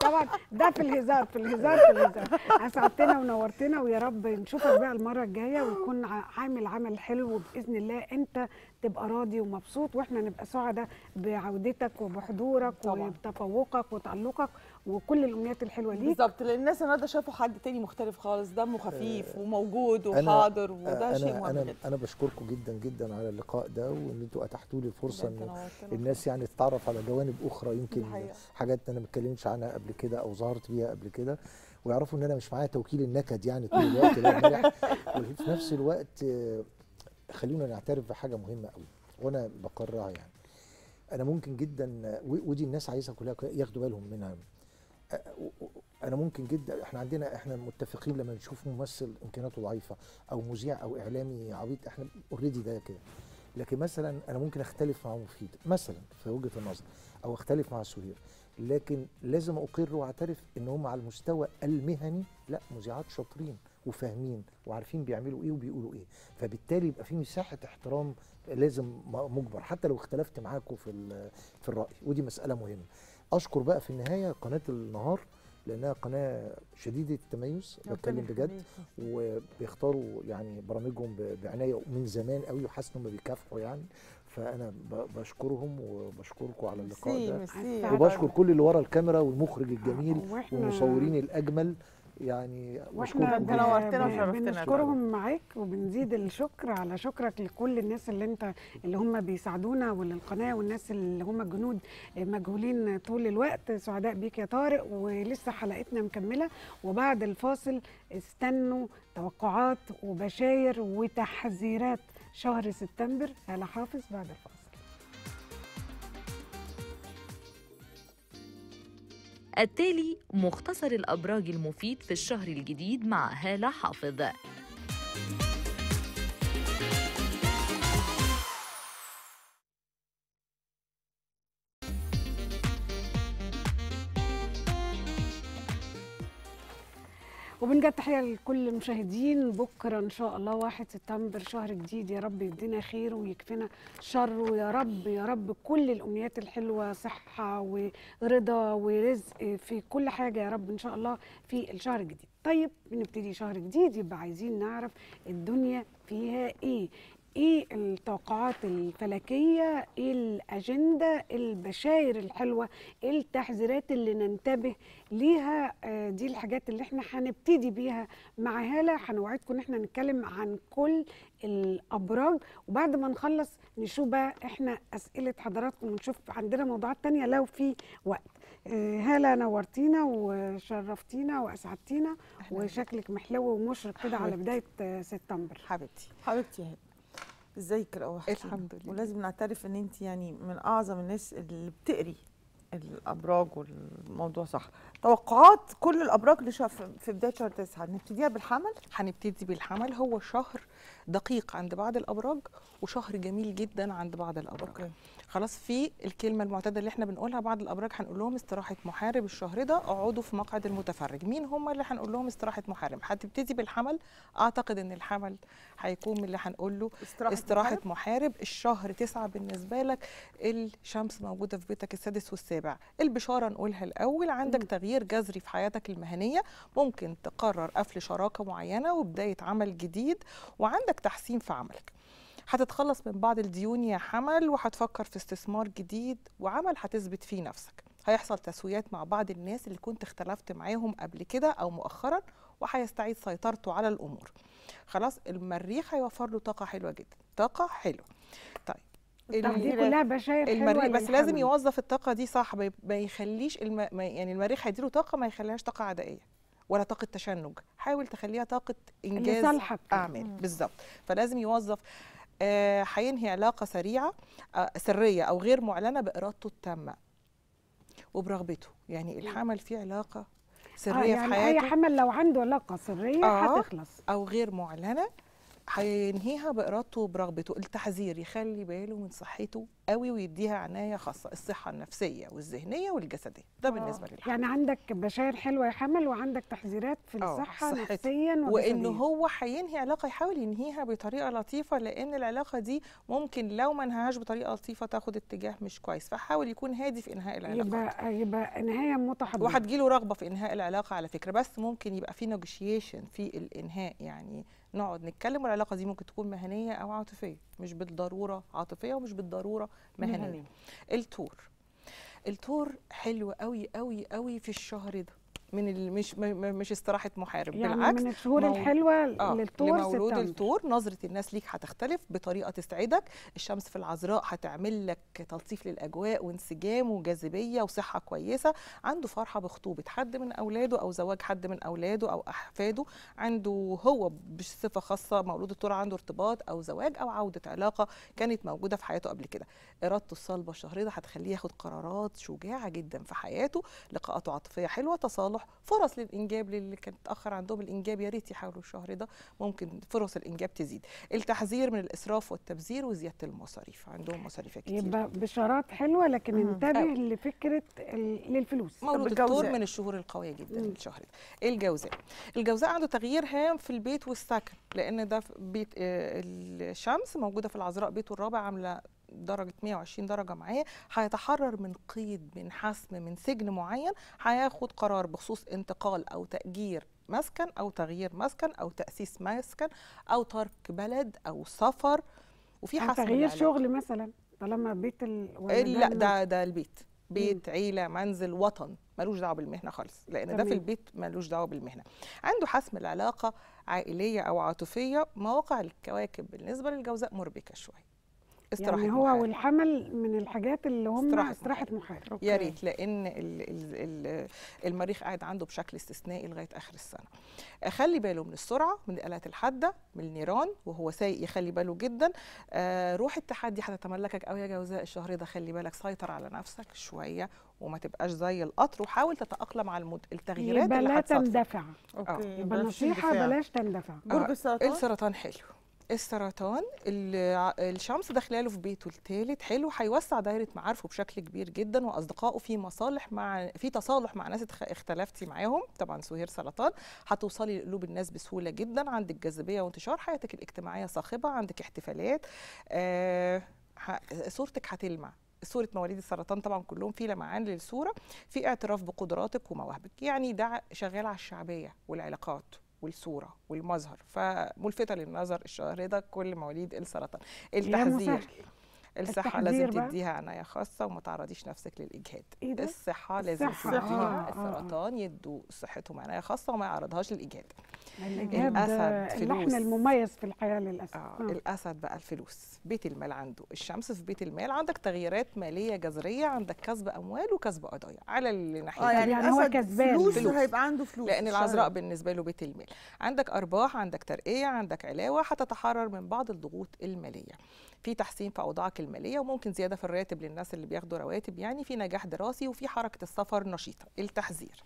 طبعا ده في الهزار في الهزار في الهزار اسعدتنا ونورتنا ويا رب نشوفك بقى المره الجايه ويكون ع- عامل عمل حلو باذن الله انت تبقى راضي ومبسوط واحنا نبقى سعداء بعودتك وبحضورك طبعاً. وبتفوقك وتالقك وكل الامنيات الحلوه ليك بالظبط لان الناس النهارده شافوا حد تاني مختلف خالص دمه خفيف وموجود أنا- وحاضر وده انا شيء مهم انا جدا انا بشكركم جدا جدا على اللقاء ده وان انتوا اتحتوا لي الفرصه أنت ان نورتنا. الناس يعني تتعرف على جوانب اخرى يمكن الحقيقة. حاجات انا ما اتكلمتش عنها قبل كده او ظهرت بيها قبل كده ويعرفوا ان انا مش معايا توكيل النكد يعني طول الوقت لا امبارح وفي نفس الوقت آه، خلونا نعترف بحاجه مهمه قوي وانا بقرها يعني انا ممكن جدا آه، و- ودي الناس عايزها كلها ياخدوا بالهم منها آه، و- و- انا ممكن جدا احنا عندنا احنا متفقين لما نشوف ممثل امكانياته ضعيفه او مذيع او اعلامي عبيط احنا اوريدي ده كده لكن مثلا انا ممكن اختلف مع مفيد مثلا في وجهه النظر او اختلف مع سهير لكن لازم اقر واعترف ان هم على المستوى المهني لا مذيعات شاطرين وفاهمين وعارفين بيعملوا ايه وبيقولوا ايه فبالتالي يبقى في مساحه احترام لازم م- مجبر حتى لو اختلفت معاكم في ال- في الراي ودي مساله مهمه اشكر بقى في النهايه قناه النهار لانها قناه شديده التميز بتكلم ربنا بجد يخليك. وبيختاروا يعني برامجهم ب- بعنايه من زمان قوي وحاسس ان هم بيكافحوا يعني فانا ب- بشكرهم وبشكركم على اللقاء ميرسي ده ميرسي أسعد. وبشكر كل اللي ورا الكاميرا والمخرج الجميل واحنا والمصورين الاجمل يعني واحنا بشكركم ب- أنت نورتنا ب- وشرفتنا. بنشكرهم معاك وبنزيد الشكر على شكرك لكل الناس اللي انت اللي هم بيساعدونا وللقناه والناس اللي هم جنود مجهولين طول الوقت سعداء بيك يا طارق ولسه حلقتنا مكمله وبعد الفاصل استنوا توقعات وبشاير وتحذيرات شهر سبتمبر هلا حافظ بعد الفاصل التالي مختصر الأبراج المفيد في الشهر الجديد مع هالة حافظ وبنجد تحيه لكل المشاهدين بكره ان شاء الله 1 سبتمبر شهر جديد يا رب يدينا خير ويكفينا شر ويا رب يا رب كل الامنيات الحلوه صحه ورضا ورزق في كل حاجه يا رب ان شاء الله في الشهر الجديد طيب بنبتدي شهر جديد يبقى عايزين نعرف الدنيا فيها ايه ايه التوقعات الفلكيه ايه الاجنده البشاير الحلوه ايه التحذيرات اللي ننتبه ليها آه، دي الحاجات اللي احنا هنبتدي بيها مع هاله هنوعدكم ان احنا نتكلم عن كل الابراج وبعد ما نخلص نشوف بقى احنا اسئله حضراتكم ونشوف عندنا موضوعات تانية لو في وقت آه، هاله نورتينا وشرفتينا واسعدتينا وشكلك محلو ومشرق كده على حبيبتي. بدايه آه، سبتمبر حبيبتي حبيبتي يا هبه ازيك الاول الحمد لله. ولازم نعترف ان انت يعني من اعظم الناس اللي بتقري الابراج والموضوع صح توقعات كل الابراج لشهر في بدايه شهر تسعة نبتديها بالحمل هنبتدي بالحمل هو شهر دقيق عند بعض الابراج وشهر جميل جدا عند بعض الابراج اوكي خلاص في الكلمه المعتاده اللي احنا بنقولها بعض الابراج هنقول لهم استراحه محارب الشهر ده اقعدوا في مقعد المتفرج مين هم اللي هنقول لهم استراحه محارب هتبتدي بالحمل اعتقد ان الحمل هيكون من اللي هنقول له استراحه, استراحة محارب. محارب الشهر تسعة بالنسبة لك الشمس موجودة في بيتك السادس والسابع البشارة نقولها الأول عندك مم. تغيير جذري في حياتك المهنية ممكن تقرر قفل شراكة معينة وبداية عمل جديد وعندك تحسين في عملك هتتخلص من بعض الديون يا حمل وهتفكر في استثمار جديد وعمل هتثبت فيه نفسك هيحصل تسويات مع بعض الناس اللي كنت اختلفت معاهم قبل كده أو مؤخرا وهيستعيد سيطرته على الأمور خلاص المريخ هيوفر له طاقة حلوة جدا طاقة حلوة طيب دي التحذيرات. كلها بشاير حلوه المريخ بس لازم للحمل. يوظف الطاقه دي صح ما ي- ما يخليش الم... ما يعني المريخ هيديله طاقه ما يخليهاش طاقه عدائيه ولا طاقه تشنج حاول تخليها طاقه انجاز لصالحك. اعمال مم. بالظبط فلازم يوظف آه، هينهي علاقه سريعه آه، سريه او غير معلنه بارادته التامه وبرغبته يعني الحمل فيه علاقه سريه آه في يعني اي حياته حمل لو عنده علاقه سريه آه. هتخلص او غير معلنه هينهيها بارادته وبرغبته التحذير يخلي باله من صحته قوي ويديها عنايه خاصه الصحه النفسيه والذهنيه والجسديه ده بالنسبه للحمل يعني عندك بشاير حلوه يا حمل وعندك تحذيرات في آه، الصحه صحتي. نفسيا وان وجسدياً. هو هينهي علاقه يحاول ينهيها بطريقه لطيفه لان العلاقه دي ممكن لو ما انهاهاش بطريقه لطيفه تاخد اتجاه مش كويس فحاول يكون هادي في انهاء العلاقه يبقى يبقى نهايه متحضره وهتجيله رغبه في انهاء العلاقه على فكره بس ممكن يبقى في نيجوشيشن في الانهاء يعني نقعد نتكلم والعلاقه دي ممكن تكون مهنيه او عاطفيه مش بالضروره عاطفيه ومش بالضروره مهنيه, مهنية. مهنية. التور التور حلو قوي قوي قوي في الشهر ده من ال- مش م- م- مش استراحه محارب يعني بالعكس من الشهور مو- الحلوه اه للطور لمولود سبتمبر الثور نظره الناس ليك هتختلف بطريقه تسعدك الشمس في العذراء هتعمل لك تلطيف للاجواء وانسجام وجاذبيه وصحه كويسه عنده فرحه بخطوبه حد من اولاده او زواج حد من اولاده او احفاده عنده هو بصفه خاصه مولود الثور عنده ارتباط او زواج او عوده علاقه كانت موجوده في حياته قبل كده ارادته الصلبه الشهر ده هتخليه ياخد قرارات شجاعه جدا في حياته لقاءاته عاطفيه حلوه تصالح فرص للانجاب للي كان اتاخر عندهم الانجاب يا ريت يحاولوا الشهر ده ممكن فرص الانجاب تزيد التحذير من الاسراف والتبذير وزياده المصاريف عندهم مصاريف كتير يبقى بشارات حلوه لكن مم. انتبه أوي. لفكره ال- للفلوس مولود الجوزاء. الثور من الشهور القويه جدا مم. الشهر ده الجوزاء الجوزاء عنده تغيير هام في البيت والسكن لان ده في بيت آه، الشمس موجوده في العذراء بيته الرابع عامله درجة 120 درجة معاه هيتحرر من قيد من حسم من سجن معين هياخد قرار بخصوص انتقال أو تأجير مسكن أو تغيير مسكن أو تأسيس مسكن أو ترك بلد أو سفر وفي أو حسم تغيير للعلاقة. شغل مثلا طالما بيت ال... ولا لا ال- ده ده البيت بيت عيله منزل وطن ملوش دعوه بالمهنه خالص لان ده تمام. في البيت ملوش دعوه بالمهنه عنده حسم العلاقه عائليه او عاطفيه مواقع الكواكب بالنسبه للجوزاء مربكه شويه استراحه يعني هو محارب. والحمل من الحاجات اللي هم استراحة استراحه محارب يا ريت لان ال- ال- ال- المريخ قاعد عنده بشكل استثنائي لغايه اخر السنه خلي باله من السرعه من الالات الحاده من النيران وهو سايق يخلي باله جدا آه روح التحدي هتتملكك قوي يا جوزاء الشهر ده خلي بالك سيطر على نفسك شويه وما تبقاش زي القطر وحاول تتاقلم على المد... التغييرات يبقى اللي لا هتصادفك تندفع اوكي يبقى بلاش نصيحه اندفاع. بلاش تندفع برج آه، السرطان السرطان حلو السرطان الع- الشمس داخلاله في بيته الثالث حلو هيوسع دايره معارفه بشكل كبير جدا واصدقائه في مصالح مع في تصالح مع ناس اتخ- اختلفتي معاهم طبعا سهير سرطان هتوصلي لقلوب الناس بسهوله جدا عندك جاذبيه وانتشار حياتك الاجتماعيه صاخبه عندك احتفالات آه ه- صورتك هتلمع صورة مواليد السرطان طبعا كلهم في لمعان للصورة في اعتراف بقدراتك ومواهبك يعني ده شغال على الشعبية والعلاقات والصورة والمظهر فملفتة للنظر الشهر ده كل مواليد السرطان يا التحذير مسهل الصحة التحذير لازم بقى. تديها عناية خاصة وما تعرضيش نفسك للإجهاد ايه ده الصحة لازم الصحة، تديها آه، آه. السرطان يدوا صحتهم عناية خاصة وما يعرضهاش للإجهاد الإجهاد الأسد اللحن فلوس. المميز في الحياه للاسف آه. آه. الاسد بقى الفلوس بيت المال عنده الشمس في بيت المال عندك تغييرات ماليه جذريه عندك كسب اموال وكسب قضايا على الناحيه اه يعني, يعني هو الأسد كسبان. فلوس فلوس. هيبقى عنده فلوس لان الشهر العذراء ده. بالنسبه له بيت المال عندك ارباح عندك ترقيه عندك علاوه هتتحرر من بعض الضغوط الماليه في تحسين في اوضاعك الماليه وممكن زياده في الراتب للناس اللي بياخدوا رواتب يعني في نجاح دراسي وفي حركه السفر نشيطه التحذير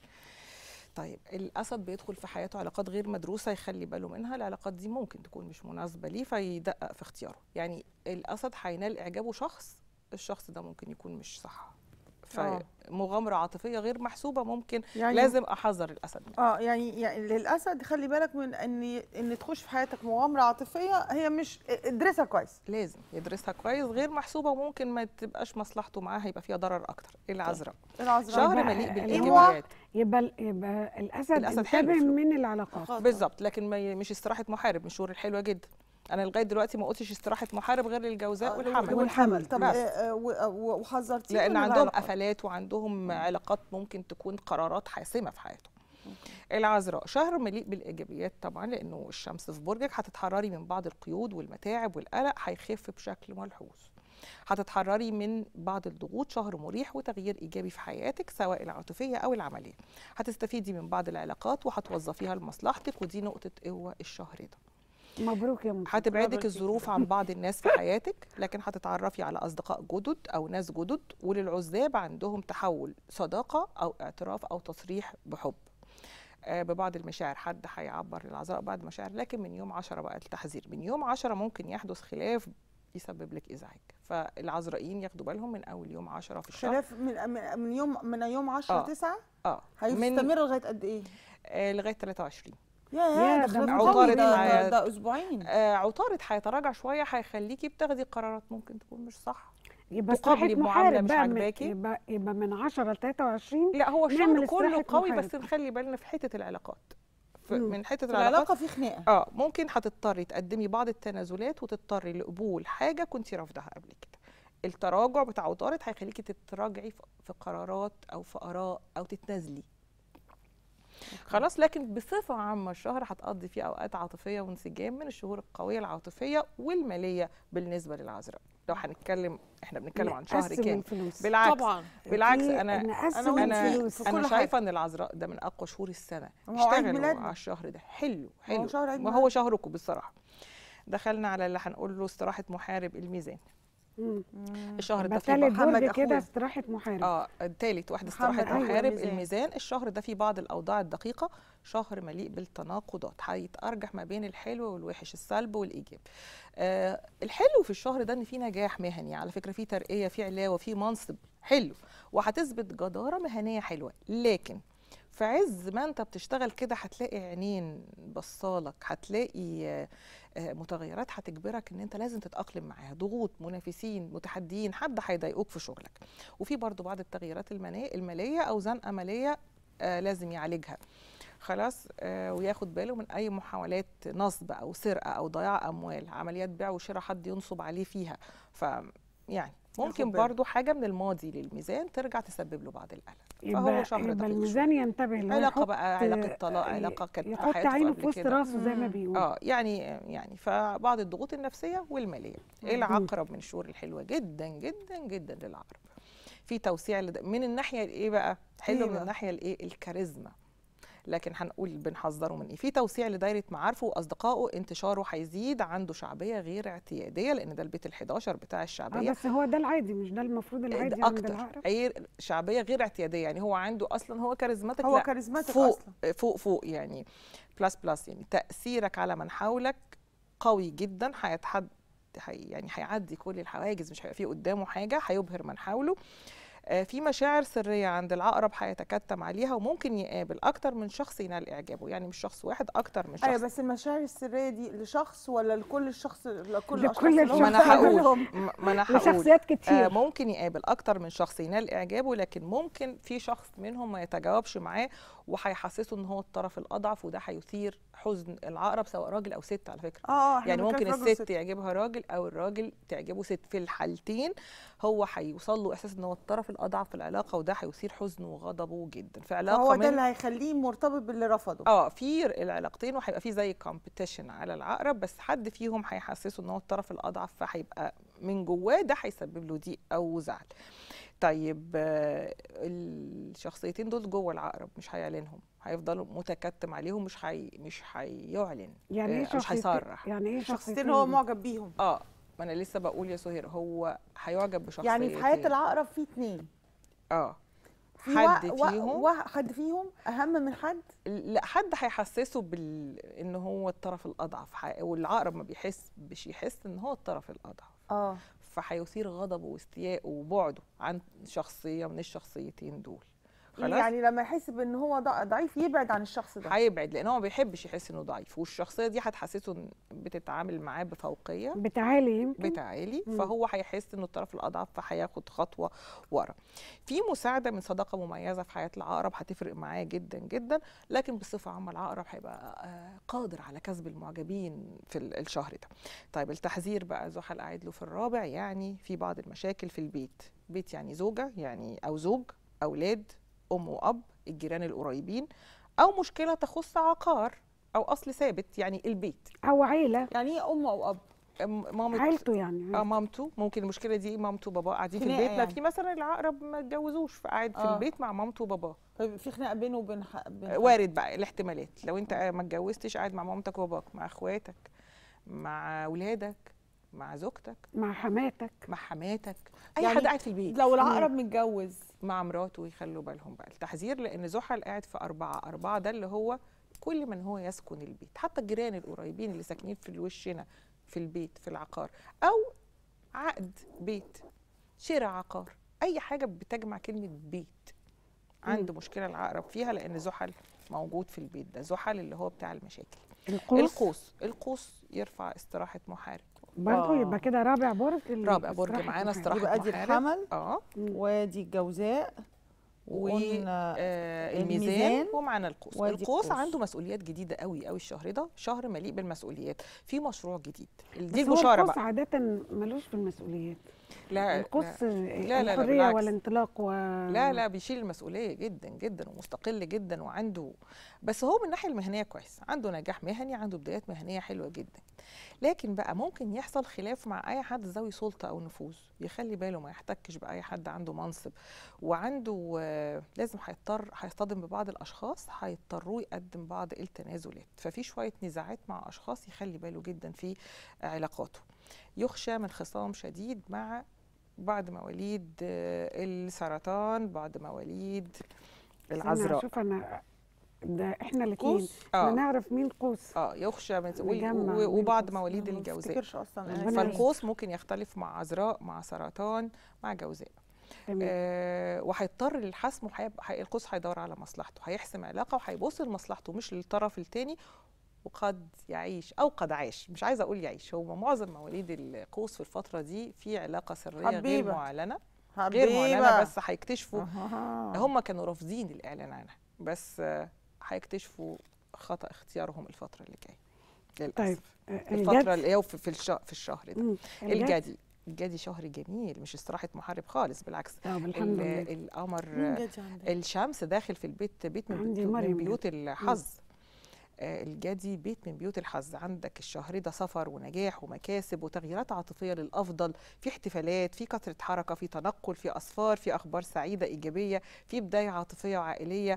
طيب الاسد بيدخل في حياته علاقات غير مدروسه يخلي باله منها العلاقات دي ممكن تكون مش مناسبه ليه فيدقق في اختياره يعني الاسد هينال اعجابه شخص الشخص ده ممكن يكون مش صح آه. فمغامره عاطفيه غير محسوبه ممكن يعني لازم احذر الاسد منها. اه يعني, يعني للاسد خلي بالك من ان ان تخش في حياتك مغامره عاطفيه هي مش ادرسها كويس لازم يدرسها كويس غير محسوبه وممكن ما تبقاش مصلحته معاه هيبقى فيها ضرر اكتر العذراء العذراء شهر يبقى مليء اللي هو بالايجابيات يبقى يبقى الاسد, الأسد انتبه حلو في- من العلاقات خاطر. بالظبط لكن ما ي- مش استراحه محارب من الشهور الحلوه جدا انا لغايه دلوقتي ما قلتش استراحه محارب غير للجوزاء آه، والحمل والحمل طب بس. آه، آه، و- آه، وحذرتيه لان من عندهم العلاقات. قفلات وعندهم علاقات ممكن تكون قرارات حاسمه في حياتهم العذراء شهر مليء بالايجابيات طبعا لانه الشمس في برجك هتتحرري من بعض القيود والمتاعب والقلق هيخف بشكل ملحوظ هتتحرري من بعض الضغوط شهر مريح وتغيير ايجابي في حياتك سواء العاطفيه او العمليه هتستفيدي من بعض العلاقات وهتوظفيها لمصلحتك ودي نقطه قوه الشهر ده مبروك يا مصطفى هتبعدك مبروك. الظروف عن بعض الناس في حياتك لكن هتتعرفي على اصدقاء جدد او ناس جدد وللعزاب عندهم تحول صداقه او اعتراف او تصريح بحب آه، ببعض المشاعر حد هيعبر للعذراء بعض المشاعر لكن من يوم 10 بقى التحذير من يوم 10 ممكن يحدث خلاف يسبب لك ازعاج فالعذراءين ياخدوا بالهم من اول يوم 10 في الشهر خلاف من من- من يوم من يوم 10 آه. 9 اه هيستمر لغايه قد ايه؟ آه لغايه 23 يا يا ده ده خلاف عطارد قوي، ده, معايا. ده, ده اسبوعين آه عطارد هيتراجع شويه هيخليكي بتاخدي قرارات ممكن تكون مش صح يبقى تقابلي استراحه بمعاملة محارب مش بقى من عاجباكي؟ يبقى يبقى من 10 ل 23 لا هو الشهر نعمل كله استراحة قوي محارب. بس نخلي بالنا في حته العلاقات ف- مم. من حته في العلاقات العلاقه في خناقه اه ممكن هتضطري تقدمي بعض التنازلات وتضطري لقبول حاجه كنت رافضاها قبل كده التراجع بتاع عطارد هيخليكي تتراجعي في- في قرارات او في اراء او تتنازلي خلاص لكن بصفه عامه الشهر هتقضي فيه اوقات عاطفيه وانسجام من الشهور القويه العاطفيه والماليه بالنسبه للعذراء لو هنتكلم احنا بنتكلم عن شهر نقسم كامل الفلوس بالعكس طبعا بالعكس في- انا نقسم انا الفلوس في انا كل شايفه ان العذراء ده من اقوى شهور السنه ما هو عيد اشتغلوا ميلادنا. على الشهر ده حلو ما هو حلو شهر عيد ما هو شهركم بصراحه دخلنا على اللي هنقول له استراحه محارب الميزان مم. الشهر ده يبقى فيه تالت محمد برج أخويا. كده استراحه محارب اه التالت واحد محمد استراحه أيوة، محارب الميزان. الميزان الشهر ده فيه بعض الاوضاع الدقيقه شهر مليء بالتناقضات هيتارجح ما بين الحلو والوحش السلب والايجاب آه الحلو في الشهر ده ان في نجاح مهني على فكره في ترقيه في علاوه في منصب حلو وهتثبت جداره مهنيه حلوه لكن في عز ما انت بتشتغل كده هتلاقي عينين بصالك هتلاقي آه، آه، متغيرات هتجبرك ان انت لازم تتاقلم معاها ضغوط منافسين متحديين حد هيضايقوك في شغلك وفي برضو بعض التغييرات الماليه الماليه او زنقه ماليه آه لازم يعالجها خلاص آه وياخد باله من اي محاولات نصب او سرقه او ضياع اموال عمليات بيع وشراء حد ينصب عليه فيها ف يعني ممكن باله. برضو حاجه من الماضي للميزان ترجع تسبب له بعض القلق يبقى, فهو شهر يبقى دقيق الميزان ينتبه له علاقه يحط- بقى علاقه طلاق آه، علاقه كانت في يحط حياته عينه قبل في وسط كده. راسه زي ما مم. بيقول اه يعني يعني فبعض الضغوط النفسيه والماليه العقرب من الشهور الحلوه جدا جدا جدا للعقرب في توسيع لد... من الناحيه الايه بقى حلو إيه من بقى؟ الناحيه الايه الكاريزما لكن هنقول بنحذره من ايه في توسيع لدايره معارفه واصدقائه انتشاره هيزيد عنده شعبيه غير اعتياديه لان ده البيت ال11 بتاع اه الشعبيه بس هو ده العادي مش ده المفروض العادي ده عند اكتر العقرب غير شعبيه غير اعتياديه يعني هو عنده اصلا هو كاريزماتيك هو لا، كاريزماتيك فوق اصلا فوق فوق يعني بلس بلس يعني تأثيرك على من حولك قوي جدا هيتحد هي يعني هيعدي كل الحواجز مش هيبقى فيه قدامه حاجة هيبهر من حوله آه، في مشاعر سرية عند العقرب هيتكتم عليها وممكن يقابل أكتر من شخص ينال إعجابه يعني مش شخص واحد أكتر من شخص ايوه بس المشاعر السريه دي لشخص ولا لكل الشخص لكل لكل الاشخاص اللي هو ما أنا الشخص هقول بيعملهم؟ ما ما أنا هقول لشخصيات آه كتير ممكن يقابل اكتر من شخص ينال اعجابه لكن ممكن في شخص منهم ما يتجاوبش معاه وهيحسسه ان هو الطرف الاضعف وده هيثير حزن العقرب سواء راجل او ست على فكره اه اه إحنا يعني بنتكلم ممكن في راجل الست وست. يعجبها راجل او الراجل تعجبه ست في الحالتين هو هيوصل له احساس ان هو الطرف الاضعف في العلاقه وده هيثير حزنه وغضبه جدا في علاقه فهو من ده اللي هيخليه مرتبط باللي رفضه اه في العلاقتين وهيبقى في زي كومبيتيشن على العقرب بس حد فيهم هيحسسه ان هو الطرف الاضعف فهيبقى من جواه ده هيسبب له ضيق او زعل طيب آه، الشخصيتين دول جوه العقرب مش هيعلنهم هيفضلوا متكتم عليهم مش هي مش هيعلن يعني ايه آه، مش شخصيتين هيصرح يعني ايه شخصيتين هو معجب بيهم اه ما انا لسه بقول يا سهير هو هيعجب بشخصيتين يعني في حياه العقرب في اتنين اه في حد وا- وا- فيهم وا- حد فيهم اهم من حد لا حد هيحسسه بال ان هو الطرف الاضعف ح- والعقرب ما بيحس مش يحس ان هو الطرف الاضعف اه فهيثير غضبه واستياءه وبعده عن شخصيه من الشخصيتين دول خلاص يعني لما يحس بان هو ضع- ضعيف يبعد عن الشخص ده هيبعد لان هو ما بيحبش يحس انه ضعيف والشخصيه دي هتحسسه ان بتتعامل معاه بفوقيه بتعالي يمكن بتعالي مم. فهو هيحس انه الطرف الاضعف فهياخد خطوه ورا في مساعده من صداقه مميزه في حياه العقرب هتفرق معاه جدا جدا لكن بصفه عامه العقرب هيبقى آه، قادر على كسب المعجبين في ال- الشهر ده طيب التحذير بقى زحل قاعد له في الرابع يعني في بعض المشاكل في البيت بيت يعني زوجه يعني او زوج اولاد ام واب الجيران القريبين او مشكله تخص عقار او اصل ثابت يعني البيت او عيله يعني ايه ام او اب أم- مامة عيلته يعني اه مامته ممكن المشكله دي مامته وباباه قاعدين في خناقة البيت ما يعني. في مثلا العقرب ما اتجوزوش فقاعد في آه. البيت مع مامته وباباه طيب في خناقه بينه وبين ح- بين حد. وارد بقى الاحتمالات لو انت ما اتجوزتش قاعد مع مامتك وباباك مع اخواتك مع اولادك مع زوجتك مع حماتك مع حماتك اي يعني حد قاعد في البيت لو العقرب متجوز مع مراته يخلوا بالهم بقى التحذير لان زحل قاعد في أربعة أربعة ده اللي هو كل من هو يسكن البيت حتى الجيران القريبين اللي ساكنين في وشنا في البيت في العقار أو عقد بيت شراء عقار اي حاجه بتجمع كلمه بيت عنده مشكله العقرب فيها لان زحل موجود في البيت ده زحل اللي هو بتاع المشاكل القوس القوس القوس يرفع استراحه محارب برضه آه. يبقى كده رابع برج ال- رابع برج استراحة معانا محارب. استراحة يبقى دي محارب. الحمل اه ودي الجوزاء و وقلنا آه الميزان الميزان ومعانا القوس وادي القوس القوس. عنده مسؤوليات جديده قوي قوي الشهر ده شهر مليء بالمسؤوليات في مشروع جديد بس دي هو المشاره القوس بقى عادة ملوش في المسؤوليات لا القوس لا، لا، لا، الحرية بالعكس. والانطلاق و لا لا بيشيل المسؤوليه جدا جدا ومستقل جدا وعنده بس هو من الناحيه المهنيه كويس عنده نجاح مهني عنده بدايات مهنيه حلوه جدا لكن بقى ممكن يحصل خلاف مع اي حد ذوي سلطه او نفوذ يخلي باله ما يحتكش باي حد عنده منصب وعنده آه، لازم هيضطر هيصطدم ببعض الاشخاص هيضطروه يقدم بعض التنازلات ففي شويه نزاعات مع اشخاص يخلي باله جدا في علاقاته يخشى من خصام شديد مع بعد مواليد آه، السرطان بعد مواليد العذراء شوف انا ده احنا الاثنين قوس احنا اه نعرف مين قوس اه يخشى من وال- نجمع و- مين وبعد قوس. مواليد أنا ما الجوزاء بفتكرش اصلا ربنا أنا يستر. فالقوس ممكن يختلف مع عذراء مع سرطان مع جوزاء تمام آه وهيضطر للحسم وهيبقى هي- القوس هيدور على مصلحته هيحسم علاقه وهيبص لمصلحته مش للطرف الثاني وقد يعيش او قد عاش مش عايزه اقول يعيش هو معظم مواليد القوس في الفتره دي في علاقه سريه غير حبيبة. معلنه غير معلنه حبيبة بس هيكتشفوا أها. هم كانوا رافضين الاعلان عنها بس آه، هيكتشفوا خطا اختيارهم الفتره اللي جايه للاسف طيب الفتره الجد اللي هي في في الشهر في الشهر ده مم. الجد الجدي الجدي شهر جميل مش استراحه محارب خالص بالعكس طب الحمد ال- لله القمر مين جدي عندك؟ الشمس داخل في البيت بيت من, عندي بيوت- مريم من بيوت الحظ آه، الجدي بيت من بيوت الحظ عندك الشهر ده سفر ونجاح ومكاسب وتغييرات عاطفيه للافضل في احتفالات في كثره حركه في تنقل في اسفار في اخبار سعيده ايجابيه في بدايه عاطفيه وعائليه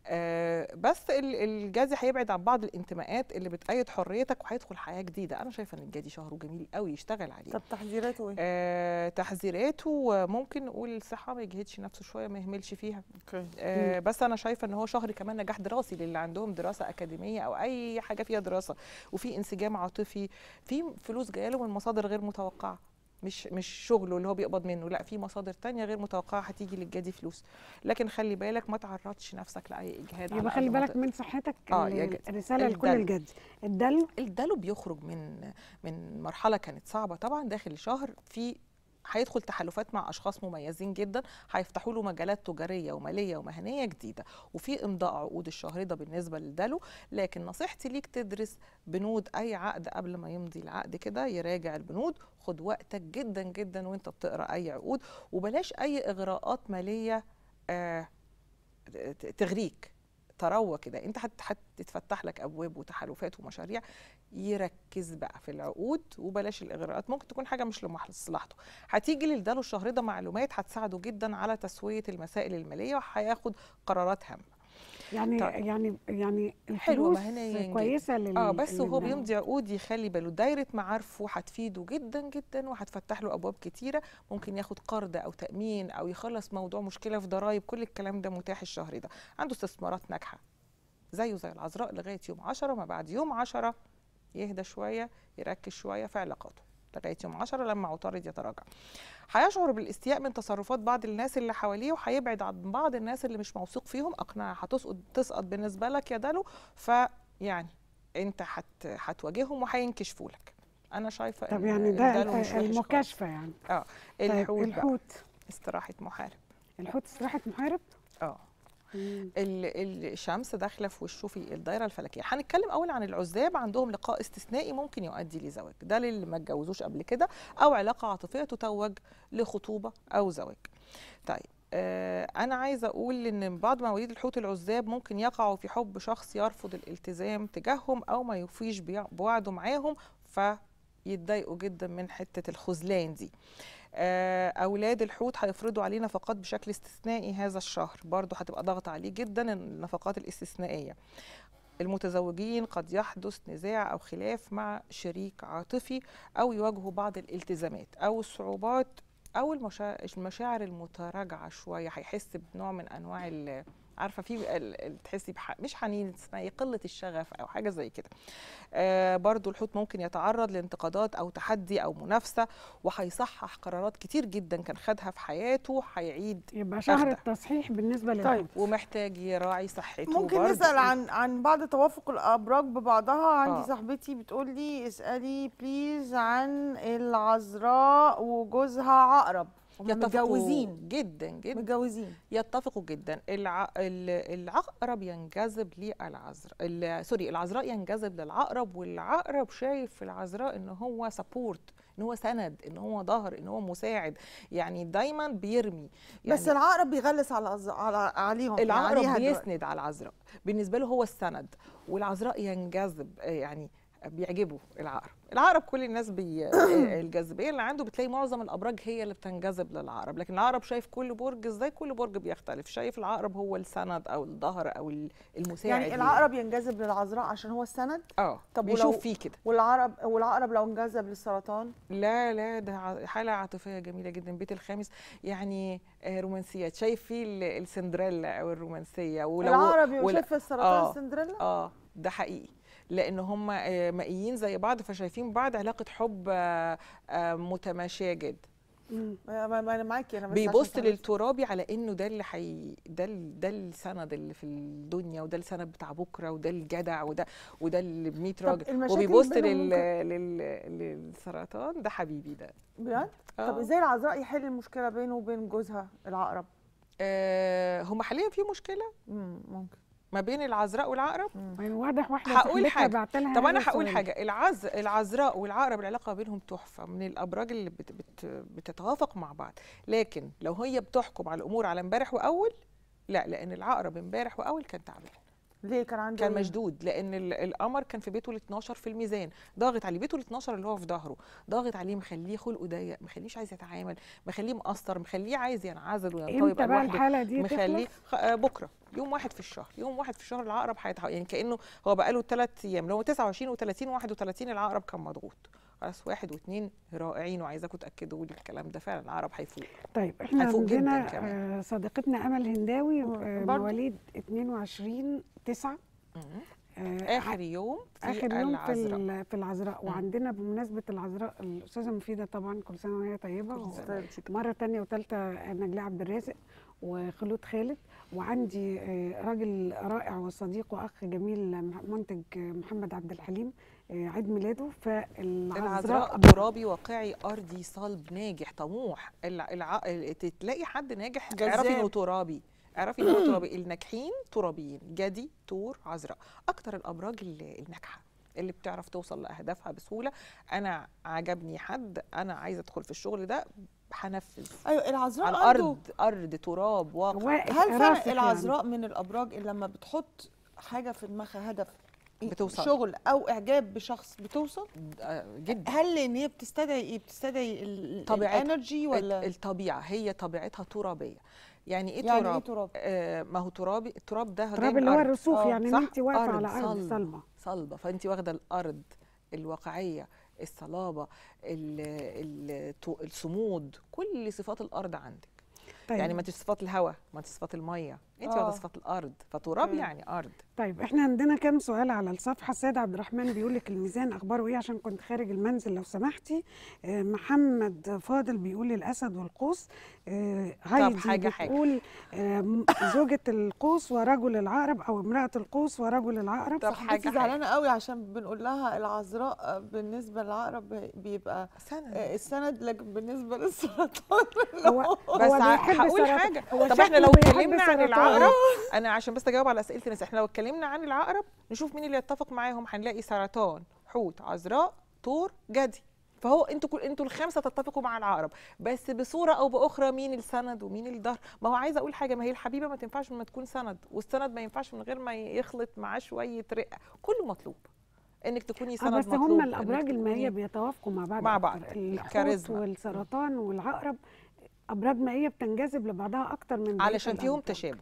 آه، بس ال- الجدي هيبعد عن بعض الانتماءات اللي بتأيد حريتك وهيدخل حياه جديده انا شايفه ان الجدي شهره جميل قوي يشتغل عليه طب تحذيراته ايه؟ آه تحذيراته آه، ممكن نقول الصحه ما يجهدش نفسه شويه ما يهملش فيها اوكي آه بس انا شايفه ان هو شهر كمان نجاح دراسي للي عندهم دراسه اكاديميه او اي حاجه فيها دراسه وفي انسجام عاطفي في فلوس جايه له من مصادر غير متوقعه مش مش شغله اللي هو بيقبض منه لا في مصادر تانية غير متوقعه هتيجي للجدي فلوس لكن خلي بالك ما تعرضش نفسك لاي اجهاد على يبقى قد خلي ما بالك تقدر. من صحتك آه، ال- يا جد. الرسالة لكل الدلو. الجد الدلو الدلو بيخرج من من مرحله كانت صعبه طبعا داخل الشهر في هيدخل تحالفات مع اشخاص مميزين جدا هيفتحوا له مجالات تجاريه وماليه ومهنيه جديده وفي امضاء عقود الشهر ده بالنسبه للدلو لكن نصيحتي ليك تدرس بنود اي عقد قبل ما يمضي العقد كده يراجع البنود خد وقتك جدا جدا وانت بتقرا اي عقود وبلاش اي اغراءات ماليه آه ت- تغريك تروى كده انت هت- هتتفتح لك ابواب وتحالفات ومشاريع يركز بقى في العقود وبلاش الاغراءات ممكن تكون حاجه مش لمصلحته هتيجي للدلو الشهر ده معلومات هتساعده جدا على تسويه المسائل الماليه وهياخد قرارات هامه يعني طيب. يعني يعني حلوة الفلوس مهنيا جدا. كويسة لل اه بس وهو لل- بيمضي عقود يخلي باله دايره معارفه هتفيده جدا جدا وهتفتح له ابواب كتيره ممكن ياخد قرض او تامين او يخلص موضوع مشكله في ضرائب كل الكلام ده متاح الشهر ده عنده استثمارات ناجحه زيه زي العذراء لغايه يوم 10 ما بعد يوم 10 يهدى شويه يركز شويه في علاقاته لغايه يوم 10 لما عطارد يتراجع هيشعر بالاستياء من تصرفات بعض الناس اللي حواليه وهيبعد عن بعض الناس اللي مش موثوق فيهم اقنعه هتسقط تسقط بالنسبه لك يا دلو فيعني انت هت هتواجههم وهينكشفوا لك انا شايفه طب إن يعني ده الدلو مش وحش خالص. المكاشفة يعني اه طيب الحوت بقى الحوت استراحه محارب الحوت استراحة محارب اه مم. ال- الشمس داخله في وشه في الدايره الفلكيه هنتكلم اول عن العزاب عندهم لقاء استثنائي ممكن يؤدي لزواج ده للي ما اتجوزوش قبل كده او علاقه عاطفيه تتوج لخطوبه او زواج طيب آه انا عايزه اقول ان بعض مواليد الحوت العزاب ممكن يقعوا في حب شخص يرفض الالتزام تجاههم او ما يوفيش بيع- بوعده معاهم فيتضايقوا جدا من حته الخذلان دي آه، اولاد الحوت هيفرضوا عليه نفقات بشكل استثنائي هذا الشهر برضه هتبقى ضغط عليه جدا النفقات الاستثنائيه المتزوجين قد يحدث نزاع او خلاف مع شريك عاطفي او يواجهوا بعض الالتزامات او الصعوبات او المشا- المشاعر المتراجعه شويه هيحس بنوع من انواع ال- عارفه في ال- ال- تحسي بح... مش حنين اسمها إيه؟ قله الشغف او حاجه زي كده آه برضو الحوت ممكن يتعرض لانتقادات او تحدي او منافسه وهيصحح قرارات كتير جدا كان خدها في حياته هيعيد يبقى شهر أخدة. التصحيح بالنسبه للحوت طيب. ومحتاج يراعي صحته ممكن برضو. نسال عن عن بعض توافق الابراج ببعضها عندي آه. صاحبتي بتقول لي اسالي بليز عن العذراء وجوزها عقرب هم يتفقوا متجوزين جدا جدا متجوزين يتفقوا جدا الع... ال- العقرب ينجذب للعذراء ال- سوري العذراء ينجذب للعقرب والعقرب شايف في العذراء ان هو سبورت ان هو سند ان هو ظهر ان هو مساعد يعني دايما بيرمي يعني بس العقرب بيغلس على العز- على عليهم العقرب عليها دلوقتي. بيسند على العذراء بالنسبه له هو السند والعذراء ينجذب آه، يعني بيعجبه العقرب العقرب كل الناس بي... آه، الجاذبيه اللي عنده بتلاقي معظم الابراج هي اللي بتنجذب للعقرب لكن العقرب شايف كل برج ازاي كل برج بيختلف شايف العقرب هو السند او الظهر او ال- المساعد يعني ليه. العقرب ينجذب للعذراء عشان هو السند اه طب طب ولو- بيشوف فيه كده والعقرب والعقرب لو انجذب للسرطان لا لا ده ع- حالة عاطفية جميلة جدا البيت الخامس يعني آه، رومانسيات شايف فيه ال- السندريلا او الرومانسية ولو العقرب ولا- يشوف السرطان آه. سندريلا اه ده حقيقي لان هم آه، مائيين زي بعض فشايفين بعض علاقه حب آه، آه، متماشيه جدا مم. ما ما- ما انا معاكي انا بس بيبص عشان تعرفي. للترابي على انه ده اللي حي ده ال- ده السند اللي في الدنيا وده السند بتاع بكره وده الجدع وده وده اللي ب 100 طب راجل المشاكل وبيبص بينهم لل... لل... للسرطان ده حبيبي ده بجد طب آه. ازاي العذراء يحل المشكله بينه وبين جوزها العقرب آه هم حاليا في مشكله امم ممكن ما بين العذراء والعقرب يعني واضح واحده هقول صاحبتها حاجة. بعتلها طب هذا انا هقول السؤال. حاجه العز العذراء والعقرب العلاقه بينهم تحفه من الابراج اللي بت بت بتتوافق مع بعض لكن لو هي بتحكم على الامور على امبارح واول لا لان العقرب امبارح واول كان تعبان ليه كان عنده كان إيه؟ مشدود لان ال- القمر كان في بيته ال 12 في الميزان ضاغط عليه بيته ال 12 اللي هو في ظهره ضاغط عليه مخليه خلقه ضيق مخليش عايز يتعامل مخليه مقصر مخليه عايز ينعزل وينطوي امتى يبقى بقى لوحده الحاله دي مخليه تخلص؟ خ- آه، بكره يوم واحد في الشهر يوم واحد في الشهر العقرب هيتح يعني كانه هو بقى له ثلاث ايام لو 29 و30 و31 العقرب كان مضغوط خلاص واحد واثنين رائعين وعايزاكم تاكدوا لي الكلام ده فعلا العقرب هيفوق طيب احنا هيفوق جداً عندنا كمان. آه، صديقتنا امل هنداوي آه، برضو. مواليد 22 9 اخر يوم في اخر يوم في العذراء ال- في العذراء مم. وعندنا بمناسبه العذراء الاستاذه مفيده طبعا كل سنه وهي طيبه كل و- سنة وأنتي طيبة. مره تانية وثالثه نجلاء عبد الرازق وخلود خالد وعندي آه، راجل رائع وصديق واخ جميل مح- منتج آه، محمد عبد الحليم آه، عيد ميلاده العذراء فالعذراء ترابي واقعي ارضي صلب ناجح طموح الع... الع... ال- تلاقي حد ناجح اعرفي انه جذاب. ترابي اعرفي انه ترابي الناجحين ترابيين جدي تور عذراء اكتر الابراج اللي- الناجحه اللي بتعرف توصل لاهدافها بسهوله انا عجبني حد انا عايزه ادخل في الشغل ده هنفذ ايوه العذراء على عنده الارض ارض تراب واقع واقف هل راسخ فعلا يعني. العذراء من الابراج اللي لما بتحط حاجه في دماغها هدف بتوصل. شغل او اعجاب بشخص بتوصل آه، جدا هل ان هي بتستدعي ايه بتستدعي ال- طبيعتها. الانرجي ولا الطبيعه هي طبيعتها ترابيه يعني ايه يعني تراب ايه تراب آه ما هو ترابي التراب ده جاي التراب من اللي هو الأرض. الرصوف آه، يعني ان صح؟ انت واقفه أرض على ارض صلبة. صلبه صلبه فانت واخده الارض الواقعيه الصلابه ال- ال- تو- الصمود كل صفات الارض عندك طيب يعني ما انتش صفات الهواء ما انتش صفات الميه انت آه. واخده صفات الارض فتراب أوكي. يعني ارض طيب احنا عندنا كام سؤال على الصفحه السيد عبد الرحمن بيقول لك الميزان اخباره ايه عشان كنت خارج المنزل لو سمحتي آه، محمد فاضل بيقول الاسد والقوس آه، هايدي حاجة- حاجة. بتقول آه، م- زوجة القوس ورجل العقرب او امرأة القوس ورجل العقرب طب صاحبتي حاجة- حاجة. زعلانه قوي عشان بنقول لها العذراء بالنسبه للعقرب بيبقى سنة آه، السند لكن بالنسبه للسرطان هو بس هو ع- بيحب هقول السرطان. حاجه هو طب احنا شكله لو بيحب اتكلمنا عن السرطان. العقرب انا عشان بس اجاوب على اسئله الناس احنا لو اتكلمنا عن العقرب نشوف مين اللي يتفق معاهم هنلاقي سرطان حوت عذراء طور جدي فهو انتوا كل انتوا الخمسه تتفقوا مع العقرب بس بصوره او باخرى مين السند ومين الظهر ما هو عايزه اقول حاجه ما هي الحبيبه ما تنفعش لما تكون سند والسند ما ينفعش من غير ما يخلط معاه شويه رقه كله مطلوب انك تكوني اه سند بس مطلوب هم إنك الابراج المائيه تكوني- بيتوافقوا مع بعض مع أكتر. بعض. الحوت الكاريزما. والسرطان والعقرب ابراج مائيه بتنجذب لبعضها اكتر من بقية علشان فيهم الأبراج. تشابه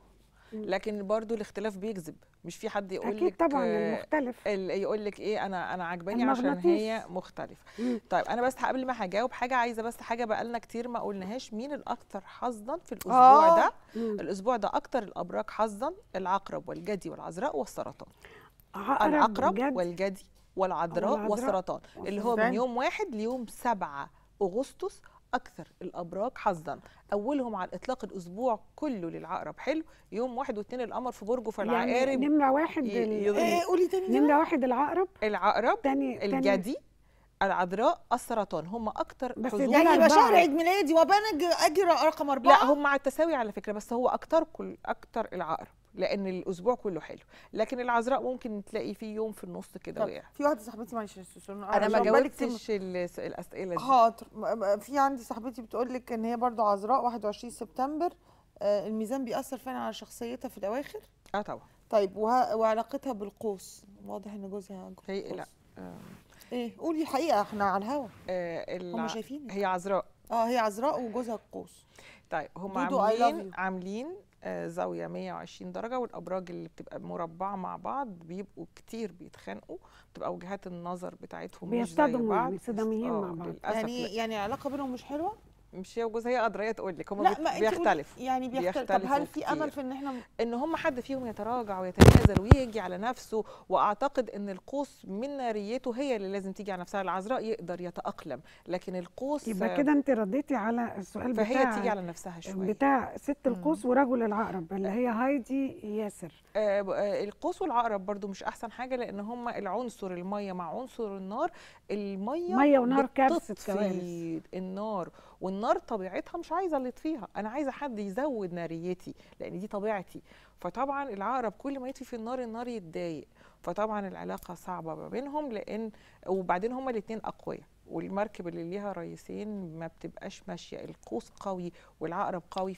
لكن برضو الاختلاف بيجذب مش في حد يقول اكيد لك طبعا آه، المختلف ال- يقول لك ايه انا انا عجباني عشان المغناطيس. هي مختلفه مم. طيب انا بس قبل ما هجاوب حاجه عايزه بس حاجه بقالنا كتير ما قلناهاش مين الاكثر حظا في الاسبوع آه. ده مم. الاسبوع ده اكتر الابراج حظا العقرب والجدي والعذراء والسرطان عقرب العقرب جد والجدي والعذراء والعذراء. والسرطان اللي هو من والسرطان. يوم واحد ليوم 7 اغسطس اكثر الابراج حظا اولهم على الاطلاق الاسبوع كله للعقرب حلو يوم واحد واثنين القمر في برجه يعني فالعقارب نمره واحد ي- ال- ي- ايه قولي تاني كده نمره واحد العقرب العقرب تاني تاني الجدي العذراء السرطان هم اكتر بس حظوظ دول يعني يبقى أربعة. شهر عيد ميلادي وابقى انا أجي- اجي رقم اربعه لا هم على التساوي على فكره بس هو اكتر كل اكتر العقرب لان الاسبوع كله حلو لكن العذراء ممكن تلاقي فيه يوم في النص كده طب وقع في واحده صاحبتي معلش يا سوسو، انا ما عشان بالك كتير جاوبتش الس- الاسئله دي حاضر م- م- في عندي صاحبتي بتقول لك ان هي برضو عذراء 21 سبتمبر آه، الميزان بيأثر فعلا على شخصيتها في الاواخر اه طبعا طيب وه... وعلاقتها بالقوس واضح ان جوزها جوز هي قوس. لا آه، ايه قولي الحقيقه احنا على الهوا آه، هم الع- شايفين هي عذراء اه هي عذراء وجوزها القوس طيب هم دودو، I love عاملين you. عاملين آه، زاويه 120 درجه والابراج اللي بتبقى مربعه مع بعض بيبقوا كتير بيتخانقوا بتبقى وجهات النظر بتاعتهم مش زي بيصطدموا بعض يعني صداميين آه، مع بعض. للاسف يعني لا. يعني العلاقه بينهم مش حلوه مش هي وجوزها هي قادره هي تقول لك هم لا بيت- ما انت قولي- بيختلفوا يعني بيختلف طب بيختلفوا هل في امل كتير. في ان احنا ان هم حد فيهم يتراجع ويتنازل ويجي على نفسه واعتقد ان القوس من ناريته هي اللي لازم تيجي على نفسها العذراء يقدر يتاقلم لكن القوس يبقى كده انت رديتي على السؤال فهي بتاع تيجي على نفسها شويه بتاع ست القوس ورجل العقرب اللي هي هايدي ياسر آه، ب- آه، القوس والعقرب برضو مش احسن حاجه لان هم العنصر الميه مع عنصر النار الميه ميه ونار كارثه بتطفي كوارث النار والنار طبيعتها مش عايزه اللي يطفيها انا عايزه حد يزود ناريتي لان دي طبيعتي فطبعا العقرب كل ما يطفي في النار النار يتضايق فطبعا العلاقه صعبه ما بينهم لان وبعدين هما الاثنين اقوياء والمركب اللي ليها رئيسين ما بتبقاش ماشيه القوس قوي والعقرب قوي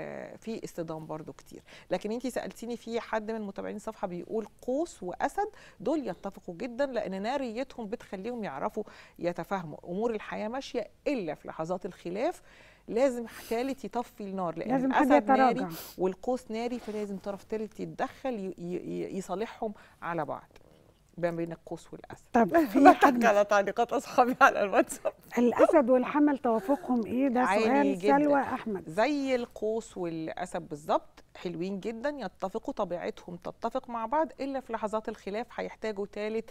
ففي اصطدام برضو كتير لكن انت سالتيني في حد من متابعين الصفحه بيقول قوس واسد دول يتفقوا جدا لان ناريتهم بتخليهم يعرفوا يتفاهموا امور الحياه ماشيه الا في لحظات الخلاف لازم ثالث يطفي النار لان لازم حد الاسد ناري يتراجع والقوس ناري فلازم طرف ثالث يتدخل ي- ي- يصالحهم على بعض ما بين القوس والاسد طب في حد على تعليقات اصحابي على الواتساب الاسد والحمل توافقهم ايه ده عالي سؤال جداً. سلوى احمد زي القوس والاسد بالظبط حلوين جدا يتفقوا طبيعتهم تتفق مع بعض الا في لحظات الخلاف هيحتاجوا ثالث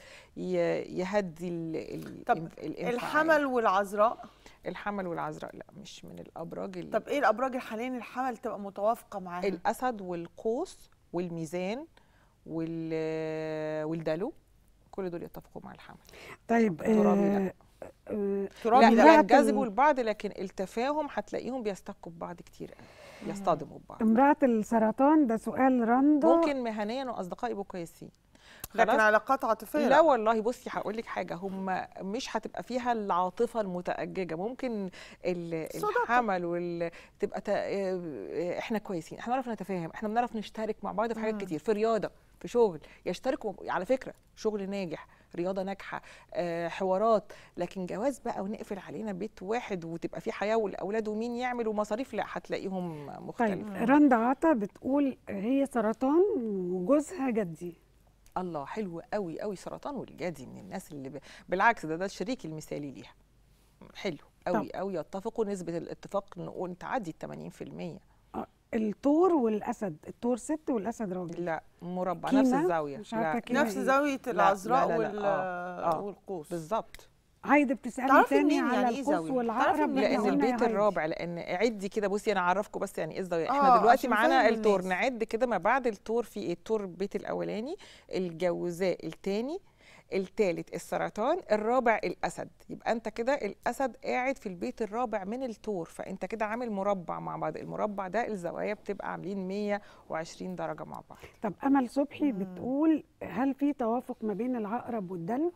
يهدي ال ال طب الانفعال. الحمل والعذراء الحمل والعذراء لا مش من الابراج ال- طب ايه الابراج اللي حاليا الحمل تبقى متوافقه معاها الاسد والقوس والميزان وال والدلو كل دول يتفقوا مع الحمل طيب ترابي لا. آه آه ترابي لا لا امرأة ينجذبوا ال- لبعض لكن التفاهم هتلاقيهم بيستكوا ببعض كتير قوي يصطدموا ببعض امرأة السرطان ده سؤال رندا ممكن مهنيا واصدقاء يبقوا كويسين لكن خلاص علاقات عاطفيه لا والله بصي هقول لك حاجه هم مش هتبقى فيها العاطفه المتأججه ممكن ال- صداقة. الحمل وال تبقى تا... آه، احنا كويسين احنا بنعرف نتفاهم احنا بنعرف نشترك مع بعض في حاجات مم. كتير في رياضه في شغل يشتركوا على فكره شغل ناجح رياضه ناجحه آه، حوارات لكن جواز بقى ونقفل علينا بيت واحد وتبقى في حياه والاولاد ومين يعمل ومصاريف لا هتلاقيهم طيب مختلفه رندا عطا بتقول هي سرطان وجوزها جدي الله حلو قوي قوي سرطان والجدي من الناس اللي ب... بالعكس ده ده الشريك المثالي ليها حلو قوي قوي يتفقوا نسبه الاتفاق نقول تعدي ال 80% الثور والاسد الثور ست والاسد راجل لا مربع كيمة؟ نفس الزاويه مش عارفة لا كيمة نفس إيه؟ زاويه العذراء لا، لا، وال آه، آه. والقوس بالظبط عايده بتسالني تعرفي تاني منين على يعني إيه القوس زاوية؟ والعقرب تعرفي منين إحنا لان قلنا يا البيت هايدي. الرابع لان عدي كده بصي انا اعرفكم بس يعني ايه الزاويه آه، احنا دلوقتي عشان معانا نفهم التور الناس. نعد كده ما بعد التور في ايه التور البيت الاولاني الجوزاء الثاني الثالث السرطان الرابع الاسد يبقى انت كده الاسد قاعد في البيت الرابع من التور فانت كده عامل مربع مع بعض المربع ده الزوايا بتبقى عاملين 120 درجه مع بعض طب امل صبحي بتقول هل في توافق ما بين العقرب والدلو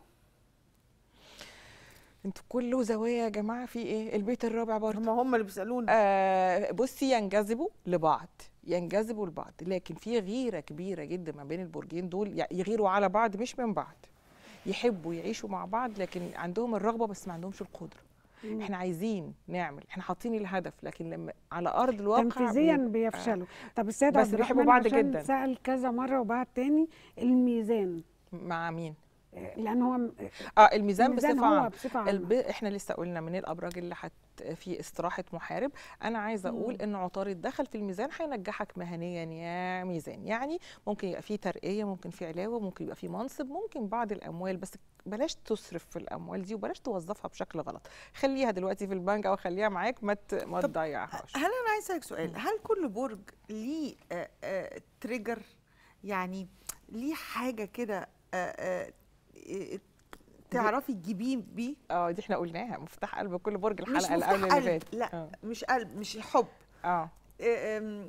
انتوا كله زوايا يا جماعه في ايه البيت الرابع برضه هم هم اللي بيسالونا آه بصي ينجذبوا لبعض ينجذبوا لبعض لكن في غيره كبيره جدا ما بين البرجين دول يع- يغيروا على بعض مش من بعض يحبوا يعيشوا مع بعض لكن عندهم الرغبه بس ما عندهمش القدره مم. احنا عايزين نعمل احنا حاطين الهدف لكن لما على ارض الواقع تنفيذيا بيبقى- بيفشلوا طب السيد بس عبد بيحبوا الرحمن بعض عشان جداً. سأل كذا مرة وبعد تاني الميزان مع مين آه، لأن هو م- اه الميزان, الميزان بصفه هو عامه بصفة عامة الب... احنا لسه قلنا من الابراج اللي حت في استراحه محارب انا عايزه اقول مم. ان عطارد دخل في الميزان هينجحك مهنيا يا ميزان يعني ممكن يبقى في ترقيه ممكن في علاوه ممكن يبقى في منصب ممكن بعض الاموال بس بلاش تصرف في الاموال دي وبلاش توظفها بشكل غلط خليها دلوقتي في البنك او خليها معاك ما ت... ما طب تضيعهاش هل انا عايز اسالك سؤال هل كل برج ليه آه، آه، تريجر يعني ليه حاجه كده آه، آه، آه، تعرفي تجيبيه بيه اه دي احنا قلناها مفتاح قلب كل برج مش الحلقه اللي مفتاح قبل اللي قلب فاتت لا اه مش قلب مش حب اه آه، آم،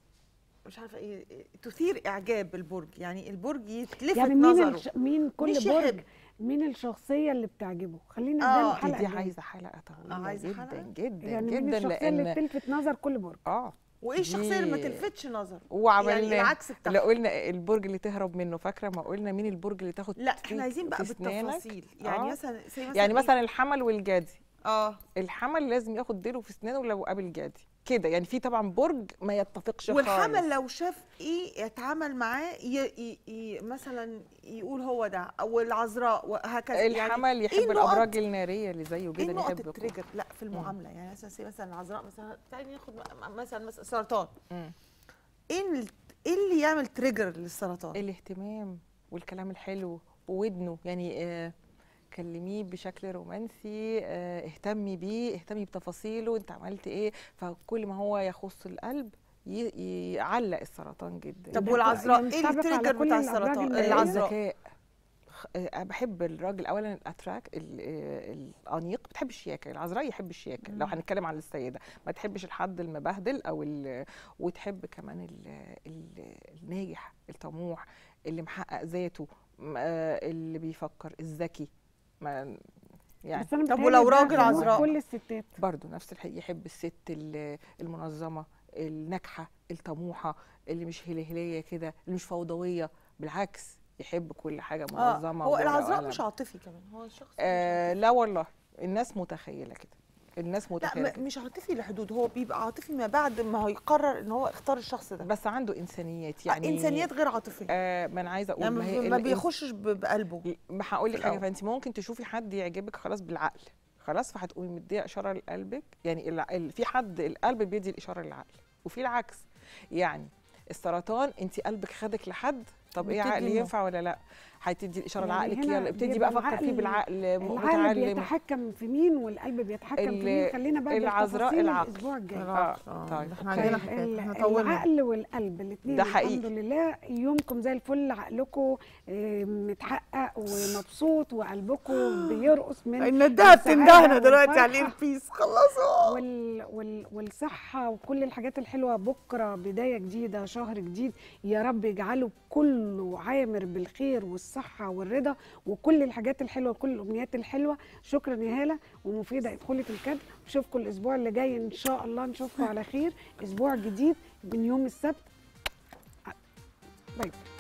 مش عارفه ايه آه، تثير اعجاب البرج يعني البرج يتلفت يعني مين نظره الش... مين كل مش برج يحب. مين الشخصية اللي بتعجبه خلينا آه، ده دي- دي, الحلقة دي الجاية. عايزه حلقه طويله آه، عايزة جدا حلقة؟ جدا يعني جدا مين الشخصية اللي لان بتلفت نظر كل برج اه وايه الشخصيه اللي ما دي- تلفتش نظره وعملنا يعني العكس اللي بتاعها قلنا البرج اللي تهرب منه فاكره ما قلنا مين البرج اللي تاخد لا فيه احنا عايزين بقى في أسنانك؟ بالتفاصيل يعني آه. مثلا زي مثلا يعني إيه؟ مثلا الحمل والجدي اه الحمل لازم ياخد ديله في اسنانه لو قابل جدي كده يعني في طبعا برج ما يتفقش والحمل خالص لو شاف ايه يتعامل معاه ي... ي... ي... مثلا يقول هو ده او العذراء وهكذا الحمل يعني يحب إيه النقط- الابراج الناريه اللي زيه ايه جدا نقط يحب كل- التريجر لا في المعامله يعني مثلا زي مثلا العذراء مثلا تعالي ناخد م- مثلا مثلا سرطان مم. ايه ال... ايه اللي يعمل تريجر للسرطان الاهتمام والكلام الحلو وودنه يعني آه كلميه بشكل رومانسي آه اهتمي بيه اهتمي بتفاصيله انت عملت ايه فكل ما هو يخص القلب ي- يعلق السرطان جدا طب ده والعذراء ينطبق ايه على التريجر كل بتاع الأبراج السرطان النارية؟ العذراء الذكاء خ- آه، بحب الراجل اولا الاتراك ال- آه، الانيق بتحب الشياكه العذراء يحب الشياكه لو هنتكلم عن السيده ما تحبش الحد المبهدل او ال- وتحب كمان ال- ال- الناجح الطموح اللي محقق ذاته م- آه، اللي بيفكر الذكي ما يعني بس أنا طب بتهيألي ولو ده راجل طموح عذراء؟ كل الستات برضه نفس الحقيقة يحب الست ال- المنظمة الناجحة الطموحة اللي مش هلهلية كده اللي مش فوضوية بالعكس يحب كل حاجة اه منظمة هو وورقة العذراء وقلم. مش عاطفي كمان هو الشخص مش آه لا والله الناس متخيلة كده الناس لا متخيلة م- كده. مش عاطفي لحدود هو بيبقى عاطفي ما بعد ما هو يقرر ان هو اختار الشخص ده بس عنده إنسانيات يعني يعني انسانيات غير عاطفيه آه ما أنا عايزة أقول يعني ما هي ما, ما الإنس- بيخشش ب- بقلبه ما هقول لك في حاجه الأول. فانت ممكن تشوفي حد يعجبك خلاص بالعقل خلاص فهتقومي مديه اشاره لقلبك يعني الع- ال- في حد القلب بيدي الاشاره للعقل وفي العكس يعني السرطان انت قلبك خدك لحد طب ايه بتدي عقل إنه- ينفع ولا لا هتدي الاشاره يعني لعقلك هنا يلا ابتدي بيبقى بقى فكر فيه العقل- بالعقل العقل متعلم بيتحكم في مين والقلب بيتحكم في ال- مين خلينا بقى العذراء بالتفاصيل العقل. الاسبوع الجاي آه، طيب. احنا أوكي. عندنا حكاية، ال- احنا طولنا العقل والقلب الاثنين ده الحمد حقيقي. لله يومكم زي الفل عقلكم آه، متحقق ومبسوط وقلبكم بيرقص من الندهه السعادة بتندهنا دلوقتي والفرحة. على البيس خلصوا وال وال والصحة وكل الحاجات الحلوة بكرة بداية جديدة شهر جديد يا رب يجعله كله عامر بالخير والصحة والرضا وكل الحاجات الحلوة وكل الأمنيات الحلوة شكرا يا هالة ومفيدة ادخلي في الكادر نشوفكم الأسبوع اللي جاي إن شاء الله نشوفكم على خير أسبوع جديد من يوم السبت باي باي